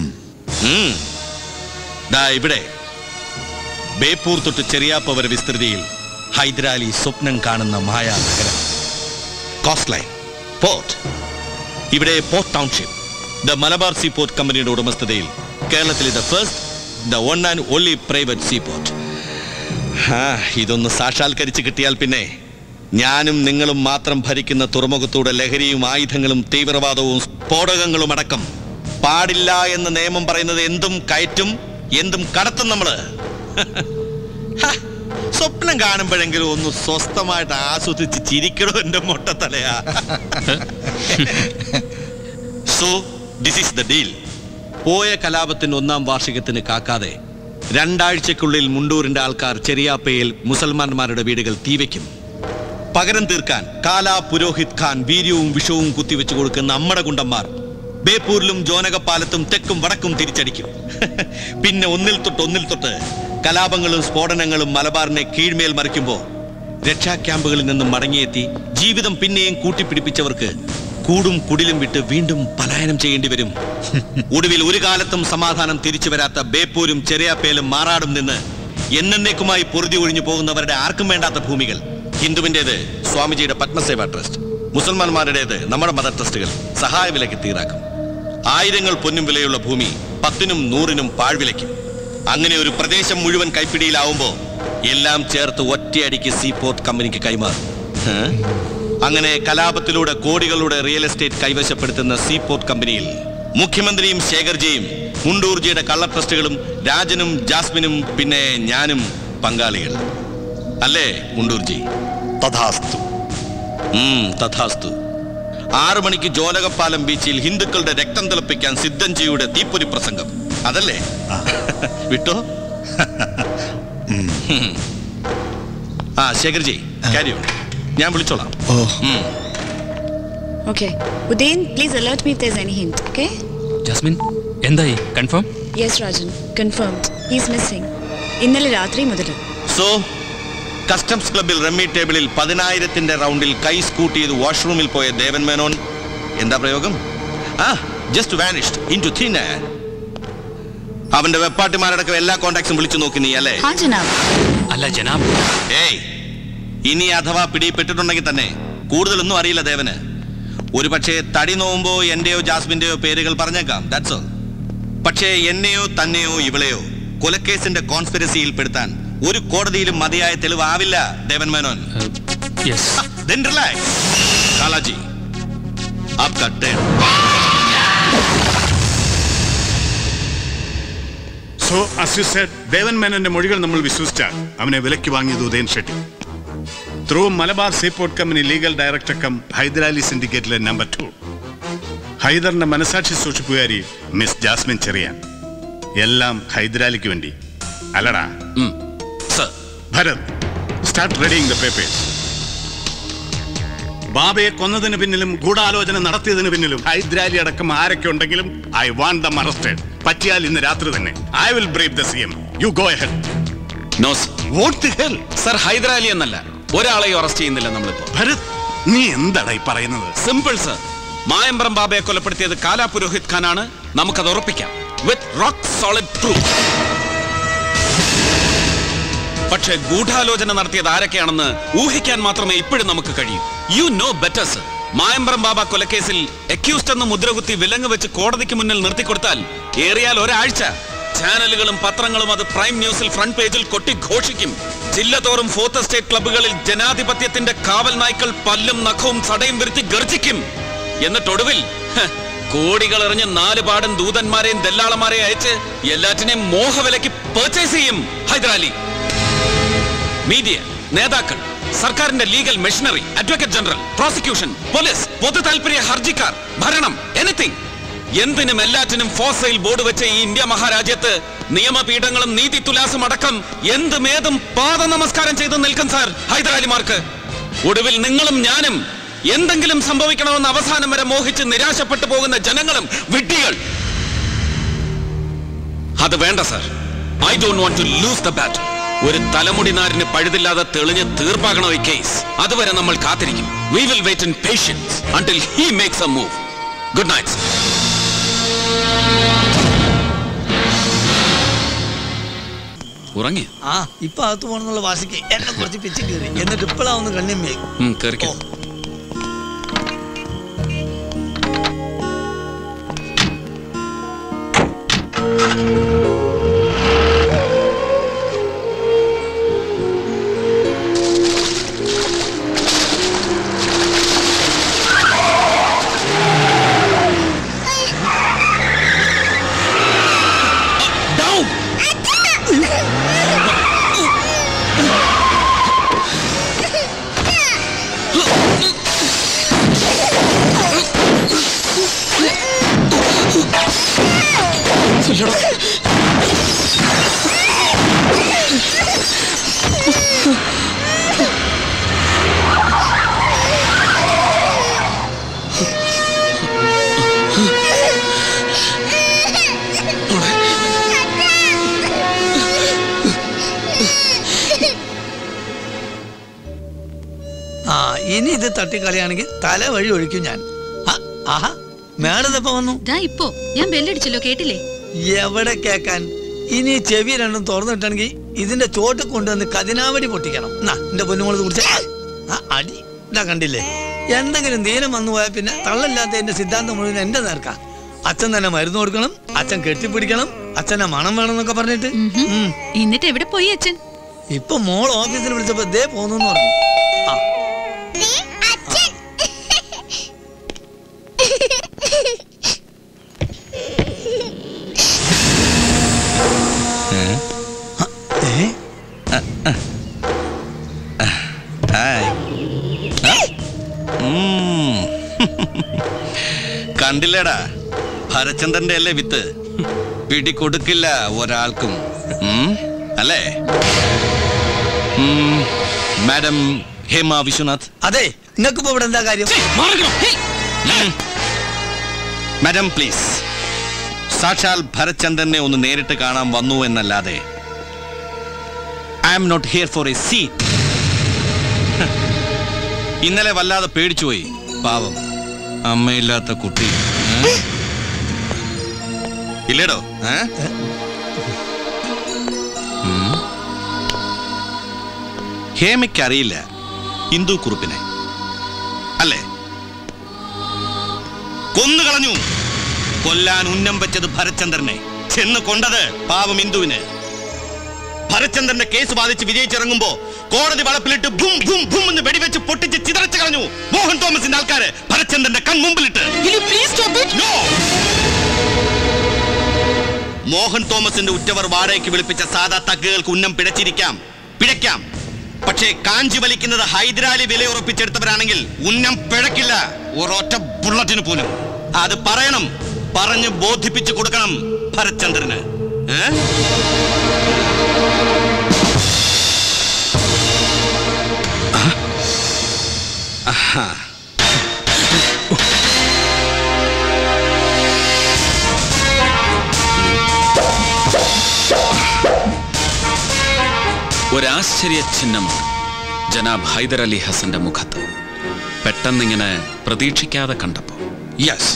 ദാ ഇവിടെ ബേപ്പൂർ തൊട്ട് ചെറിയാപ്പ വരെ വിസ്തൃതിയിൽ ഹൈദരാലി സ്വപ്നം കാണുന്ന മായാ നഗരം കോസ്റ്റ് ലൈൻ പോർട്ട് ഇവിടെ port township the Malabar seaport കമ്പനിയുടെ ഉടമസ്ഥതയിൽ കേരളത്തിലെ the first the one and only private seaport ആ ഇതൊന്ന് സാക്ഷാത്കരിച്ച് കിട്ടിയാൽ പിന്നെ ഞാനും നിങ്ങളും മാത്രം ഭരിക്കുന്ന തുറമുഖത്തൂടെ ലഹരിയും ആയുധങ്ങളും തീവ്രവാദവും സ്ഫോടകങ്ങളും അടക്കം പാടില്ല എന്ന നിയമം പറയുന്നത് എന്തും കയറ്റും എന്തും കടത്തും നമ്മള് ഹ, സ്വപ്നം കാണുമ്പോഴെങ്കിലും ഒന്ന് സ്വസ്ഥമായിട്ട് ആസ്വദിച്ച് ചിരിക്കണോ എന്റെ മൊട്ടത്തലയാ so this is the deal പോയ കലാപത്തിന്റെ ഒന്നാം വാർഷികത്തിന് കാക്കാതെ രണ്ടാഴ്ചക്കുള്ളിൽ മുണ്ടൂരിന്റെ ആൾക്കാർ ചെറിയാപ്പയിൽ മുസൽമാന്മാരുടെ വീടുകൾ തീവയ്ക്കും പകരം തീർക്കാൻ കാലാ പുരോഹിത് ഖാൻ വീര്യവും വിഷവും കുത്തിവെച്ചു കൊടുക്കുന്ന നമ്മുടെ കുണ്ടന്മാർ ബേപ്പൂരിലും ജോനകപ്പാലത്തും തെക്കും വടക്കും തിരിച്ചടിക്കും പിന്നെ ഒന്നിൽ തൊട്ട് ഒന്നിൽ തൊട്ട് കലാപങ്ങളും സ്ഫോടനങ്ങളും മലബാറിനെ കീഴ്മേൽ മറിക്കുമ്പോൾ രക്ഷാ ക്യാമ്പുകളിൽ നിന്നും മടങ്ങിയെത്തി ജീവിതം പിന്നെയും കൂട്ടിപ്പിടിപ്പിച്ചവർക്ക് കൂടും കുടിലും വിട്ട് വീണ്ടും പലായനം ചെയ്യേണ്ടി വരും ഒടുവിൽ ഒരു കാലത്തും സമാധാനം തിരിച്ചു വരാത്ത ബേപ്പൂരും ചെറിയാപ്പേലും മാറാടും നിന്ന് എന്നേക്കുമായി പൊറുതി ഒഴിഞ്ഞു പോകുന്നവരുടെ ആർക്കും വേണ്ടാത്ത ഭൂമികൾ ഹിന്ദുവിൻ്റെത് സ്വാമിജിയുടെ പത്മസേവ ട്രസ്റ്റ് മുസൽമാന്മാരുടേത് നമ്മുടെ മദർ ട്രസ്റ്റുകൾ സഹായ വിലയ്ക്ക് തീരാക്കും ആയിരങ്ങൾ പൊന്നും വിലയുള്ള ഭൂമി പത്തിനും നൂറിനും പാഴ്വിലയ്ക്കും അങ്ങനെ ഒരു പ്രദേശം മുഴുവൻ കൈപ്പിടിയിലാവുമ്പോ എല്ലാം ചേർത്ത് ഒറ്റയടിക്ക് സീപോർട്ട് കമ്പനിക്ക് കൈമാറും ഏ? അങ്ങനെ കലാപത്തിലൂടെ കോടികളുടെ റിയൽ എസ്റ്റേറ്റ് കൈവശപ്പെടുത്തുന്ന സീപോർട്ട് കമ്പനിയിൽ മുഖ്യമന്ത്രിയും ശേഖർജിയും മുണ്ടൂർജിയുടെ കള്ള ട്രസ്റ്റുകളും രാജനും ജാസ്മിനും പിന്നെ ഞാനും പങ്കാളികൾ അല്ലേ മുണ്ടൂർജി തഥാസ്തു ഉം, തഥാസ്തു ആറു മണിക്ക് ജോലകപ്പാലം ബീച്ചിൽ ഹിന്ദുക്കളുടെ രക്തം തിളപ്പിക്കാൻ സിദ്ധൻജിയുടെ തീപ്പൊരി പ്രസംഗം അതല്ലേ വിട്ടോ ഉം. ആ ശേഖർജി കാര്യം ഞാൻ വിളിച്ചോളാം ഉം. Okay. Udain, please alert me if there's any hint, okay? Jasmine എന്തായി confirm Yes, Rajan. Confirmed. He's missing. ഇന്നലെ രാത്രി മുതൽ സോ കസ്റ്റംസ് ക്ലബിൽ റമ്മി ടേബിളിൽ പതിനായിരത്തിന്റെ റൗണ്ടിൽ കൈ സ്കൂട്ട് ചെയ്ത് വാഷ്റൂമിൽ പോയ ദേവൻ മേനോൻ എന്താ പ്രയോഗം ആ just vanished into thin അവന്റെ വെപ്പാട്ടിമാരടക്കം എല്ലാ കോണ്ടാക്ട്സും വിളിച്ചു നോക്കി നീ അല്ലേ ഹാ ജനാബ് അല്ല ജനാബ് ഏയ് ഇനി അഥവാ പിടിപ്പെട്ടിട്ടുണ്ടെങ്കിൽ തന്നെ കൂടുതലൊന്നും അറിയില്ല ദേവന് ഒരു പക്ഷേ തടി നോവുമ്പോ എന്റെയോ ജാസ്മിന്റെയോ പേരുകൾ പറഞ്ഞേക്കാം ദാറ്റ്സ് ഓൾ പക്ഷേ എന്നെയോ തന്നെയോ ഇവളെയോ കൊലക്കേസിന്റെ കോൺസ്പിരസിയിൽ പെടുത്താൻ ഒരു കോടതിയിലും മതിയായ തെളിവാവില്ല ദേവൻ മേനോൻ Then relax. കാലാജി आपका turn. So as you said Devan മേനന്റെ മൊഴികൾ നമ്മൾ വിശ്വസിച്ചാൽ അവനെ വിലയ്ക്ക് വാങ്ങിയത് Udayan Shetty through Malabar seaport company legal director cum Hyderali സിൻഡിക്കേറ്റിലെ നമ്പർ ടു ഹൈദറിന്റെ മനസാക്ഷി സൂക്ഷിപ്പുകാരി മിസ് ജാസ്മിൻ ചെറിയാൻ എല്ലാം ഹൈദരാലിക്ക് വേണ്ടി അല്ലടാ Bharath start reading the papers ബാബയെ കൊന്നതിന് പിന്നിലും ഗൂഢാലോചന നടത്തിയതിന് പിന്നിലും ഹൈദരാലി അടക്കം ആരൊക്കെ ഉണ്ടെങ്കിലും ഐ വാണ്ട് ദം അറസ്റ്റഡ് പറ്റിയാൽ ഇന്ന് രാത്രി തന്നെ I will brief the C M you go head no sir sir Hyderali എന്നല്ല ഒരാളെയും അറസ്റ്റ് ചെയ്യുന്നില്ല നമ്മളിപ്പോ ഭരത് നീ എന്താടാ ഈ പറയുന്നത് സിമ്പിൾ സർ മായമ്പ്രം ബാബയെ കൊലപ്പെടുത്തിയത് കാലാ പുരോഹിത് ഖാനാണ് നമുക്കത് ഉറപ്പിക്കാം വിത്ത് റോക്ക് സോളിഡ് പ്രൂഫ് പക്ഷേ ഗൂഢാലോചന നടത്തിയത് ആരൊക്കെയാണെന്ന് ഊഹിക്കാൻ മാത്രമേ ഇപ്പോഴും നമുക്ക് കഴിയൂ you know better sir Mayambram Baba കൊലക്കേസിൽ അക്യൂസ്ഡ് എന്ന മുദ്രകുത്തി വിലങ്ങ് വെച്ച് കോടതിക്ക് മുന്നിൽ നിർത്തിക്കൊടുത്താൽ ഏറിയാൽ ഒരാഴ്ച ചാനലുകളും പത്രങ്ങളും അത് പ്രൈം ന്യൂസിൽ ഫ്രണ്ട് പേജിൽ കൊട്ടി ഘോഷിക്കും ജില്ല തോറും ഫോർത്ത് എസ്റ്റേറ്റ് ക്ലബ്ബുകളിൽ ജനാധിപത്യത്തിന്റെ കാവൽ നായ്ക്കൾ പല്ലും നഖവും സടയും വരുത്തി ഗർജിക്കും എന്നിട്ടൊടുവിൽ ഹ, കോടികൾ എറിഞ്ഞ് നാല് പാടൻ ദൂതന്മാരെയും ദല്ലാളന്മാരെയും അയച്ച് എല്ലാറ്റിനെയും മോഹവിലയ്ക്ക് പർച്ചേസ് ചെയ്യും ഹൈദരാലി മീഡിയ നേതാക്കൾ സർക്കാരിന്റെ legal machinery advocate general prosecution police പൊതു താല്പര്യ ഹർജിക്കാർ ഭരണം എനിത്തിങ് എന്തിനും എല്ലാറ്റിനും ഫോസൈൽ ബോർഡ് വെച്ച ഈ ഇന്ത്യ മഹാരാജ്യത്ത് നിയമപീഠങ്ങളും നീതി തുലാസും അടക്കം എന്തുമേതും പാദ നമസ്കാരം ചെയ്ത് നിൽക്കും സാർ ഹൈദരാലിമാർക്ക് ഒടുവിൽ നിങ്ങളും ഞാനും എന്തെങ്കിലും സംഭവിക്കണമെന്ന് അവസാനം വരെ മോഹിച്ച് നിരാശപ്പെട്ടു പോകുന്ന ജനങ്ങളും വിഡ്ഢികൾ അത് വേണ്ട sir I don't want to lose the bat ഒരു തലമുടി നാരിന് പഴുതില്ലാതെ തെളിഞ്ഞ് തീർപ്പാകണോ ഈ കേസ് അതുവരെ നമ്മൾ കാത്തിരിക്കും we will wait in patience until he makes a move good night ഉറങ്ങി ആ ഇപ്പൊ അകത്ത് പോകണമെന്നുള്ള വാശിക്ക് എന്നെ കുറച്ച് പിച്ച് കയറി എന്നിട്ട് ഇപ്പോഴാവുന്ന കണ്ണിയമ്മേ കേറിക്കോ ആ ഇനി ഇത് തട്ടിക്കളിയാണെങ്കിൽ തല വഴി ഒഴിക്കും ഞാൻ ആ, ആഹാ മേഡം ഇപ്പൊ വന്നു ദാ ഇപ്പോ ഞാൻ ബെല്ലടിച്ചല്ലോ കേട്ടില്ലേ എവിടെ കേക്കാൻ ഇനി ചെവി രണ്ടും തുറന്നിട്ടാണെങ്കിൽ ഇതിന്റെ ചോട്ട് കൊണ്ടുവന്ന് കതിനാവടി പൊട്ടിക്കണം എന്നാ എന്റെ പൊന്നുമോളത് കുറിച്ച് ആ അടി ഇതാ കണ്ടില്ലേ എന്തെങ്കിലും ദീനം വന്നു പോയാൽ പിന്നെ തള്ളല്ലാത്ത എന്റെ സിദ്ധാന്തം മുഴുവൻ എന്റെ നേർക്കാ അച്ഛൻ തന്നെ മരുന്ന് കൊടുക്കണം അച്ഛൻ കെട്ടിപ്പിടിക്കണം അച്ഛനെ മണം വേണം എന്നൊക്കെ പറഞ്ഞിട്ട് ഉം. എന്നിട്ട് എവിടെ പോയി അച്ഛൻ ഇപ്പൊ മോൾ ഓഫീസിൽ വിളിച്ചപ്പോ ദേ പോന്നു പറഞ്ഞു ആ ഹായ് ഉം. കണ്ടില്ലേടാ ഭരചന്ദ്രന്റെ അല്ലേ വിത്ത് പിടികൊടുക്കില്ല ഒരാൾക്കും ഉം? അല്ലേ ഉം. മാഡം ഹേമ വിശ്വനാഥ് അതെ നിങ്ങൾക്കിപ്പോ ഇവിടെ എന്താ കാര്യം മാഡം പ്ലീസ് സാക്ഷാൽ ഭരചന്ദ്രനെ ഒന്ന് നേരിട്ട് കാണാൻ വന്നു എന്നല്ലാതെ I am not here for a seat ഇന്നലെ വല്ലാതെ പേടിച്ചുപോയി പാവം അമ്മയില്ലാത്ത കുട്ടി ഏ? ഇല്ലേടോ ഏ? ഉം. ഹേമയ്ക്ക് അറിയില്ല ഹിന്ദു കുറുപ്പിനെ അല്ലേ കൊന്നുകളഞ്ഞു കൊല്ലാൻ ഉന്നം വെച്ചത് ഭരചന്ദ്രനെ ചെന്ന് കൊണ്ടത് പാവം ഹിന്ദുവിന് ഭരചന്ദ്രന്റെ കേസ് ബാധിച്ച് വിജയിച്ചിറങ്ങുമ്പോ കോടതി വളപ്പിലിട്ട് ഭും ഭും ഭും എന്ന് വെടിവെച്ച് പൊട്ടിച്ച് ചിതറച്ച് കളഞ്ഞു മോഹൻ തോമസിന്റെ ആൾക്കാര് ഭരചന്ദ്രന്റെ കൺമുമ്പിലിട്ട് No! മോഹൻ തോമസിന്റെ ഉറ്റവർ വാടകയ്ക്ക് വിളിപ്പിച്ച സാധാ തഗ്ഗുകൾക്ക് ഉന്നം പിഴച്ചിരിക്കാം പിഴയ്ക്കാം പക്ഷേ കാഞ്ചി വലിക്കുന്നത് ഹൈദരാലി വില ഉറപ്പിച്ചെടുത്തവരാണെങ്കിൽ ഉന്നം പിഴക്കില്ല ഒരൊറ്റ ബുള്ളറ്റിന് പോലും അത് പറയണം പറഞ്ഞ് ബോധിപ്പിച്ചു കൊടുക്കണം ഭരചന്ദ്രന് ഏ? ആഹാ. ഒരാശ്ചര്യ ചിഹ്നമാണ് ജനാബ് ഹൈദർ അലി ഹസന്റെ മുഖത്ത് പെട്ടെന്നിങ്ങനെ പ്രതീക്ഷിക്കാതെ കണ്ടപ്പോ yes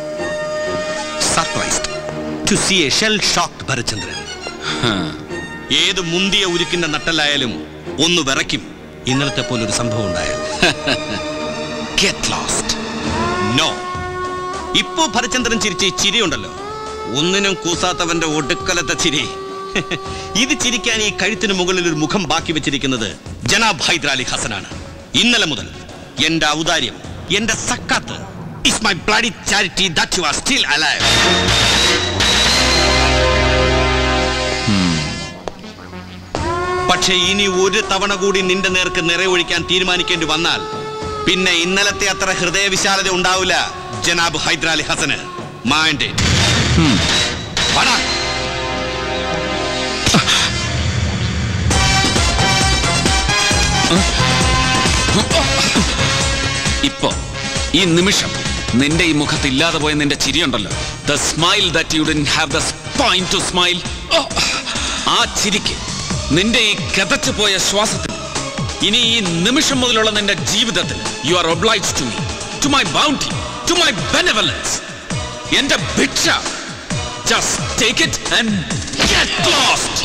surprised to see a shell shocked Bharathchandran ഏത് മുന്തിയ ഉരുക്കിന്റെ നട്ടലായാലും ഒന്ന് വിറയ്ക്കും ഇന്നലത്തെ പോലെ ഒരു സംഭവം ഉണ്ടായാൽ ഗെറ്റ് ലോസ്റ്റ് നോ ഇപ്പോ ഭരചന്ദ്രൻ ചിരിച്ച ഈ ചിരിയുണ്ടല്ലോ ഒന്നിനും കൂസാത്തവന്റെ ഒടുക്കലത്തെ ചിരി ഇത് ചിരിക്കാൻ ഈ കഴുത്തിന് മുകളിൽ ഒരു മുഖം ബാക്കി വെച്ചിരിക്കുന്നത് ജനാബ് ഹൈദരാലി ഹസനാണ് ഇന്നലെ മുതൽ എന്റെ ഔദാര്യം എന്റെ സക്കാത്ത് is my bloody charity that you are still alive പക്ഷേ ഇനി ഒരു തവണ കൂടി നിന്റെ നേർക്ക് നിറയൊഴിക്കാൻ തീരുമാനിക്കേണ്ടി വന്നാൽ പിന്നെ ഇന്നലത്തെ അത്ര ഹൃദയവിശാലത ഉണ്ടാവില്ല ജനാബ് ഹൈദരാലി ഹസന് മൈൻഡ് ഇപ്പോ ഈ നിമിഷം നിന്റെ ഈ മുഖത്ത് ഇല്ലാതെ പോയ നിന്റെ ചിരിയുണ്ടല്ലോ the smile that you didn't have the spine to smile ആ ചിരിക്ക് നിന്റെ ഈ കഥച്ചു പോയ ശ്വാസത്തിന് ഇനി ഈ നിമിഷം മുതലുള്ള നിന്റെ ജീവിതത്തിൽ you are obliged to me to my bounty to my benevolence എന്റെ ഭിക്ഷ just take it and get lost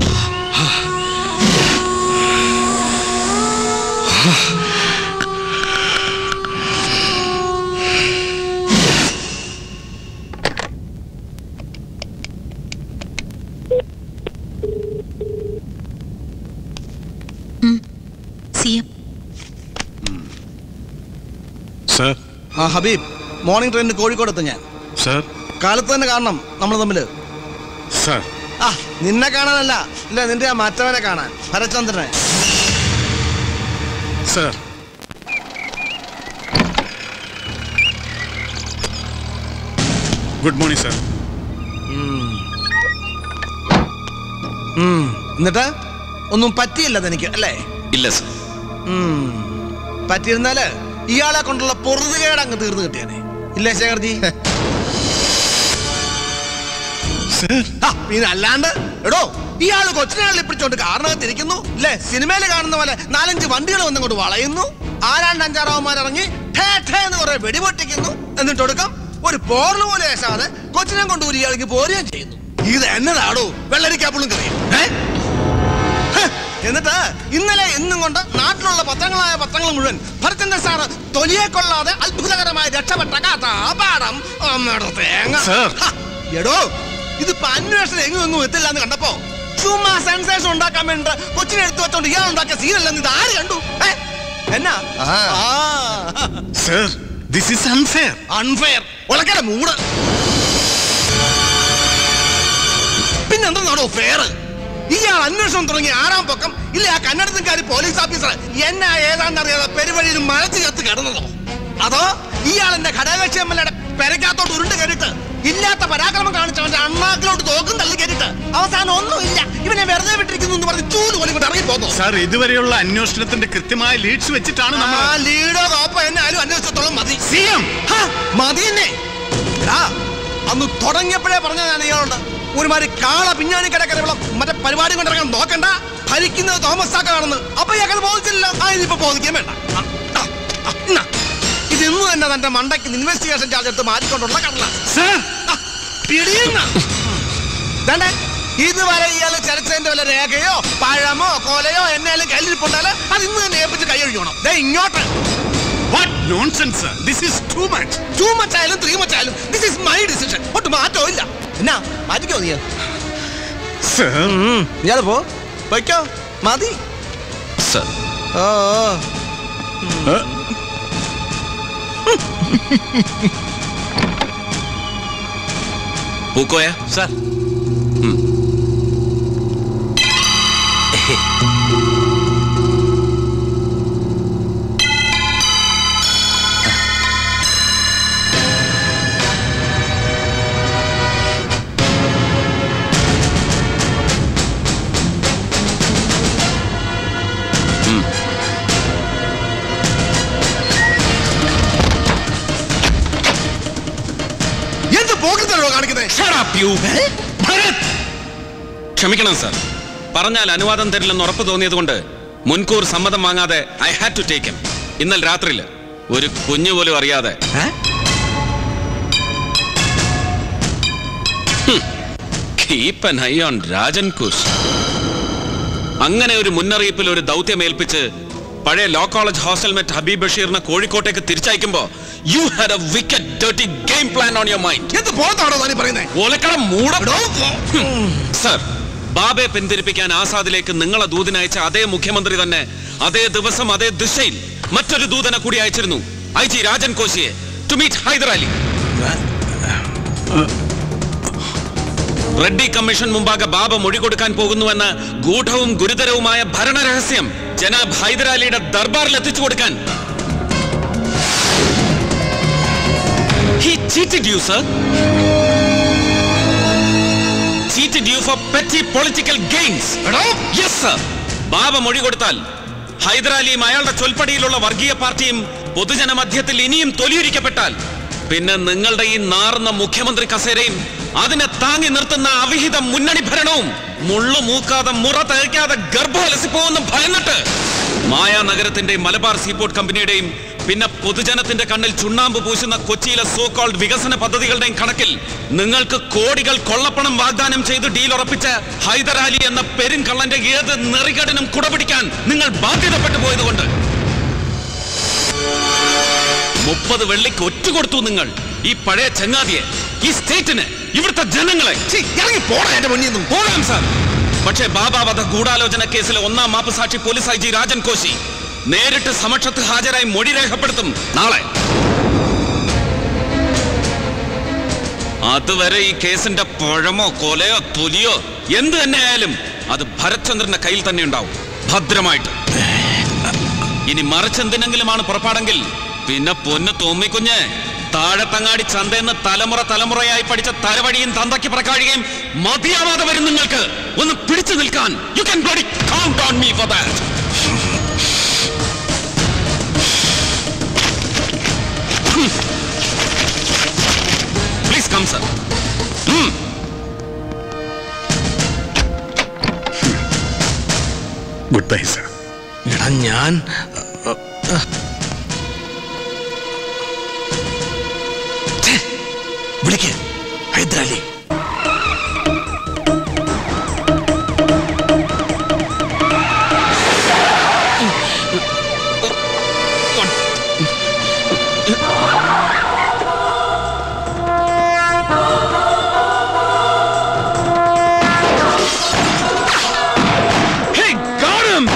C M sir ആ ഹബീബ് മോർണിംഗ് ട്രെയിനിന് കോഴിക്കോട് എത്തും ഞാൻ സർ കാലത്ത് തന്നെ കാണണം നമ്മൾ തമ്മില് സർ ആ നിന്നെ കാണാനല്ല ഇല്ല നിന്റെ ആ മറ്റവനെ കാണാൻ ഭരചന്ദ്രനെ സർ ഗുഡ് മോർണിംഗ് സർ ഉം. എന്നിട്ട് ഒന്നും പറ്റിയില്ല തനിക്ക് അല്ലേ ഇല്ല സർ ഉം. പറ്റിയിരുന്നാല് ഇയാളെ കൊണ്ടുള്ള പൊറുതുകേട് അങ്ങ് തീർന്നു കിട്ടിയാനെ ഇല്ലേ ശേഖർജി ആ, പിന്നെ അല്ലാണ്ട് എടോ ഇയാള് കൊച്ചിനാളിൽ പിടിച്ചോണ്ട് കാരണത്തിരിക്കുന്നു ഇല്ലേ സിനിമയിൽ കാണുന്ന പോലെ നാലഞ്ച് വണ്ടികൾ വന്നങ്ങോട്ട് വളയുന്നു ആരാണ്ട് അഞ്ചാറാവന്മാർ ഇറങ്ങി ഠേ ഠേ എന്ന് കുറെ വെടിപൊട്ടിക്കുന്നു എന്നിട്ട് ഒടുക്കം ഒരു പോർണ പോലെ ഏശാതെ കൊച്ചിനെ കൊണ്ട് ഒരു ഇയാൾക്ക് പോരുകയും ചെയ്യുന്നു ഇത് എന്നതാടോ വെള്ളരിക്കാപ്പിളും കറിയും ഏ ഹ്, എന്നിട്ട് ഇന്നലെ ഇന്നും കൊണ്ട് നാട്ടിലുള്ള പത്രങ്ങളായ പത്രങ്ങൾ മുഴുവൻ ഭരചന്ദ്ര സാറ് തൊലിയെ കൊള്ളാതെ അത്ഭുതകരമായി രക്ഷപ്പെട്ട കഥ പാഠം അമ്മയുടെ തേങ്ങ Sir. ഹ, എടോ ഇതിപ്പോ അന്വേഷണം എങ്ങും എങ്ങും എത്തില്ല എന്ന് കണ്ടപ്പോ ചുമ്മാ സെൻസേഷൻ ഉണ്ടാക്കാൻ വേണ്ടി കൊച്ചിനെ എടുത്തു വെച്ചോണ്ട് ഇയാൾ ഉണ്ടാക്കിയ സീനല്ലെന്ന് ഇത് ആര് കണ്ടു ഏ? എന്നാ sir this is unfair unfair ഉളക്കര മൂട് പിന്നെന്താണോ ഫെയർ ഇയാൾ അന്വേഷണം തുടങ്ങി ആറാം പൊക്കം ഇല്ല ആ കന്നഡത്തിൻകാരി പോലീസ് ഓഫീസർ എന്നാ ഏതാണ്ടറിയാതെ പെരുവഴിയിൽ മഴച്ചു കത്ത് കിടന്നതോ അതോ ഇയാൾ എന്റെ ഘടകകക്ഷി എം എൽ എയുടെ പെരക്കകത്തോട്ട് ഉരുണ്ട് കയറിട്ട് ഇല്ലാത്ത പരാക്രമം കാണിച്ചവന്റെ അണ്ണാക്കിലോട്ട് തോക്കും തള്ളി കയറിട്ട് അവസാനം ഒന്നുമില്ല ഇവനെ വെറുതെ വിട്ടിരിക്കുന്നു എന്ന് പറഞ്ഞ് ചൂട് പോലെ ഇങ്ങോട്ട് ഇറങ്ങി പോന്നു സാർ ഇതുവരെയുള്ള അന്വേഷണത്തിന്റെ കൃത്യമായ ലീഡ്സ് വെച്ചിട്ടാണ് നമ്മൾ ആ ലീഡോ കോപ്പോ എന്നെ ആരും അന്വേഷിച്ചത്തോളം മതി സി എം ഹ, മതി തന്നെ എടാ, അന്ന് തുടങ്ങിയപ്പോഴേ പറഞ്ഞതാണ് ഇയാളോട് ഒരുമാതിരി കാള പിഞ്ഞാണി കിടക്കരവളം മറ്റേ പരിപാടി കൊണ്ടിറങ്ങാൻ നോക്കണ്ട ഭരിക്കുന്നത് തോമസ് സാക്കാണെന്ന് അപ്പൊ ഇയാൾക്കത് ബോധിച്ചില്ലല്ലോ ആ ഇനിയിപ്പോ ബോധിക്കാൻ വേണ്ട ആ, ആ, ആ, ഇന്നാ. ഇത് ഇന്ന് തന്നെ തന്റെ മണ്ടയ്ക്ക് ഇൻവെസ്റ്റിഗേഷൻ ചാർജ് എടുത്ത് മാറ്റിക്കൊണ്ടുള്ള കടലാസ് ആ, പിടിയുന്ന ദാണ്ടെ, ഇതുവരെ ഇയാൾ ചരച്ചതിന്റെ വല്ല രേഖയോ പഴമോ കൊലയോ എന്നാലും കയ്യിലിരിപ്പുണ്ടാല് അത് ഇന്ന് തന്നെ ഏൽപ്പിച്ച് കൈ ഒഴിക്കണം ദേ ഇങ്ങോട്ട് what nonsense sir this is too much too much ആയാലും ത്രീ മച്ച് ആയാലും ദിസ് ഇസ് മൈ ഡിസിഷൻ ഒട്ട് മാറ്റവും ഇല്ല എന്നാ മാറ്റിക്കോ നീ സർ ഇയാൾ പോ വയ്ക്കോ മതി സർ ഓ ഓ. പൂക്കോയ സർ എന്ത് പോക്കറ്റാണോ കാണിക്കുന്നത് ക്ഷമിക്കണം സർ പറഞ്ഞാൽ അനുവാദം തരില്ലെന്ന് ഉറപ്പ് തോന്നിയത് കൊണ്ട് മുൻകൂർ സമ്മതം വാങ്ങാതെ ഐ ഹാഡ് ടു ടേക്ക് ഇന്നലെ രാത്രിയിൽ ഒരു കുഞ്ഞു പോലും അറിയാതെ keep an eye on Rajan കുഷ് അങ്ങനെ ഒരു മുന്നറിയിപ്പിൽ ഒരു ദൗത്യം ഏൽപ്പിച്ച് പഴയ ലോ കോളേജ് ഹോസ്റ്റൽമേറ്റ് ഹബീബ് ബഷീറിനെ കോഴിക്കോട്ടേക്ക് തിരിച്ചയക്കുമ്പോ you had a wicked dirty game plan on your mind എന്ത് പോലത്താണോ താനീ പറയുന്നേ ഓലക്കട മൂടോ സർ ബാബയെ പിന്തിരിപ്പിക്കാൻ ആസാദിലേക്ക് നിങ്ങളെ ദൂതനയച്ച അതേ മുഖ്യമന്ത്രി തന്നെ അതേ ദിവസം അതേ ദിശയിൽ മറ്റൊരു ദൂതനെ കൂടി അയച്ചിരുന്നു ഐ ജി രാജൻ കോശിയെ to meet Hyderali Reddy commission മുമ്പാകെ ബാബ മൊഴി കൊടുക്കാൻ പോകുന്നുവെന്ന ഗൂഢവും ഗുരുതരവുമായ ഭരണരഹസ്യം ജനാബ് ഹൈദരാലിയുടെ ദർബാറിൽ എത്തിച്ചു കൊടുക്കാൻ He cheated you, sir. Cheated you for petty political gains. Yes, sir. ബാബ മൊഴി കൊടുത്താൽ ഹൈദരാലിയും അയാളുടെ ചൊൽപ്പടിയിലുള്ള വർഗീയ പാർട്ടിയും പൊതുജന മധ്യത്തിൽ ഇനിയും തൊലിയിരിക്കപ്പെട്ടാൽ പിന്നെ നിങ്ങളുടെ ഈ നാർന്ന മുഖ്യമന്ത്രി കസേരയും അതിനെ താങ്ങി നിർത്തുന്ന അവിഹിത മുന്നണി ഭരണവും മുള്ളു മൂക്കാതെ മുറ തയ്ക്കാതെ ഗർഭവലസിപ്പോവെന്ന് ഭയന്നിട്ട് മായാ നഗരത്തിന്റെയും മലബാർ സീപോർട്ട് കമ്പനിയുടെയും പിന്നെ പൊതുജനത്തിന്റെ കണ്ണിൽ ചുണ്ണാമ്പ് പൂശുന്ന കൊച്ചിയിലെ സോ കോൾഡ് വികസന പദ്ധതികളുടെയും കണക്കിൽ നിങ്ങൾക്ക് കോടികൾ കൊള്ളപ്പണം വാഗ്ദാനം ചെയ്ത് ഡീൽ ഉറപ്പിച്ച ഹൈദരാലി എന്ന പെരുങ്കള്ളന്റെ ഏത് നെറികടനും കുടപിടിക്കാൻ നിങ്ങൾ ബാധ്യതപ്പെട്ടു പോയതുകൊണ്ട് മുപ്പത് വെള്ളിക്ക് ഒറ്റ കൊടുത്തു നിങ്ങൾ ഈ പഴയ ചങ്ങാതിയെ ഈ സ്റ്റേറ്റിന് ഇവിടുത്തെ ജനങ്ങളെ ഇറങ്ങി പോടാ എന്റെ മുന്നിൽ നിന്നും പോകാം സാർ പക്ഷേ ബാബാവധ ഗൂഢാലോചന കേസിലെ ഒന്നാം മാപ്പ് സാക്ഷി police I G Rajan Koshy നേരിട്ട് സമക്ഷത്ത് ഹാജരായി മൊഴി രേഖപ്പെടുത്തും നാളെ അതുവരെ ഈ കേസിന്റെ പഴമോ കൊലയോ തൊലിയോ എന്ത് തന്നെ ആയാലും അത് ഭരത്ചന്ദ്രന്റെ കയ്യിൽ തന്നെ ഉണ്ടാവും ഭദ്രമായിട്ട് ഇനി മറിച്ചെന്തിനെങ്കിലുമാണ് പുറപ്പാടെങ്കിൽ പിന്നെ പൊന്ന് തോമ്മിക്കുഞ്ഞ് താഴത്തങ്ങാടി ചന്തയെന്ന് തലമുറ തലമുറയായി പഠിച്ച തലവഴിയും തന്തയ്ക്ക് പ്രക്കാഴുകയും മതിയാവാതെ വരും നിങ്ങൾക്ക് ഒന്ന് പിടിച്ചു നിൽക്കാൻ you can bloody count on me for that please come sir goodbye sir എടാ ഞാൻ ഛെ, വിളിക്ക് ഹൈദരാലി Hey, got him!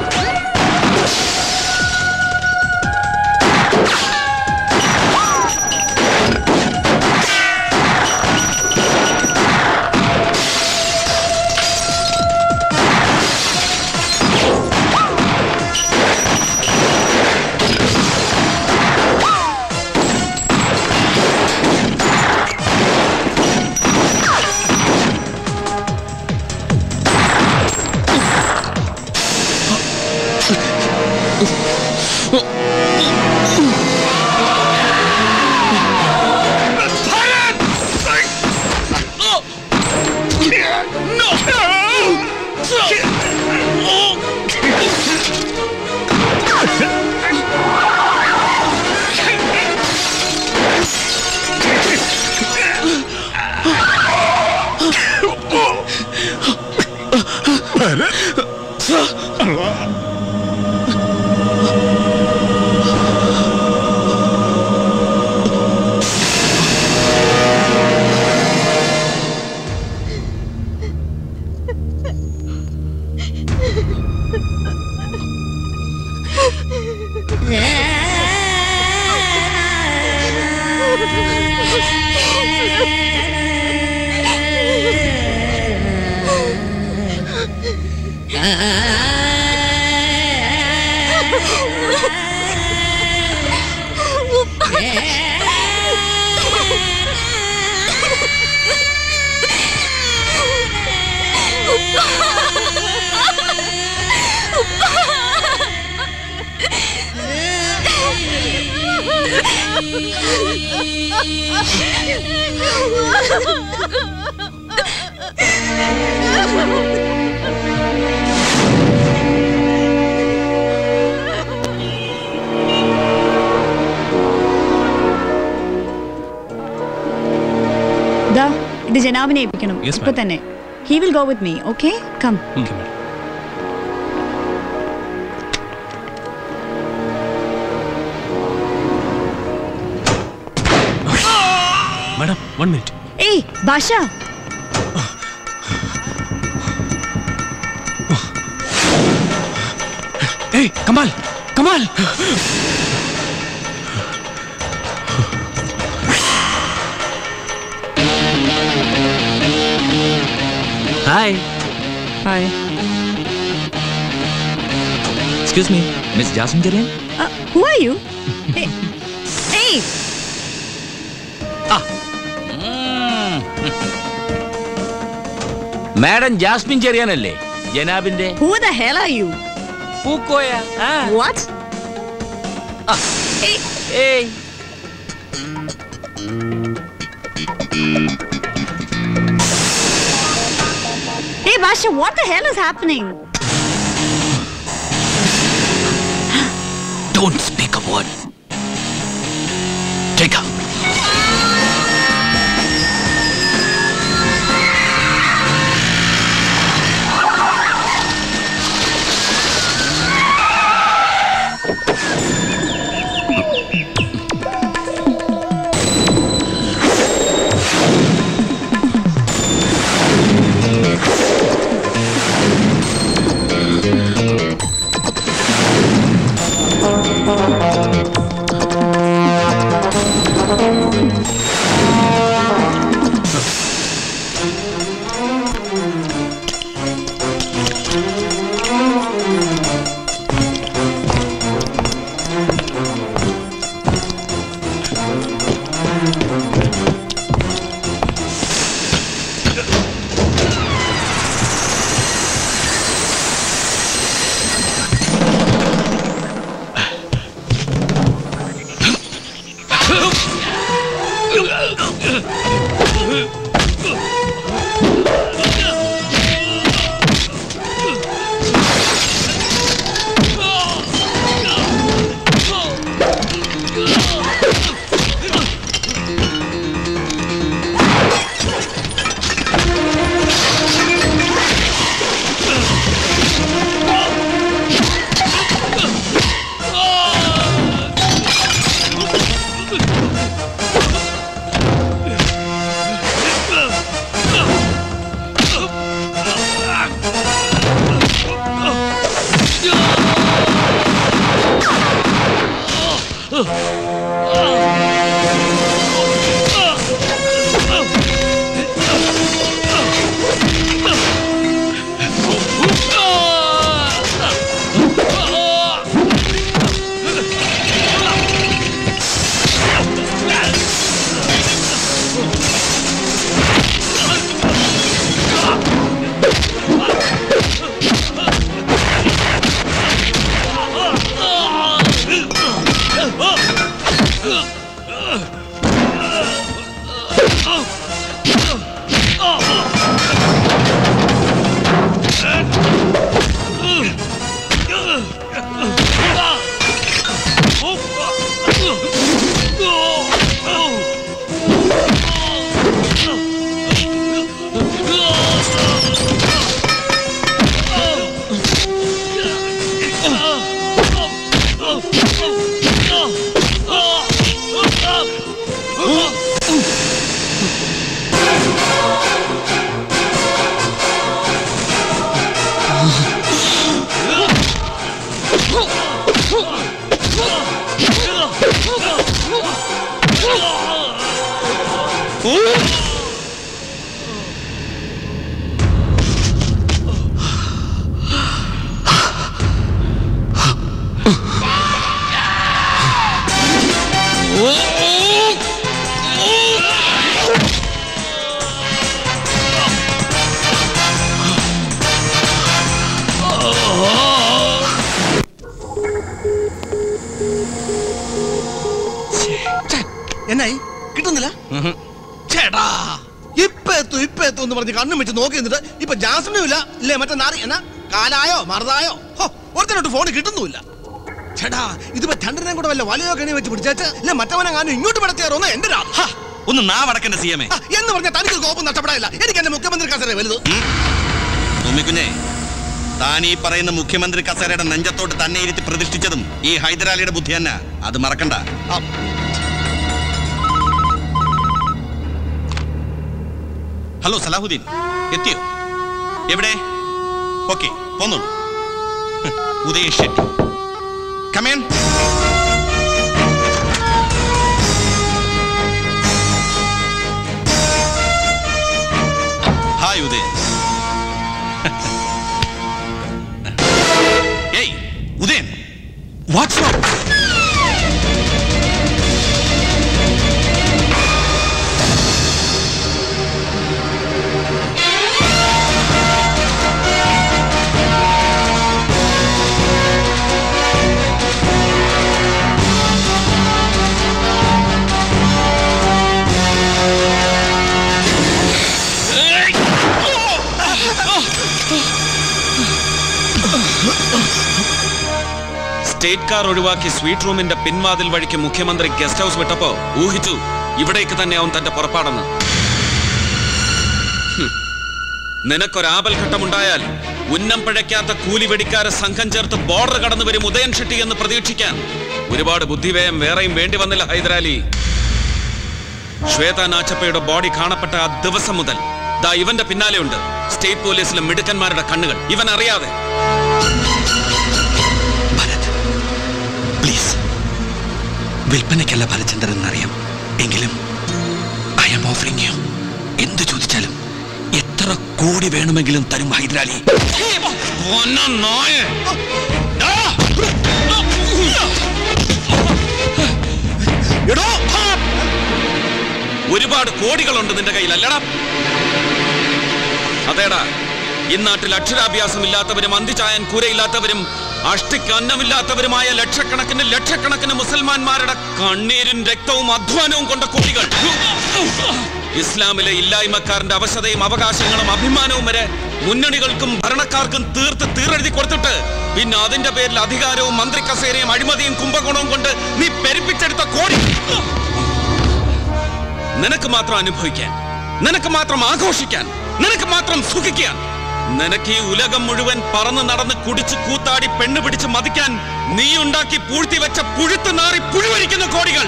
ദാ ഇത് ജനാബിനെ ഏൽപ്പിക്കണം Yes, ഇപ്പൊ ma'am. തന്നെ he will go with me okay come Okay, madam. Madam one minute ഏയ് ഭാഷ ഏയ് Kamal Kamal hi hi excuse me miss Jasmine Cherian who are you ഏയ് മാഡം ജാസ്മിൻ ചെറിയാനല്ലേ ജനാബിന്റെ who the hell are you Pookoya what ഏയ് Hey Basha, what the hell is happening? Don't speak a word. Take her. എന്നായി കിട്ടുന്നില്ല ചേട്ടാ ഇപ്പൊ എത്തും ഇപ്പൊ എത്തും എന്ന് പറഞ്ഞ് കണ്ണും വെച്ച് നോക്കി നിന്നിട്ട് ഇപ്പൊ ജാസ്മിനും ഇല്ല ഇല്ലേ മറ്റേ നാറി എന്നാ കാലായോ മറുതായോ ഹോ ഒരുത്തനോട്ട് ഫോൺ കിട്ടുന്നുമില്ല ചേട്ടാ ഇതിപ്പോ ചന്ദ്രനെ കൂടെ വല്ല വലിയോ കണി വെച്ച് പിടിച്ചേച്ച് ഇല്ല മറ്റവനെ കാണും ഇങ്ങോട്ട് പടത്തിയാറോന്ന് എന്റെ രാ ഒന്ന് നാവടക്കണ്ട സി എം എ എന്ന് പറഞ്ഞാൽ തനിക്ക് കോപ്പം നഷ്ടപ്പെടാനില്ല എനിക്ക് എന്റെ മുഖ്യമന്ത്രി കസരെ വലുത് ഉമ്മിക്കുഞ്ഞെ താൻ ഈ പറയുന്ന മുഖ്യമന്ത്രി കസേരയുടെ നെഞ്ചത്തോട്ട് തന്നെ ഇരുത്തി പ്രതിഷ്ഠിച്ചതും ഈ ഹൈദരാലിയുടെ ബുദ്ധി തന്നെ അത് മറക്കണ്ട ഹലോ സലാഹുദ്ദീൻ എത്തിയോ എവിടെ ഓക്കെ പോന്നോളൂ ഹ്, ഉദയ് ഷെട്ടി കമേൻ ഹായ് ഉദയ് ഏയ് ഉദയൻ വാട്സ് സ്റ്റേറ്റ് കാർ ഒഴിവാക്കി സ്വീറ്റ് റൂമിന്റെ പിൻവാതിൽ വഴിക്ക് മുഖ്യമന്ത്രി ഗസ്റ്റ് ഹൗസ് വിട്ടപ്പോ ഊഹിച്ചു ഇവിടേക്ക് തന്നെയാവും തന്റെ പുറപ്പാടെന്ന് ഹും. നിനക്കൊരാപൽഘട്ടമുണ്ടായാൽ ഉന്നം പിഴയ്ക്കാത്ത കൂലി വെടിക്കാരെ സംഘം ചേർത്ത് ബോർഡർ കടന്നു വരും ഉദയൻ ഷെട്ടി എന്ന് പ്രതീക്ഷിക്കാൻ ഒരുപാട് ബുദ്ധിവ്യയം വേറെയും വേണ്ടി വന്നില്ല ഹൈദരാലി ശ്വേത നാച്ചപ്പയുടെ ബോഡി കാണപ്പെട്ട ആ ദിവസം മുതൽ ദാ ഇവന്റെ പിന്നാലെയുണ്ട് സ്റ്റേറ്റ് പോലീസിലെ മിടുക്കന്മാരുടെ കണ്ണുകൾ ഇവൻ അറിയാതെ പ്ലീസ് വിൽപ്പനയ്ക്കല്ല ഭരചന്ദ്രൻ എന്നറിയാം എങ്കിലും ഐ ആം ഓഫറിംഗ് യു എന്ത് ചോദിച്ചാലും എത്ര കോടി വേണമെങ്കിലും തരും ഹൈദരാലി ഒരുപാട് കോടികളുണ്ട് നിന്റെ കയ്യിൽ അല്ലടാ അതേടാ ഇന്നാട്ടിൽ അക്ഷരാഭ്യാസം ഇല്ലാത്തവരും അന്തിചായൻ കൂരയില്ലാത്തവരും അഷ്ടിക്ക് അന്നമില്ലാത്തവരുമായ ലക്ഷക്കണക്കിന് ലക്ഷക്കണക്കിന് മുസൽമാന്മാരുടെ കണ്ണീരും രക്തവും അധ്വാനവും കൊണ്ട കോടികൾ ഇസ്ലാമിലെ ഇല്ലായ്മക്കാരന്റെ അവശതയും അവകാശങ്ങളും അഭിമാനവും വരെ മുന്നണികൾക്കും ഭരണക്കാർക്കും തീർത്ത് തീറെഴുതി കൊടുത്തിട്ട് പിന്നെ അതിന്റെ പേരിൽ അധികാരവും മന്ത്രി കസേരയും അഴിമതിയും കുംഭകോണവും കൊണ്ട് നീ പെരുപ്പിച്ചെടുത്ത കോടി നിനക്ക് മാത്രം അനുഭവിക്കാൻ നിനക്ക് മാത്രം ആഘോഷിക്കാൻ നിനക്ക് മാത്രം സുഖിക്കാൻ നിനക്ക് ഈ ഉലകം മുഴുവൻ പറന്ന് നടന്ന് കുടിച്ച് കൂത്താടി പെണ്ണ് പിടിച്ച് മതിക്കാൻ നീ ഉണ്ടാക്കി പൂഴ്ത്തി വെച്ച പുഴുത്ത് നാറി പുഴുവരിക്കുന്ന കോടികൾ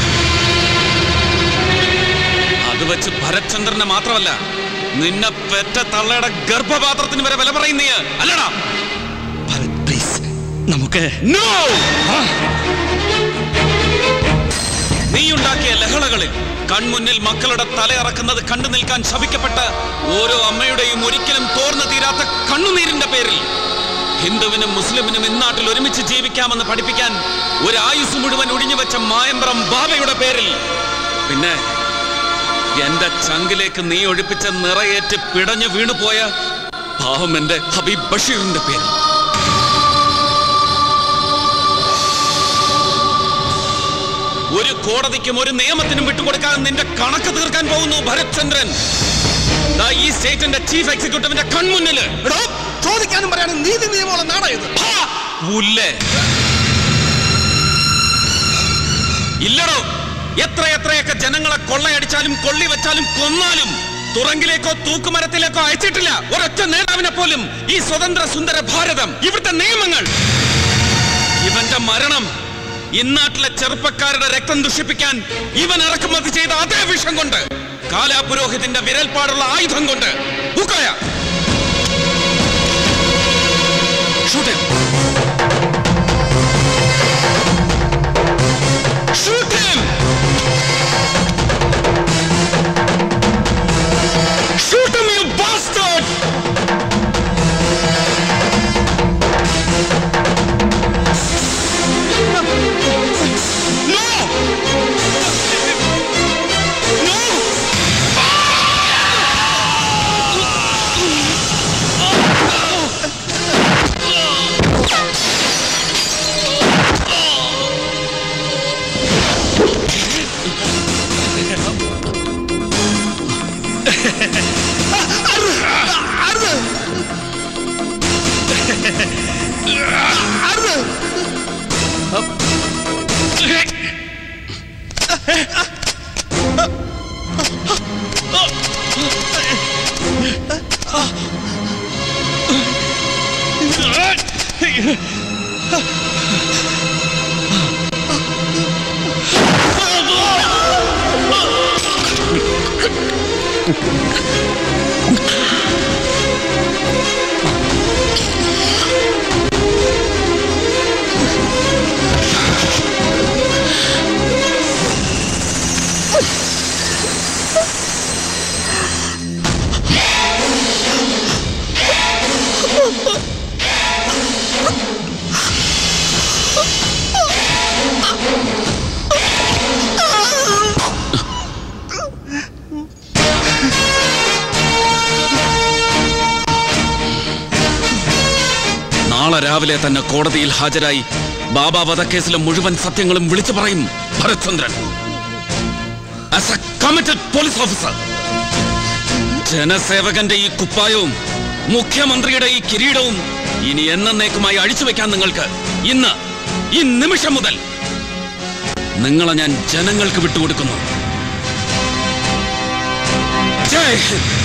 അത് വെച്ച് ഭരത്ചന്ദ്രനെ മാത്രമല്ല നിന്നെ പെറ്റ തള്ളയുടെ ഗർഭപാത്രത്തിന് വരെ വില പറയും നീ അല്ലടാ പ്ലീസ് നമുക്ക് നോ നീ ഉണ്ടാക്കിയ ലഹളകളിൽ കൺമുന്നിൽ മക്കളുടെ തലയറക്കുന്നത് കണ്ടു നിൽക്കാൻ ശപിക്കപ്പെട്ട ഓരോ അമ്മയുടെയും ഒരിക്കലും തോർന്നു തീരാത്ത കണ്ണുനീരിന്റെ പേരിൽ ഹിന്ദുവിനും മുസ്ലിമിനും ഇന്നാട്ടിൽ ഒരുമിച്ച് ജീവിക്കാമെന്ന് പഠിപ്പിക്കാൻ ഒരു ആയുസ് മുഴുവൻ ഒടിഞ്ഞു വെച്ച മായമ്പ്രം ബാബയുടെ പേരിൽ പിന്നെ എന്റെ ചങ്കിലേക്ക് നീ ഒഴിപ്പിച്ച നിറയേറ്റ് പിടഞ്ഞു വീണുപോയ പാവം എന്റെ ഹബീബ് ബഷീറിന്റെ പേരിൽ ഒരു കോടതിക്കും ഒരു നിയമത്തിനും വിട്ടുകൊടുക്കാതെ നിന്റെ കണക്ക് തീർക്കാൻ പോകുന്നു ഭരത്ചന്ദ്രൻ ദാ ഈ സ്റ്റേറ്റിന്റെ ചീഫ് എക്സിക്യൂട്ടീവിന്റെ കൺമുന്നില് ചോദിക്കാനും പറയാനും നീതി നിയമമുള്ള നാടാ ഇത് പുല്ലേ ഇല്ലടോ എത്ര എത്രയൊക്കെ ജനങ്ങളെ കൊള്ളയടിച്ചാലും കൊള്ളി വെച്ചാലും കൊന്നാലും തുറങ്കിലേക്കോ തൂക്കുമരത്തിലേക്കോ അയച്ചിട്ടില്ല ഒരൊറ്റ നേതാവിനെ പോലും ഈ സ്വതന്ത്ര സുന്ദര ഭാരതം ഇവിടുത്തെ നിയമങ്ങൾ ഇവന്റെ മരണം ഇന്നാട്ടിലെ ചെറുപ്പക്കാരുടെ രക്തം ദുഷിപ്പിക്കാൻ ഇവൻ ഇറക്കുമതി ചെയ്ത അതേ വിഷം കൊണ്ട് കാലാപുരോഹിതന്റെ വിരൽപ്പാടുള്ള ആയുധം കൊണ്ട് Hukkoya shoot Shoot him! Shoot him, you bastard! Ah! നാളെ രാവിലെ തന്നെ കോടതിയിൽ ഹാജരായി ബാബ വധക്കേസിലെ മുഴുവൻ സത്യങ്ങളും വിളിച്ചു പറയും Bharathchandran as a committed police officer ജനസേവകന്റെ ഈ കുപ്പായവും മുഖ്യമന്ത്രിയുടെ ഈ കിരീടവും ഇനി എന്നേക്കുമായി അഴിച്ചു വെക്കാൻ നിങ്ങൾക്ക് ഇന്ന് ഈ നിമിഷം മുതൽ നിങ്ങളെ ഞാൻ ജനങ്ങൾക്ക് വിട്ടുകൊടുക്കുന്നു ജയ് ഹിന്ദ്